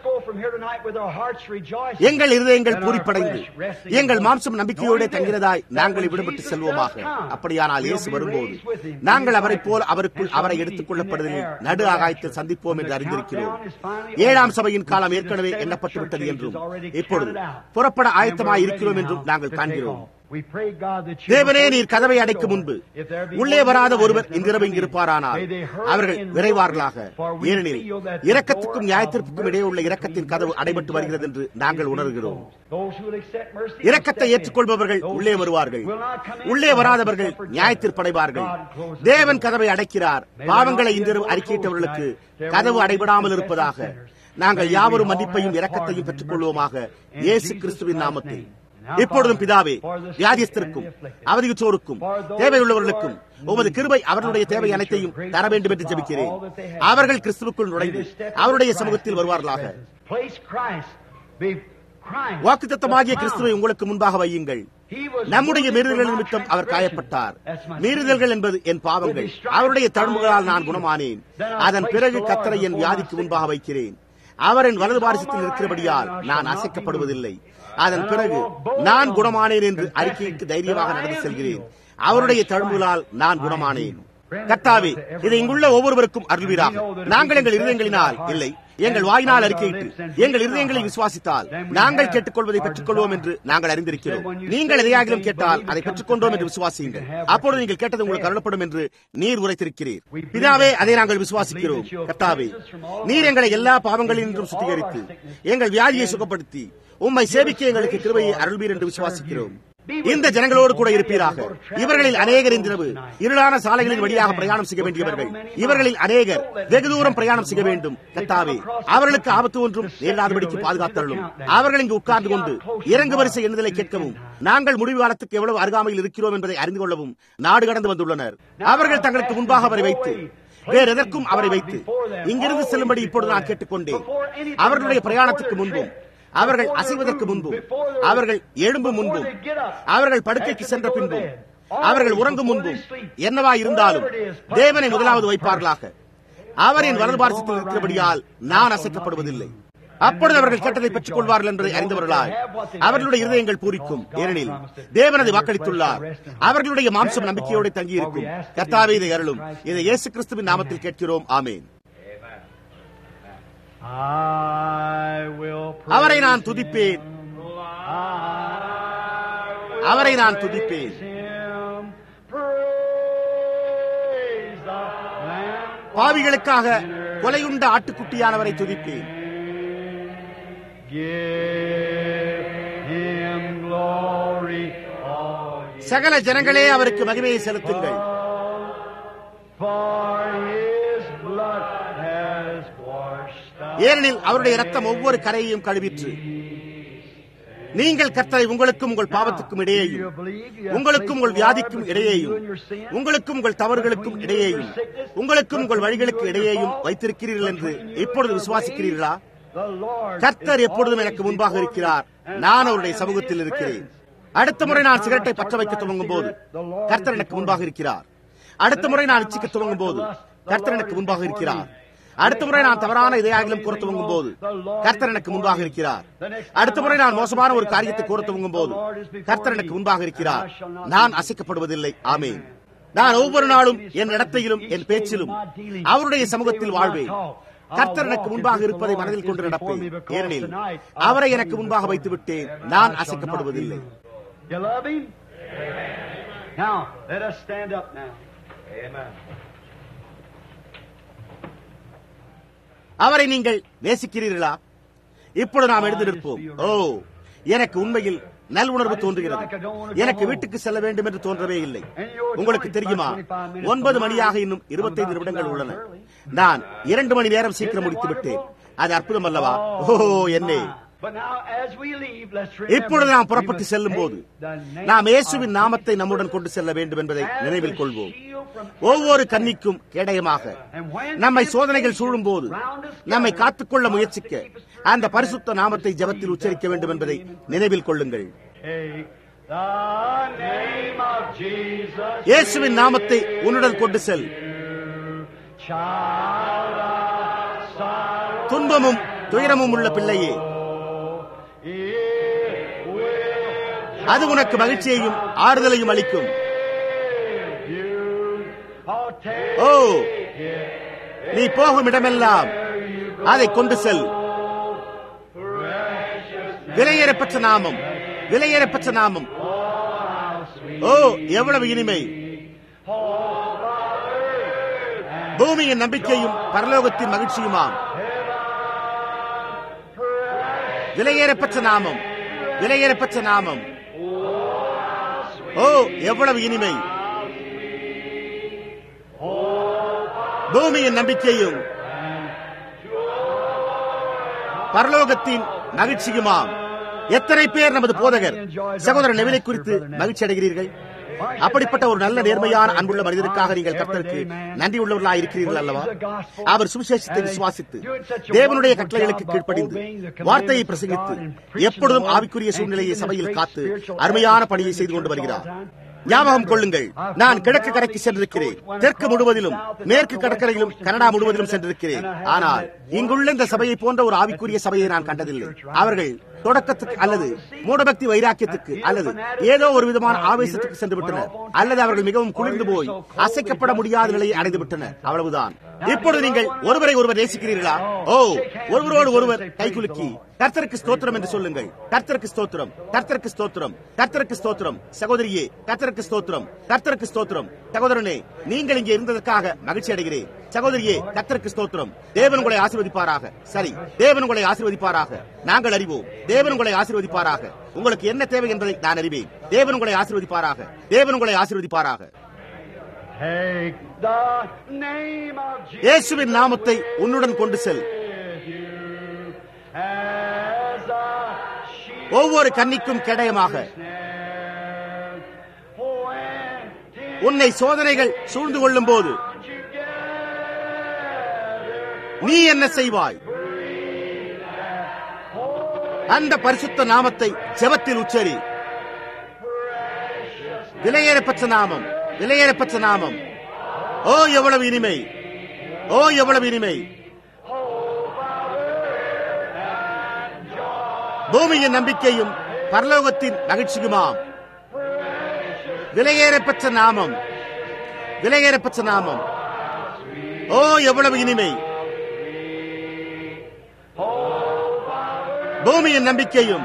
எங்கள் இருதயங்கள் பூரிப்படைந்து எங்கள் மாம்சம் நம்பிக்கையோடு தங்கிறதாய் நாங்கள் விடுபட்டு செல்வோமாக அப்படியானால் இயேசு வரும்போது நாங்கள் அவரை போல் அவருக்குள் அவரை எடுத்துக் கொள்ளப்படுவதில் நடு ஆகாயத்தில் சந்திப்போம் என்று அறிந்திருக்கிறோம் ஏழாம் சபையின் காலம் ஏற்கனவே எண்ணப்பட்டு விட்டது என்றும் இப்பொழுது புறப்பட ஆயத்தமாய் இருக்கிறோம் என்றும் நாங்கள் காண்கிறோம் தேவனே நீர் கதவை அடைக்கும் முன்பு உள்ளே வராத ஒருவர் இன்றிரவு இங்கு இருப்பாரானால் அவர்கள் விரைவார்களாக ஏனெனில் இரக்கத்துக்கும் நியாயத்திற்கும் இடையே உள்ள இரக்கத்தின் கதவு அடைபட்டு வருகிறது என்று நாங்கள் உணர்கிறோம் இரக்கத்தை ஏற்றுக்கொள்பவர்கள் உள்ளே வருவார்கள் உள்ளே வராதவர்கள் நியாயத்திற்படைவார்கள் தேவன் கதவை அடைக்கிறார் பாவங்களை இன்றிரவு அறிக்கையிட்டவர்களுக்கு கதவு அடைபடாமல் இருப்பதாக நாங்கள் யாவரும் மன்னிப்பையும் இரக்கத்தையும் பெற்றுக் கொள்வோமாக இயேசு கிறிஸ்துவின் நாமத்தில் இப்பொழுதும் பிதாவே வியாதியஸ்தருக்கும் அவதியுற்றோருக்கும் தேவையுள்ளவர்களுக்கும் உமது கிருபை அவர்களுடைய தேவை அனைத்தையும் தர வேண்டும் என்று ஜெபிக்கிறேன் அவர்கள் கிறிஸ்துவுக்குள் நுழைந்து அவருடைய சமூகத்தில் வருவார்களாக வாக்குத்தத்தமாகிய கிறிஸ்துவை உங்களுக்கு முன்பாக வையுங்கள் நம்முடைய மீறுதல்கள் நிமித்தம் அவர் காயப்பட்டார் மீறுதல்கள் என்பது என் பாவங்கள் அவருடைய தழும்புகளால் நான் குணமானேன் அதன் பிறகு கத்தரை என் வியாதிக்கு முன்பாக வைக்கிறேன் அவரின் வலது பாரிசத்தில் இருக்கிறபடியால் நான் அசைக்கப்படுவதில்லை அதன் பிறகு நான் குணமானேன் என்று அறிக்கைக்கு தைரியமாக நடந்து செல்கிறேன் அவருடைய தழும்புகளால் நான் குணமானேன் கத்தாவே இதை இங்குள்ள ஒவ்வொருவருக்கும் அருள்வீராக நாங்கள் எங்கள் இருதயங்களினால் இல்லை எங்கள் வாயினால் அறிக்கையிட்டு எங்கள் இருதயங்களில் விசுவாசித்தால் நாங்கள் கேட்டுக்கொள்வதை பெற்றுக்கொள்வோம் என்று நாங்கள் அறிந்திருக்கிறோம் நீங்கள் எதையாகிலும் கேட்டால் அதை பெற்றுக்கொண்டோம் என்று விசுவாசியுங்கள் அப்பொழுது நீங்கள் கேட்டது உங்களுக்கு அருளப்படும் என்று நீர் உரைத்திருக்கிறீர் பிதாவே அதை நாங்கள் விசுவாசிக்கிறோம் கத்தாவே நீர் எங்களை எல்லா பாவங்களிலும் சுத்திகரித்து எங்கள் வியாதியை சுகப்படுத்தி உம்மை சேவிக்க எங்களுக்கு கிருபையை அருள்வீர் என்று விசுவாசிக்கிறோம் இந்த ஜனங்களோடு கூட இருப்பீராக இவர்களில் அநேகர் இன்றிரவு இருளான சாலைகளின் வழியாக பிரயாணம் செய்ய வேண்டியவர்கள் இவர்களில் அநேகர் வெகு தூரம் பிரயாணம் செய்ய வேண்டும் கத்தாவே அவர்களுக்கு ஆபத்து ஒன்றும் நேரிடாதபடிக்கு பாதுகாத்தருளும் அவர்கள் இங்கு உட்கார்ந்து கொண்டு இறங்கு வரிசை எண்ணுதலை கேட்கவும் நாங்கள் முடிவு காலத்துக்கு எவ்வளவு அருகாமையில் இருக்கிறோம் என்பதை அறிந்து கொள்ளவும் நாடு கடந்து வந்துள்ளனர் அவர்கள் தங்களுக்கு முன்பாக அவரை வைத்து வேற எதற்கும் அவரை வைத்து இங்கிருந்து செல்லும்படி இப்பொழுது நான் கேட்டுக்கொண்டேன் அவர்களுடைய பிரயாணத்துக்கு முன்பும் அவர்கள் அசைவதற்கு முன்பும் அவர்கள் எழும்பு முன்பும் அவர்கள் படுக்கைக்கு சென்ற பின்பும் அவர்கள் உறங்கும் முன்பும் என்னவா இருந்தாலும் தேவனை முதலாவது வைப்பார்களாக அவரின் வலது பாரசத்தில் இருக்கிறபடியால் நான் அசைக்கப்படுவதில்லை அப்பொழுது அவர்கள் கேட்டதை பெற்றுக் கொள்வார்கள் என்பதை அறிந்தவர்களாய் அவர்களுடைய இருதயங்கள் பூரிக்கும் ஏனெனில் தேவனது வாக்களித்துள்ளார் அவர்களுடைய மாம்சம் நம்பிக்கையோடு தங்கியிருக்கும் கர்த்தாவே இதை அருளும் இதை இயேசு கிறிஸ்துவின் நாமத்தில் கேட்கிறோம் ஆமேன் அவரை நான் துதிப்பேன் அவரை நான் துதிப்பேன் பாவிகளுக்காக கொலையுண்ட ஆட்டுக்குட்டியானவரை துதிப்பேன் Give him glory, all சகல ஜனங்களே அவருக்கு மகிமையை செலுத்துங்கள் For his blood has washed us. ஏனெனில் அவருடைய ரத்தம் ஒவ்வொரு கரையையும் கழுவிற்று நீங்கள் கர்த்தரை உங்களுக்கும் உங்கள் பாவத்துக்கும் இடையேயும் உங்களுக்கும் உங்கள் வியாதிக்கும் இடையேயும் உங்களுக்கும் உங்கள் தவறுகளுக்கும் இடையேயும் உங்களுக்கும் உங்கள் வழிகளுக்கு இடையேயும் வைத்திருக்கிறீர்கள் என்று இப்பொழுது விசுவாசிக்கிறீர்களா The Lord கர்த்தர் எப்பொழுதும் எனக்கு முன்பாக இருக்கிறார் நான் அவருடைய சமூகத்தில் இருக்கிறேன் அடுத்த முறை நான் சிகரெட்டை பற்ற வைக்க துவங்கும் போது கர்த்தர் எனக்கு முன்பாக இருக்கிறார் அடுத்த முறை நான் இச்சிக்க துவங்கும் போது கர்த்தர் எனக்கு முன்பாக இருக்கிறார் அடுத்த முறை நான் தவறான இதையாகிலும் கூற துவங்கும் போது கர்த்தர் எனக்கு முன்பாக இருக்கிறார் அடுத்த முறை நான் மோசமான ஒரு காரியத்தை கூற துவங்கும் போது கர்த்தர் எனக்கு முன்பாக இருக்கிறார் நான் அசைக்கப்படுவதில்லை ஆமேன் நான் ஒவ்வொரு நாளும் என் இடத்தையிலும் என் பேச்சிலும் அவருடைய சமூகத்தில் வாழ்வேன் கர்த்தர் எனக்கு முன்பாக இருப்பதை மனதில் கொண்டு நடப்பேன் ஏனெனில் அவரை எனக்கு முன்பாக வைத்து விட்டேன் நான் அசைக்கப்படுவதில்லை You love him? Now, let us stand up now. Amen. அவரை நீங்கள் நேசிக்கிறீர்களா இப்பொழுது நாம் எழுந்து நிற்போம் ஓ எனக்கு உண்மையில் நல் உணர்வு தோன்றுகிறது எனக்கு வீட்டுக்கு செல்ல வேண்டும் என்று தோன்றவே இல்லை உங்களுக்கு தெரியுமா ஒன்பது மணியாக இன்னும் இருபத்தைந்து நிமிடங்கள் உள்ளன நான் இரண்டு மணி நேரம் சீக்கிரம் முடித்து விட்டேன் அது அற்புதம் அல்லவா ஓ என்னே But now, as we leave, let's இப்பொழுது remember, நாம் we புறப்பட்டு must செல்லும் போது take the name நாம் இயேசுவின் of நாமத்தை Jesus நம்முடன் கொண்டு செல்ல வேண்டும் என்பதை as நினைவில் a கொள்வோம் shield from ஒவ்வொரு கன்னிக்கும் கேடயமாக And when நம்மை temptation சோதனைகள் சூழும் போது round us நம்மை gathers, காத்துக்கொள்ள God முயற்சிக்க to keep us அந்த free பரிசுத்த நாமத்தை ஜபத்தில் உச்சரிக்க வேண்டும் என்பதை நினைவில் கொள்ளுங்கள் Take the name of Jesus. இயேசுவின் நாமத்தை உன்னுடன் கொண்டு செல் Child of sorrow, துன்பமும் துயரமும் உள்ள பிள்ளையே it will அது உனக்கு மகிழ்ச்சியையும் ஆறுதலையும் அளிக்கும் you. Oh, take ஓ நீ போகும் இடமெல்லாம் அதை கொண்டு செல் விலையேறப்பெற்ற நாமம் விலையேறப்பெற்ற நாமம் ஓ எவ்வளவு இனிமை பூமியின் நம்பிக்கையும் பரலோகத்தின் மகிழ்ச்சியுமாம் விலையேறப்பெற்ற நாமம் விலையேறப்பெற்ற நாமம் ஓ எவ்வளவு இனிமை பூமியின் நம்பிக்கையும் பரலோகத்தின் மகிழ்ச்சியுமாம் எத்தனை பேர் நமது போதகர் சகோதரர் நெவிலை குறித்து மகிழ்ச்சி அடைகிறீர்கள் அப்படிப்பட்ட ஒரு நல்ல நேர்மையான அன்புள்ள மனிதருக்காக நீங்கள் கர்த்தருக்கு நன்றி உள்ளவர்களாக இருக்கிறீர்கள் அல்லவா அவர் சுவிசேஷத்தை விசுவாசித்து தேவனுடைய கட்டளைகளுக்கு கீழ்ப்படிந்து வார்த்தையை பிரசங்கித்து எப்பொழுதும் ஆவிக்குரிய சூழ்நிலையை சபையில் காத்து அருமையான பணியை செய்து கொண்டு வருகிறார் ஞாபகம் கொள்ளுங்கள் நான் கிழக்கு கரைக்கு சென்றிருக்கிறேன் தெற்கு முழுவதிலும் மேற்கு கடற்கரையிலும் கனடா முழுவதிலும் சென்றிருக்கிறேன் ஆனால் இங்குள்ள இந்த சபையை போன்ற ஒரு ஆவிக்குரிய சபையை நான் கண்டதில்லை அவர்கள் தொடக்கத்துக்கு அல்லது மூடபக்தி வைராக்கியத்துக்கு அல்லது ஏதோ ஒரு விதமான ஆவேசத்துக்கு சென்று விட்டனர் அல்லது அவர்கள் மிகவும் குளிர்ந்து போய் அசைக்கப்பட முடியாத நிலையை அடைந்து விட்டனர் அவ்வளவுதான் இப்பொழுது நீங்கள் ஒருவரை ஒருவர் நேசிக்கிறீர்களா ஓ ஒருவரோடு ஒருவர் கைகுலுக்கி கர்த்தருக்கு ஸ்தோத்திரம் என்று சொல்லுங்கள் கர்த்தருக்கு ஸ்தோத்திரம் கர்த்தருக்கு ஸ்தோத்திரம் கர்த்தருக்கு ஸ்தோத்திரம் சகோதரியே கர்த்தருக்கு ஸ்தோத்திரம் கர்த்தருக்கு ஸ்தோத்திரம் சகோதரனே நீங்கள் இங்கே இருந்ததற்காக மகிழ்ச்சி அடைகிறேன் சகோதரியே கர்த்தருக்கு ஸ்தோத்திரம் தேவன் உங்களை ஆசீர்வதிப்பாராக சரி தேவன் உங்களை ஆசீர்வதிப்பாராக நாங்கள் அறிவோம் தேவன் உங்களை ஆசீர்வதிப்பாராக உங்களுக்கு என்ன தேவை என்பதை நான் அறிவேன் தேவன் உங்களை ஆசீர்வதிப்பாராக தேவன் உங்களை ஆசீர்வதிப்பாராக Take the name of Jesus இயேசுவின் நாமத்தை உன்னுடன் கொண்டு செல் with you as a shield ஒவ்வொரு கன்னிக்கும் கேடயமாக snared. When உன்னை சோதனைகள் சூழ்ந்து கொள்ளும் போது together நீ என்ன செய்வாய் அந்த பரிசுத்த நாமத்தை ஜெபத்தில் உச்சரி விலையேறப்பெற்ற நாமம் விலையேறப்பெற்ற நாமம் ஓ எவ்வளவு இனிமை ஓ எவ்வளவு இனிமை பூமியின் நம்பிக்கையும் பரலோகத்தின் மகிழ்ச்சியுமாம் விலையேறப்பெற்ற நாமம் விலையேறப்பெற்ற நாமம் ஓ எவ்வளவு இனிமை பூமியின் நம்பிக்கையும்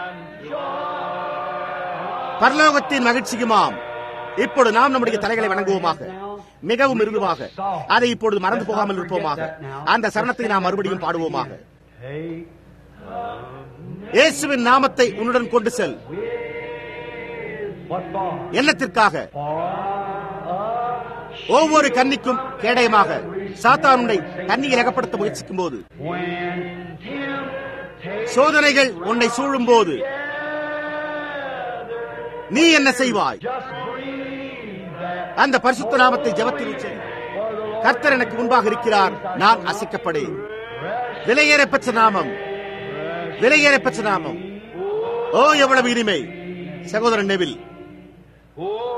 பரலோகத்தின் மகிழ்ச்சியுமாம் இப்பொழுது நாம் நம்முடைய தலைகளை வணங்குவோமாக மிகவும் மிருதுவாக அதை இப்பொழுது மறந்து போகாமல் இருப்போமாக அந்த சரணத்தை நாம் மறுபடியும் பாடுவோமாக take இயேசுவின் நாமத்தை உன்னுடன் கொண்டு செல் What for? எண்ணத்திற்காக For ஒவ்வொரு கன்னிக்கும் கேடயமாக சாத்தான் உன்னை கன்னியில் அகப்படுத்த முயற்சிக்கும் போது when temptation சோதனைகள் உன்னை சூழும் போது நீ என்ன செய்வாய் just breathe that அந்த பரிசுத்த நாமத்தை ஜபத்தில் உச்சரி கர்த்தர் எனக்கு முன்பாக இருக்கிறார் நான் அசைக்கப்படேன் விலையேறப்பெற்ற நாமம் விலையேறப்பெற்ற நாமம் ஓ எவ்வளவு இனிமை சகோதரன் நெவில் Oh,